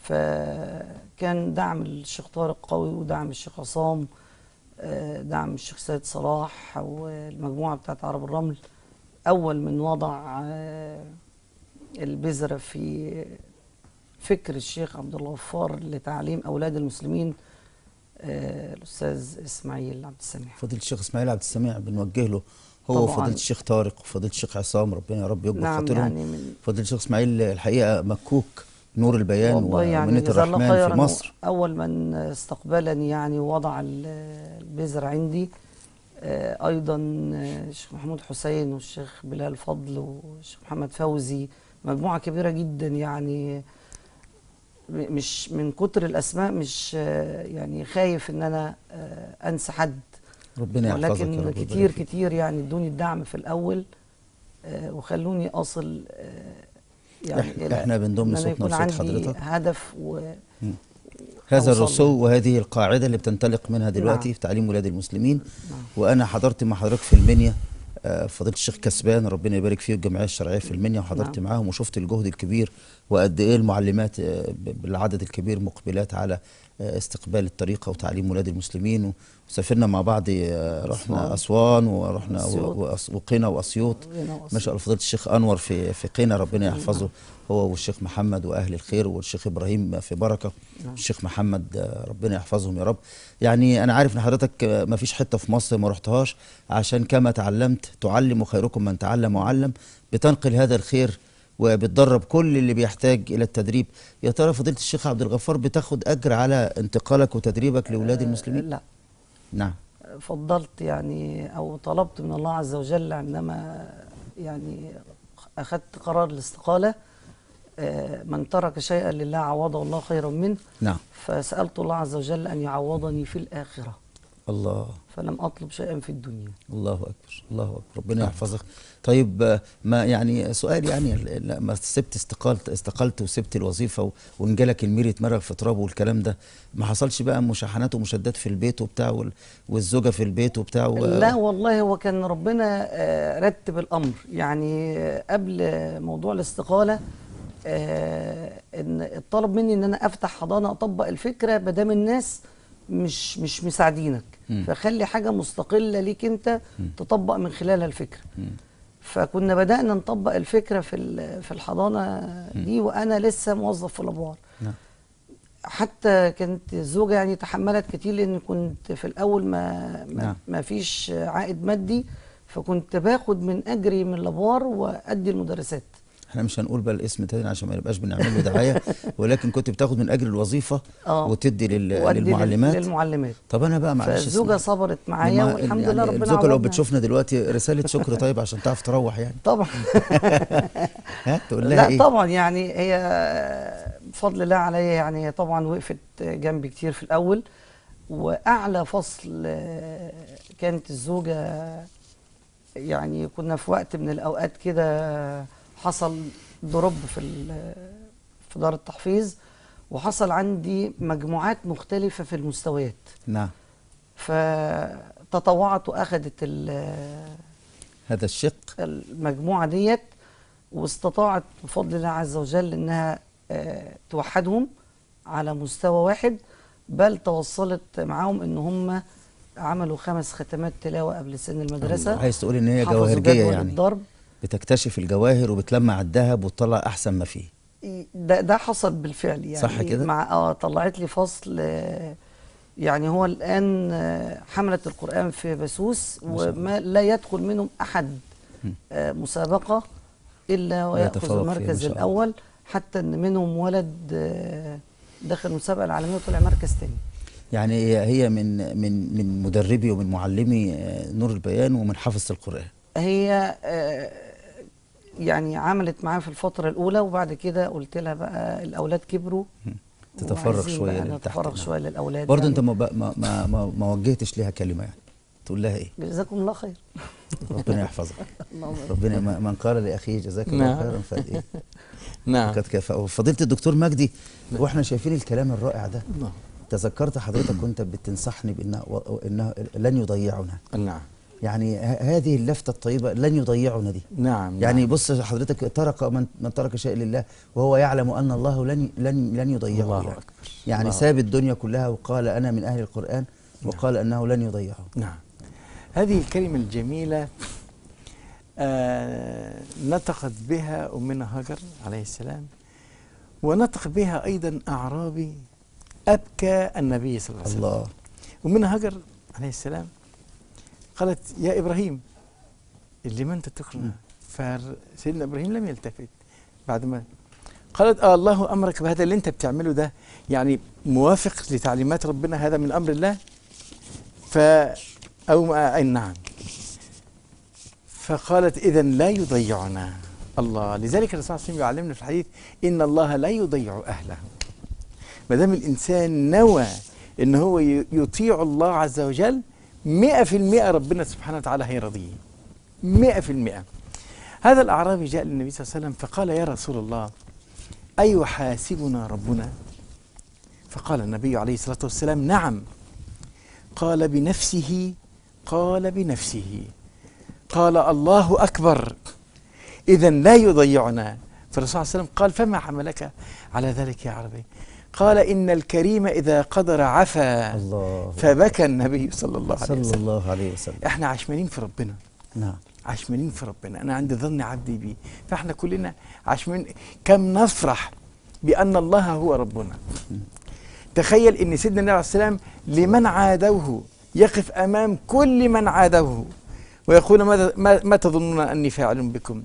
فكان دعم الشيخ طارق قوي ودعم الشيخ عصام آه، دعم الشيخ سيد صلاح والمجموعة بتاعت عرب الرمل أول من وضع آه، البذرة في فكر الشيخ عبد الله غفار لتعليم أولاد المسلمين آه، الأستاذ إسماعيل عبد السميع فضيله الشيخ اسماعيل عبد السميع بنوجه له هو طبعاً. وفضيله الشيخ طارق وفضيله الشيخ عصام ربنا يا رب يكبر نعم خاطرهم يعني من فضيله الشيخ اسماعيل الحقيقه مكوك نور البيان والله يعني ومنة جزاه الله الرحمن خيرا في مصر أول من استقبلني يعني ووضع ال- البذر عندي آه، أيضا آه، الشيخ محمود حسين والشيخ بلال فضل والشيخ محمد فوزي مجموعة كبيرة جدا يعني م- مش من كتر الأسماء مش آه، يعني خايف إن أنا آه، أنسى حد ربنا يحفظك يا ولكن رب ويبارك كتير فيك. كتير يعني ادوني الدعم في الأول آه، وخلوني أصل آه، يعني إحنا- إلى إحنا بنضم إن أنا صوتنا يكون لصوت عندي حضرتك. هدف و هذا أوصل الرسو له. وهذه القاعدة اللي بتنطلق منها دلوقتي نعم. في تعليم ولاد المسلمين وأنا حضرت مع حضرتك في المنيا آه، فضيلة الشيخ كسبان ربنا يبارك فيه الجمعية الشرعية في المنيا وحضرت نعم. معاهم وشفت الجهد الكبير وقد إيه المعلمات آه، ب- بالعدد الكبير مقبلات على آه، استقبال الطريقة وتعليم ولاد المسلمين وسافرنا مع بعض آه، رحنا أسوان ورحنا أسيوط. و- وأس- وقنا وأسيوط قنا وأسيوط. ما شاء الله فضيلة الشيخ أنور في في قنا ربنا يحفظه هو والشيخ محمد وأهل الخير والشيخ إبراهيم في بركة نعم. الشيخ محمد آه، ربنا يحفظهم يا رب يعني أنا عارف إن حضرتك آه، ما فيش حتة في مصر ما رحتهاش عشان كما تعلمت تعلم خيركم من تعلم وعلم بتنقل هذا الخير وبتدرب كل اللي بيحتاج إلى التدريب يا ترى فضيلة الشيخ عبد الغفار بتاخد أجر على انتقالك وتدريبك لأولاد المسلمين؟ لا نعم فضلت يعني او طلبت من الله عز وجل عندما يعني اخذت قرار الاستقاله آه، من ترك شيئا لله عوضه الله خيرا منه نعم فسالت الله عز وجل ان يعوضني في الاخره الله فلم اطلب شيئا في الدنيا الله اكبر الله اكبر ربنا يحفظك طيب آه، ما يعني سؤال يعني ال- لما سبت استقالت استقلت وسبت الوظيفه و- وان جالك المير يتمرغ في ترابه والكلام ده ما حصلش بقى مشاحنات ومشادات في البيت وبتاع وال- والزوجه في البيت وبتاع و... لا والله هو كان ربنا آه، رتب الامر يعني آه، قبل موضوع الاستقاله آه، ان الطلب مني ان انا افتح حضانه اطبق الفكره ما دام الناس مش مش مساعدينك مم. فخلي حاجه مستقله ليك انت تطبق من خلالها الفكره فكنا بدانا نطبق الفكره في ال- في الحضانه دي وانا لسه موظف في الابوار نعم. حتى كانت الزوجة يعني تحملت كتير لأن كنت في الأول ما ما, نعم. ما فيش عائد مادي فكنت باخد من أجري من الأبوار وأدي المدرسات احنا مش هنقول بقى الاسم تاني عشان ما نبقاش بنعمل له دعايه ولكن كنت بتاخد من اجر الوظيفه آه. وتدي لل... وأدي لل- للمعلمات للمعلمات طب انا بقى معلش فالزوجة اسمع. صبرت معايا لما- والحمد يعني لله ربنا الزوجه لو عوضنا. بتشوفنا دلوقتي رساله شكر طيب عشان تعرف تروح يعني طبعا ها تقول لها لا ايه طبعا يعني هي بفضل الله عليا يعني هي طبعا وقفت جنبي كتير في الاول واعلى فصل آه، كانت الزوجه يعني كنا في وقت من الاوقات كده حصل ضرب في ال- في دار التحفيظ وحصل عندي مجموعات مختلفه في المستويات نعم فتطوعت واخدت ال- هذا الشق المجموعة ديت واستطاعت بفضل الله عز وجل انها آه، توحدهم على مستوى واحد بل توصلت معاهم ان هم عملوا خمس ختمات تلاوة قبل سن المدرسة الله. عايز تقول ان هي حفظوا جواهرجيه جدول يعني الضرب بتكتشف الجواهر وبتلمع الذهب وتطلع احسن ما فيه ده ده حصل بالفعل يعني صح كده؟ مع اه طلعت لي فصل آه، يعني هو الان آه، حملة القرآن في بسوس ما شاء الله. وما لا يدخل منهم احد آه، مسابقة الا ويأخذ ويتفوق فيها ما المركز شاء الله. الاول حتى ان منهم ولد آه، دخل المسابقة العالمية وطلع مركز تاني يعني هي هي من من من مدربي ومن معلمي آه، نور البيان ومن حافظه القران هي آه، يعني عملت معايا في الفترة الأولى وبعد كده قلت لها بقى الأولاد كبروا تتفرغ وعايزين شويه بقى للتحت نتفرغ نعم. شوية للأولاد برضه يعني. انت ما, بق- ما ما ما, ما وجهتش ليها كلمه يعني تقول لها ايه جزاكم الله خير ربنا يحفظك اللهم آمين. ربنا ما- من قال لاخيه جزاك الله نعم. خيرا فقد ايه نعم قد كفى فضيله الدكتور مجدي واحنا شايفين الكلام الرائع ده نعم. تذكرت حضرتك كنت بتنصحني بانه وانه لن يضيعنا نعم يعني ه- هذه اللفته الطيبه لن يضيعنا دي نعم يعني بص حضرتك ترك من من ترك شيء لله وهو يعلم ان الله لن لن لن يضيعه الله يعني, أكبر. يعني الله ساب الدنيا كلها وقال انا من اهل القران وقال انه لن يضيعه نعم هذه الكلمة الجميلة آه نطقت بها أمنا هاجر عليه السلام ونطق بها أيضا أعرابي أبكى النبي صلى الله عليه وسلم الله أمنا هاجر عليه السلام قالت يا إبراهيم لمن تتركنا فسيدنا إبراهيم لم يلتفت بعد ما قالت آه الله أمرك بهذا اللي أنت بتعمله ده يعني موافق لتعليمات ربنا هذا من أمر الله ف أو ما أي نعم فقالت إذا لا يضيعنا الله لذلك الرسول صلى الله عليه وسلم يعلمنا في الحديث إن الله لا يضيع أهله ما دام الإنسان نوى إن هو ي- يطيع الله عز وجل مئة في المئة ربنا سبحانه وتعالى هيرضيه مئة في المئة هذا الأعرابي جاء للنبي صلى الله عليه وسلم فقال يا رسول الله أيحاسبنا ربنا فقال النبي عليه الصلاة والسلام نعم قال بنفسه قال بنفسه قال الله أكبر إذا لا يضيعنا فالرسول صلى الله عليه وسلم قال فما حملك على ذلك يا عربي قال إن الكريم إذا قدر عفا الله فبكى النبي صلى الله عليه صلى وسلم الله عليه وسلم احنا عشمانين في ربنا نعم عشمانين في ربنا انا عند ظن عبدي بي فاحنا كلنا عشمان كم نفرح بان الله هو ربنا تخيل ان سيدنا النبي عليه السلام لمن عادوه يقف امام كل من عادوه ويقول ماذا ما, ما تظنون اني فاعل بكم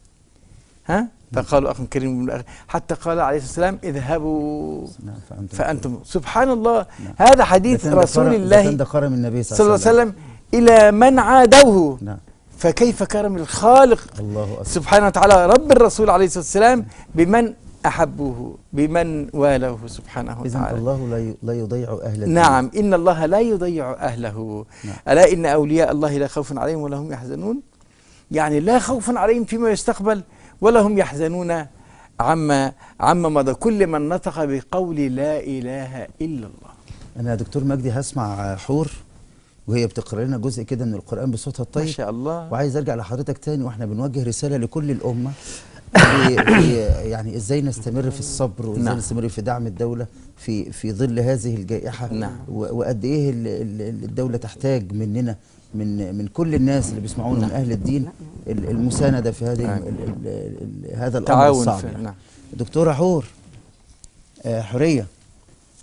ها فقالوا اخ كريم من الأخ حتى قال عليه الصلاه والسلام اذهبوا نعم فأنتم فانتم سبحان الله هذا حديث ده كان ده رسول كرم- الله ده كان ده كرم النبي صلى الله عليه وسلم إلى من عادوه نعم فكيف كرم الخالق الله أكبر سبحانه وتعالى رب الرسول عليه الصلاة والسلام بمن أحبوه بمن والوه سبحانه إذا وتعالى الله لا ي- لا يضيع أهل الدين. نعم إن الله لا يضيع أهله نعم. ألا إن أولياء الله لا خوف عليهم ولا هم يحزنون يعني لا خوف عليهم فيما يستقبل ولا هم يحزنون عما عما مضى كل من نطق بقول لا إله إلا الله أنا يا دكتور مجدي هسمع حور وهي بتقرأ لنا جزء كده من القرآن بصوتها الطيب ما شاء الله وعايز أرجع لحضرتك تاني وإحنا بنوجه رسالة لكل الأمة في في يعني إزاي نستمر في الصبر وإزاي نعم. نستمر في دعم الدولة في في ظل هذه الجائحة نعم. و- وقد إيه ال- ال- الدولة تحتاج مننا من من كل الناس اللي بيسمعونا من نعم. أهل الدين ال- المساندة في هذه نعم. ال- ال- ال- هذا الأمر تعاون الصعب في- يعني. نعم دكتورة حور آه، حورية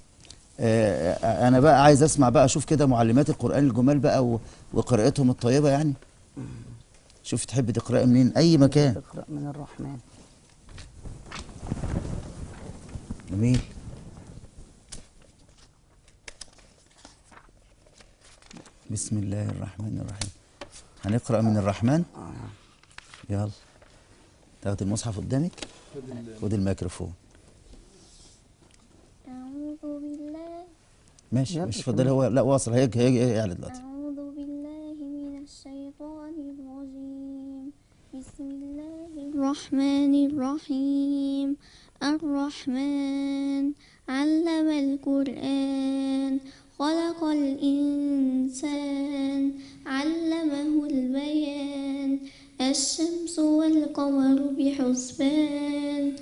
آه، انا بقى عايز اسمع بقى اشوف كده معلمات القران الجمال بقى و- وقراءتهم الطيبه يعني شوف تحب تقرأ منين اي مكان اقرأ من الرحمن جميل بسم الله الرحمن الرحيم هنقرأ من الرحمن يلا تاخد المصحف قدامك خد الميكروفون أعوذ بالله ماشي مش فضل هو لا واصل هيجي هيجي يعني دلوقتي أعوذ بالله من الشيطان الرجيم بسم الله الرحمن الرحيم الرحمن علم القرآن خلق الإنسان علمه البيان الشمس والقمر بحسبان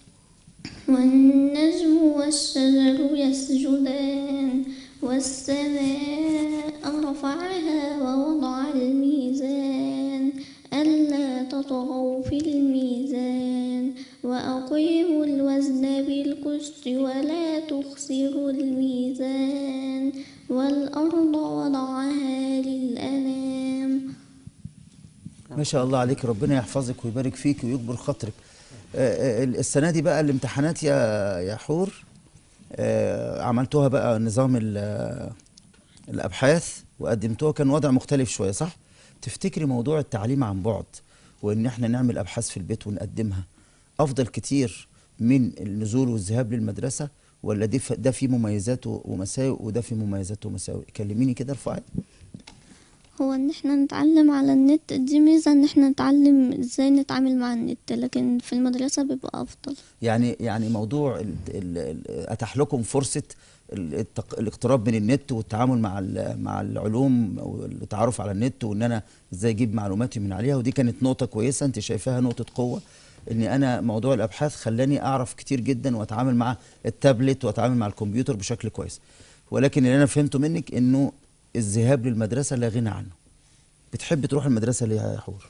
والنجم والشجر يسجدان والسماء رفعها ووضع الميزان ألا تطغوا في الميزان وأقيموا الوزن بالقسط ولا تخسروا الميزان والأرض وضعها للأنام ما شاء الله عليك ربنا يحفظك ويبارك فيك ويكبر خاطرك آه، آه، السنة دي بقى الامتحانات يا يا حور آه، عملتوها بقى نظام ال- آه، الأبحاث وقدمتوها كان وضع مختلف شوية صح؟ تفتكري موضوع التعليم عن بعد وإن احنا نعمل أبحاث في البيت ونقدمها أفضل كتير من النزول والذهاب للمدرسة ولا دي ف- ده فيه مميزات و- ومساوئ وده فيه مميزات ومساوئ كلميني كده ارفعي هو ان احنا نتعلم على النت دي ميزة ان احنا نتعلم ازاي نتعامل مع النت لكن في المدرسة بيبقى افضل يعني يعني موضوع ال ال ال اتاح لكم فرصه ال- التق- الاقتراب من النت والتعامل مع ال- مع العلوم والتعرف على النت وان انا ازاي اجيب معلوماتي من عليها ودي كانت نقطه كويسه انت شايفاها نقطه قوه ان انا موضوع الابحاث خلاني اعرف كتير جدا واتعامل مع التابلت واتعامل مع الكمبيوتر بشكل كويس ولكن اللي انا فهمته منك انه الذهاب للمدرسه لا غنى عنه بتحب تروح المدرسه ليه يا حور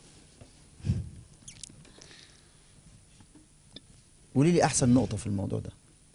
قولي لي احسن نقطه في الموضوع ده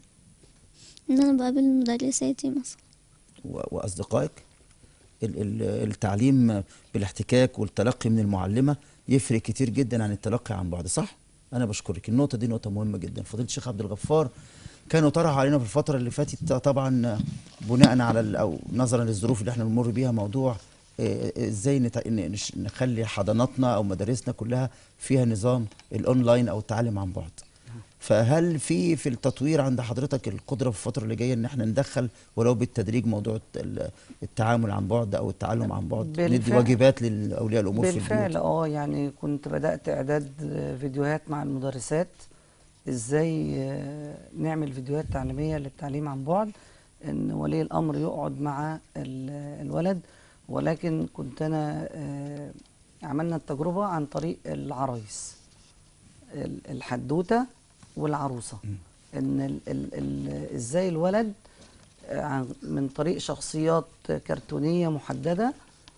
ان انا بقابل مدرساتي مثلا و- واصدقائك ال- ال- التعليم بالاحتكاك والتلقي من المعلمه يفرق كتير جدا عن التلقي عن بعد صح انا بشكرك النقطه دي نقطه مهمه جدا فضيله الشيخ عبد الغفار كانوا طرحوا علينا في الفتره اللي فاتت طبعا بناء على ال- او نظرا للظروف اللي احنا بنمر بيها موضوع آه، آه، ازاي نت- ن- نش- نخلي حضاناتنا او مدارسنا كلها فيها نظام الاونلاين او التعلم عن بعد فهل في في التطوير عند حضرتك القدره في الفتره اللي جايه ان احنا ندخل ولو بالتدريج موضوع الت- ال- التعامل عن بعد او التعلم عن بعد ندي بالفعل. واجبات لاولياء الامور في بالفعل البيوت اه يعني كنت بدأت إعداد فيديوهات مع المدرسات إزاي آه، نعمل فيديوهات تعليمية للتعليم عن بعد إن ولي الأمر يقعد مع ال- الولد ولكن كنت أنا آه، عملنا التجربة عن طريق العرايس ال- الحدوتة والعروسة إن ال ال ال إزاي الولد آه، عن- من طريق شخصيات كرتونية محددة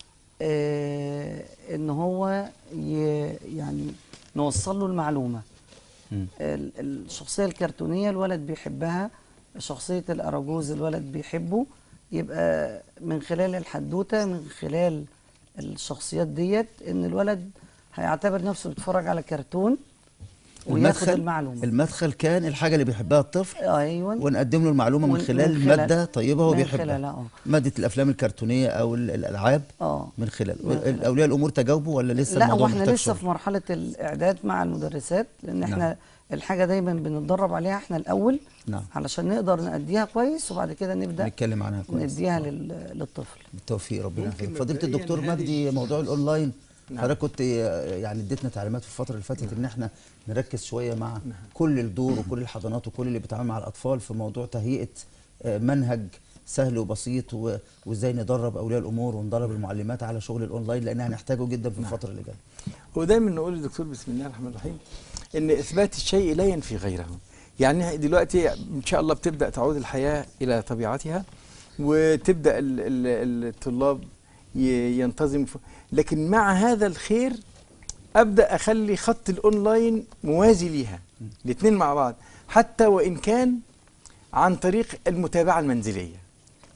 آه، ان هو ي- يعني نوصل له المعلومه ال- الشخصيه الكرتونيه الولد بيحبها شخصيه الاراجوز الولد بيحبه يبقى من خلال الحدوته من خلال الشخصيات ديت ان الولد هيعتبر نفسه بيتفرج على كرتون وياخد المعلومه المدخل كان الحاجه اللي بيحبها الطفل ايوه ونقدم له المعلومه من ون- خلال من خلال- ماده طيبه هو من بيحبها خلالها، آه. ماده الافلام الكرتونيه او ال- الالعاب اه من خلال من خلال. اولياء الامور تجاوبوا ولا لسه لا الموضوع واحنا محتاج لسه شغل؟ في مرحله الاعداد مع المدرسات لان احنا نعم. الحاجه دايما بنتدرب عليها احنا الاول نعم علشان نقدر نأديها كويس وبعد كده نبدا نتكلم عنها كويس نديها لل- للطفل بالتوفيق ربنا ممكن يحفظك فضيله مبدئياً الدكتور هذه مجدي موضوع الاونلاين نعم. حضرتك كنت يعني اديتنا تعليمات في الفتره اللي فاتت ان احنا نركز شويه مع كل الدور وكل الحضانات وكل اللي بيتعامل مع الاطفال في موضوع تهيئه آه، منهج سهل وبسيط و- وازاي ندرب اولياء الامور وندرب المعلمات على شغل الاونلاين لان هنحتاجه جدا في الفتره اللي جايه ودايما نقول للدكتور بسم الله الرحمن الرحيم ان اثبات الشيء لا ينفي غيره يعني دلوقتي ان شاء الله بتبدا تعود الحياه الى طبيعتها وتبدا ال- ال- الطلاب ي- ينتظموا ف- لكن مع هذا الخير ابدا اخلي خط الاونلاين موازي ليها الاثنين مع بعض حتى وان كان عن طريق المتابعه المنزليه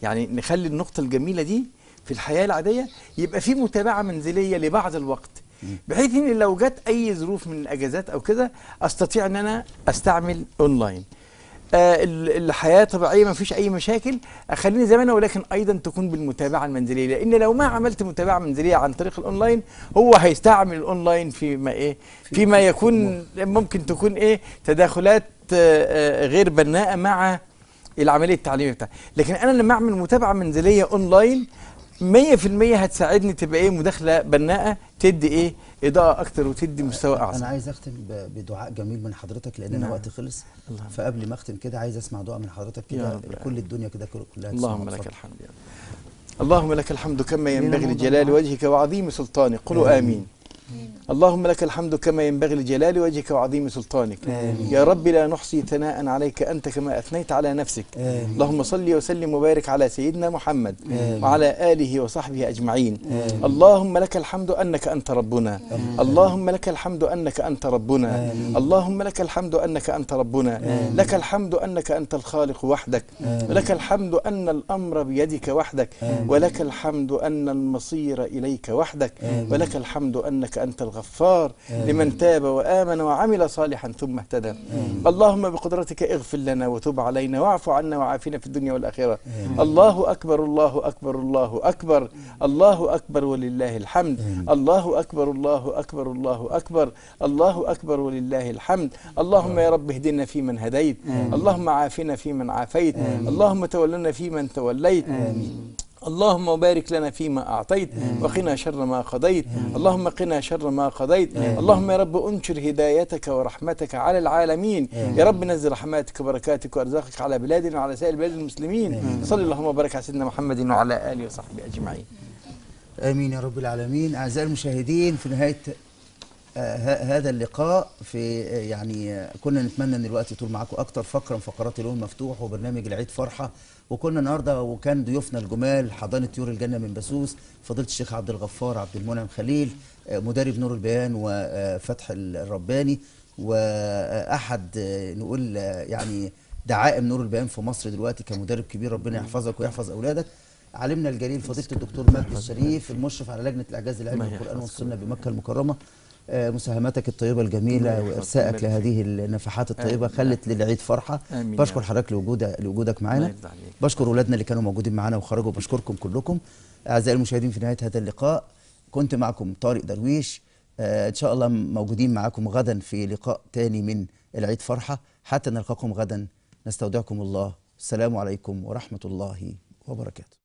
يعني نخلي النقطه الجميله دي في الحياه العاديه يبقى في متابعه منزليه لبعض الوقت بحيث ان لو جت اي ظروف من الاجازات او كده استطيع ان انا استعمل اونلاين آه ال- الحياه طبيعيه ما فيش اي مشاكل اخليني زي ما انا ولكن ايضا تكون بالمتابعه المنزليه لان لو ما عملت متابعه منزليه عن طريق الاونلاين هو هيستعمل الاونلاين فيما ايه فيما يكون ممكن تكون ايه تداخلات آه، آه، غير بناءه مع العمليه التعليميه بتاعتي لكن انا لما اعمل متابعه منزليه اونلاين 100% هتساعدني تبقى ايه مداخله بناءه تدي ايه اضاءه اكتر وتدي مستوى اعظم انا عايز اختم ب- بدعاء جميل من حضرتك لان انا نعم. وقتي خلص اللهم. فقبل ما اختم كده عايز اسمع دعاء من حضرتك يا كده رب كل الدنيا كده كل- كلها اللهم تسمع. لك اتفضل. الحمد يا رب. اللهم لك الحمد كما ينبغي موضوع لجلال دعاء. وجهك وعظيم سلطانك قولوا آمين اللهم لك الحمد كما ينبغي لجلال وجهك وعظيم سلطانك آمين. يا رب لا نحصي ثناء عليك أنت كما أثنيت على نفسك آمين. اللهم صل وسلم وبارك على سيدنا محمد آمين. وعلى آله وصحبه أجمعين آمين. اللهم لك الحمد أنك أنت ربنا اللهم لك الحمد أنك أنت ربنا آمين. اللهم لك الحمد أنك أنت ربنا آمين. لك الحمد أنك أنت الخالق وحدك آمين. ولك الحمد أن الأمر بيدك وحدك آمين. ولك الحمد أن المصير إليك وحدك آمين. ولك الحمد أنك أنت الغفار آمين. لمن تاب وآمن وعمل صالحا ثم اهتدى اللهم بقدرتك اغفر لنا وتب علينا واعف عنا وعافنا في الدنيا والآخرة الله أكبر الله أكبر الله أكبر الله أكبر ولله الحمد الله أكبر الله أكبر الله أكبر الله أكبر ولله الحمد اللهم يا رب اهدنا فيمن هديت اللهم عافنا فيمن عافيت اللهم تولنا فيمن توليت اللهم بارك لنا فيما أعطيت وقنا شر ما قضيت اللهم قنا شر ما قضيت اللهم يا رب أنشر هدايتك ورحمتك على العالمين يا رب نزل رحماتك وبركاتك وأرزاقك على بلادنا وعلى سائر بلاد المسلمين صلى اللهم وبارك على سيدنا محمد وعلى آله وصحبه أجمعين امين يا رب العالمين اعزائي المشاهدين في نهايه آه، ه- هذا اللقاء في آه، يعني آه، كنا نتمنى ان الوقت يطول معاكم اكتر فقره من فقرات اليوم مفتوح وبرنامج العيد فرحه وكنا النهارده وكان ضيوفنا الجمال حضانه طيور الجنه من بسوس فضيله الشيخ عبد الغفار عبد المنعم خليل آه، مدرب نور البيان وفتح الرباني واحد آه، نقول آه، يعني دعائم نور البيان في مصر دلوقتي كمدرب كبير ربنا يحفظك ويحفظ اولادك علمنا الجليل فضيله الدكتور مجدي الشريف المشرف على لجنه الاعجاز العلمي الله والقران يحفظك. والسنه بمكه المكرمه آه، مساهماتك الطيبه الجميله الله يحفظك وارسائك ويبارك لهذه النفحات الطيبه آمين. خلت للعيد فرحه آمين يا بشكر رب. حضرتك لوجود لوجودك الله معانا يرضى عليك. بشكر اولادنا اللي كانوا موجودين معانا وخرجوا بشكركم كلكم اعزائي المشاهدين في نهايه هذا اللقاء كنت معكم طارق درويش آه، ان شاء الله موجودين معاكم غدا في لقاء تاني من العيد فرحه حتى نلقاكم غدا نستودعكم الله السلام عليكم ورحمه الله وبركاته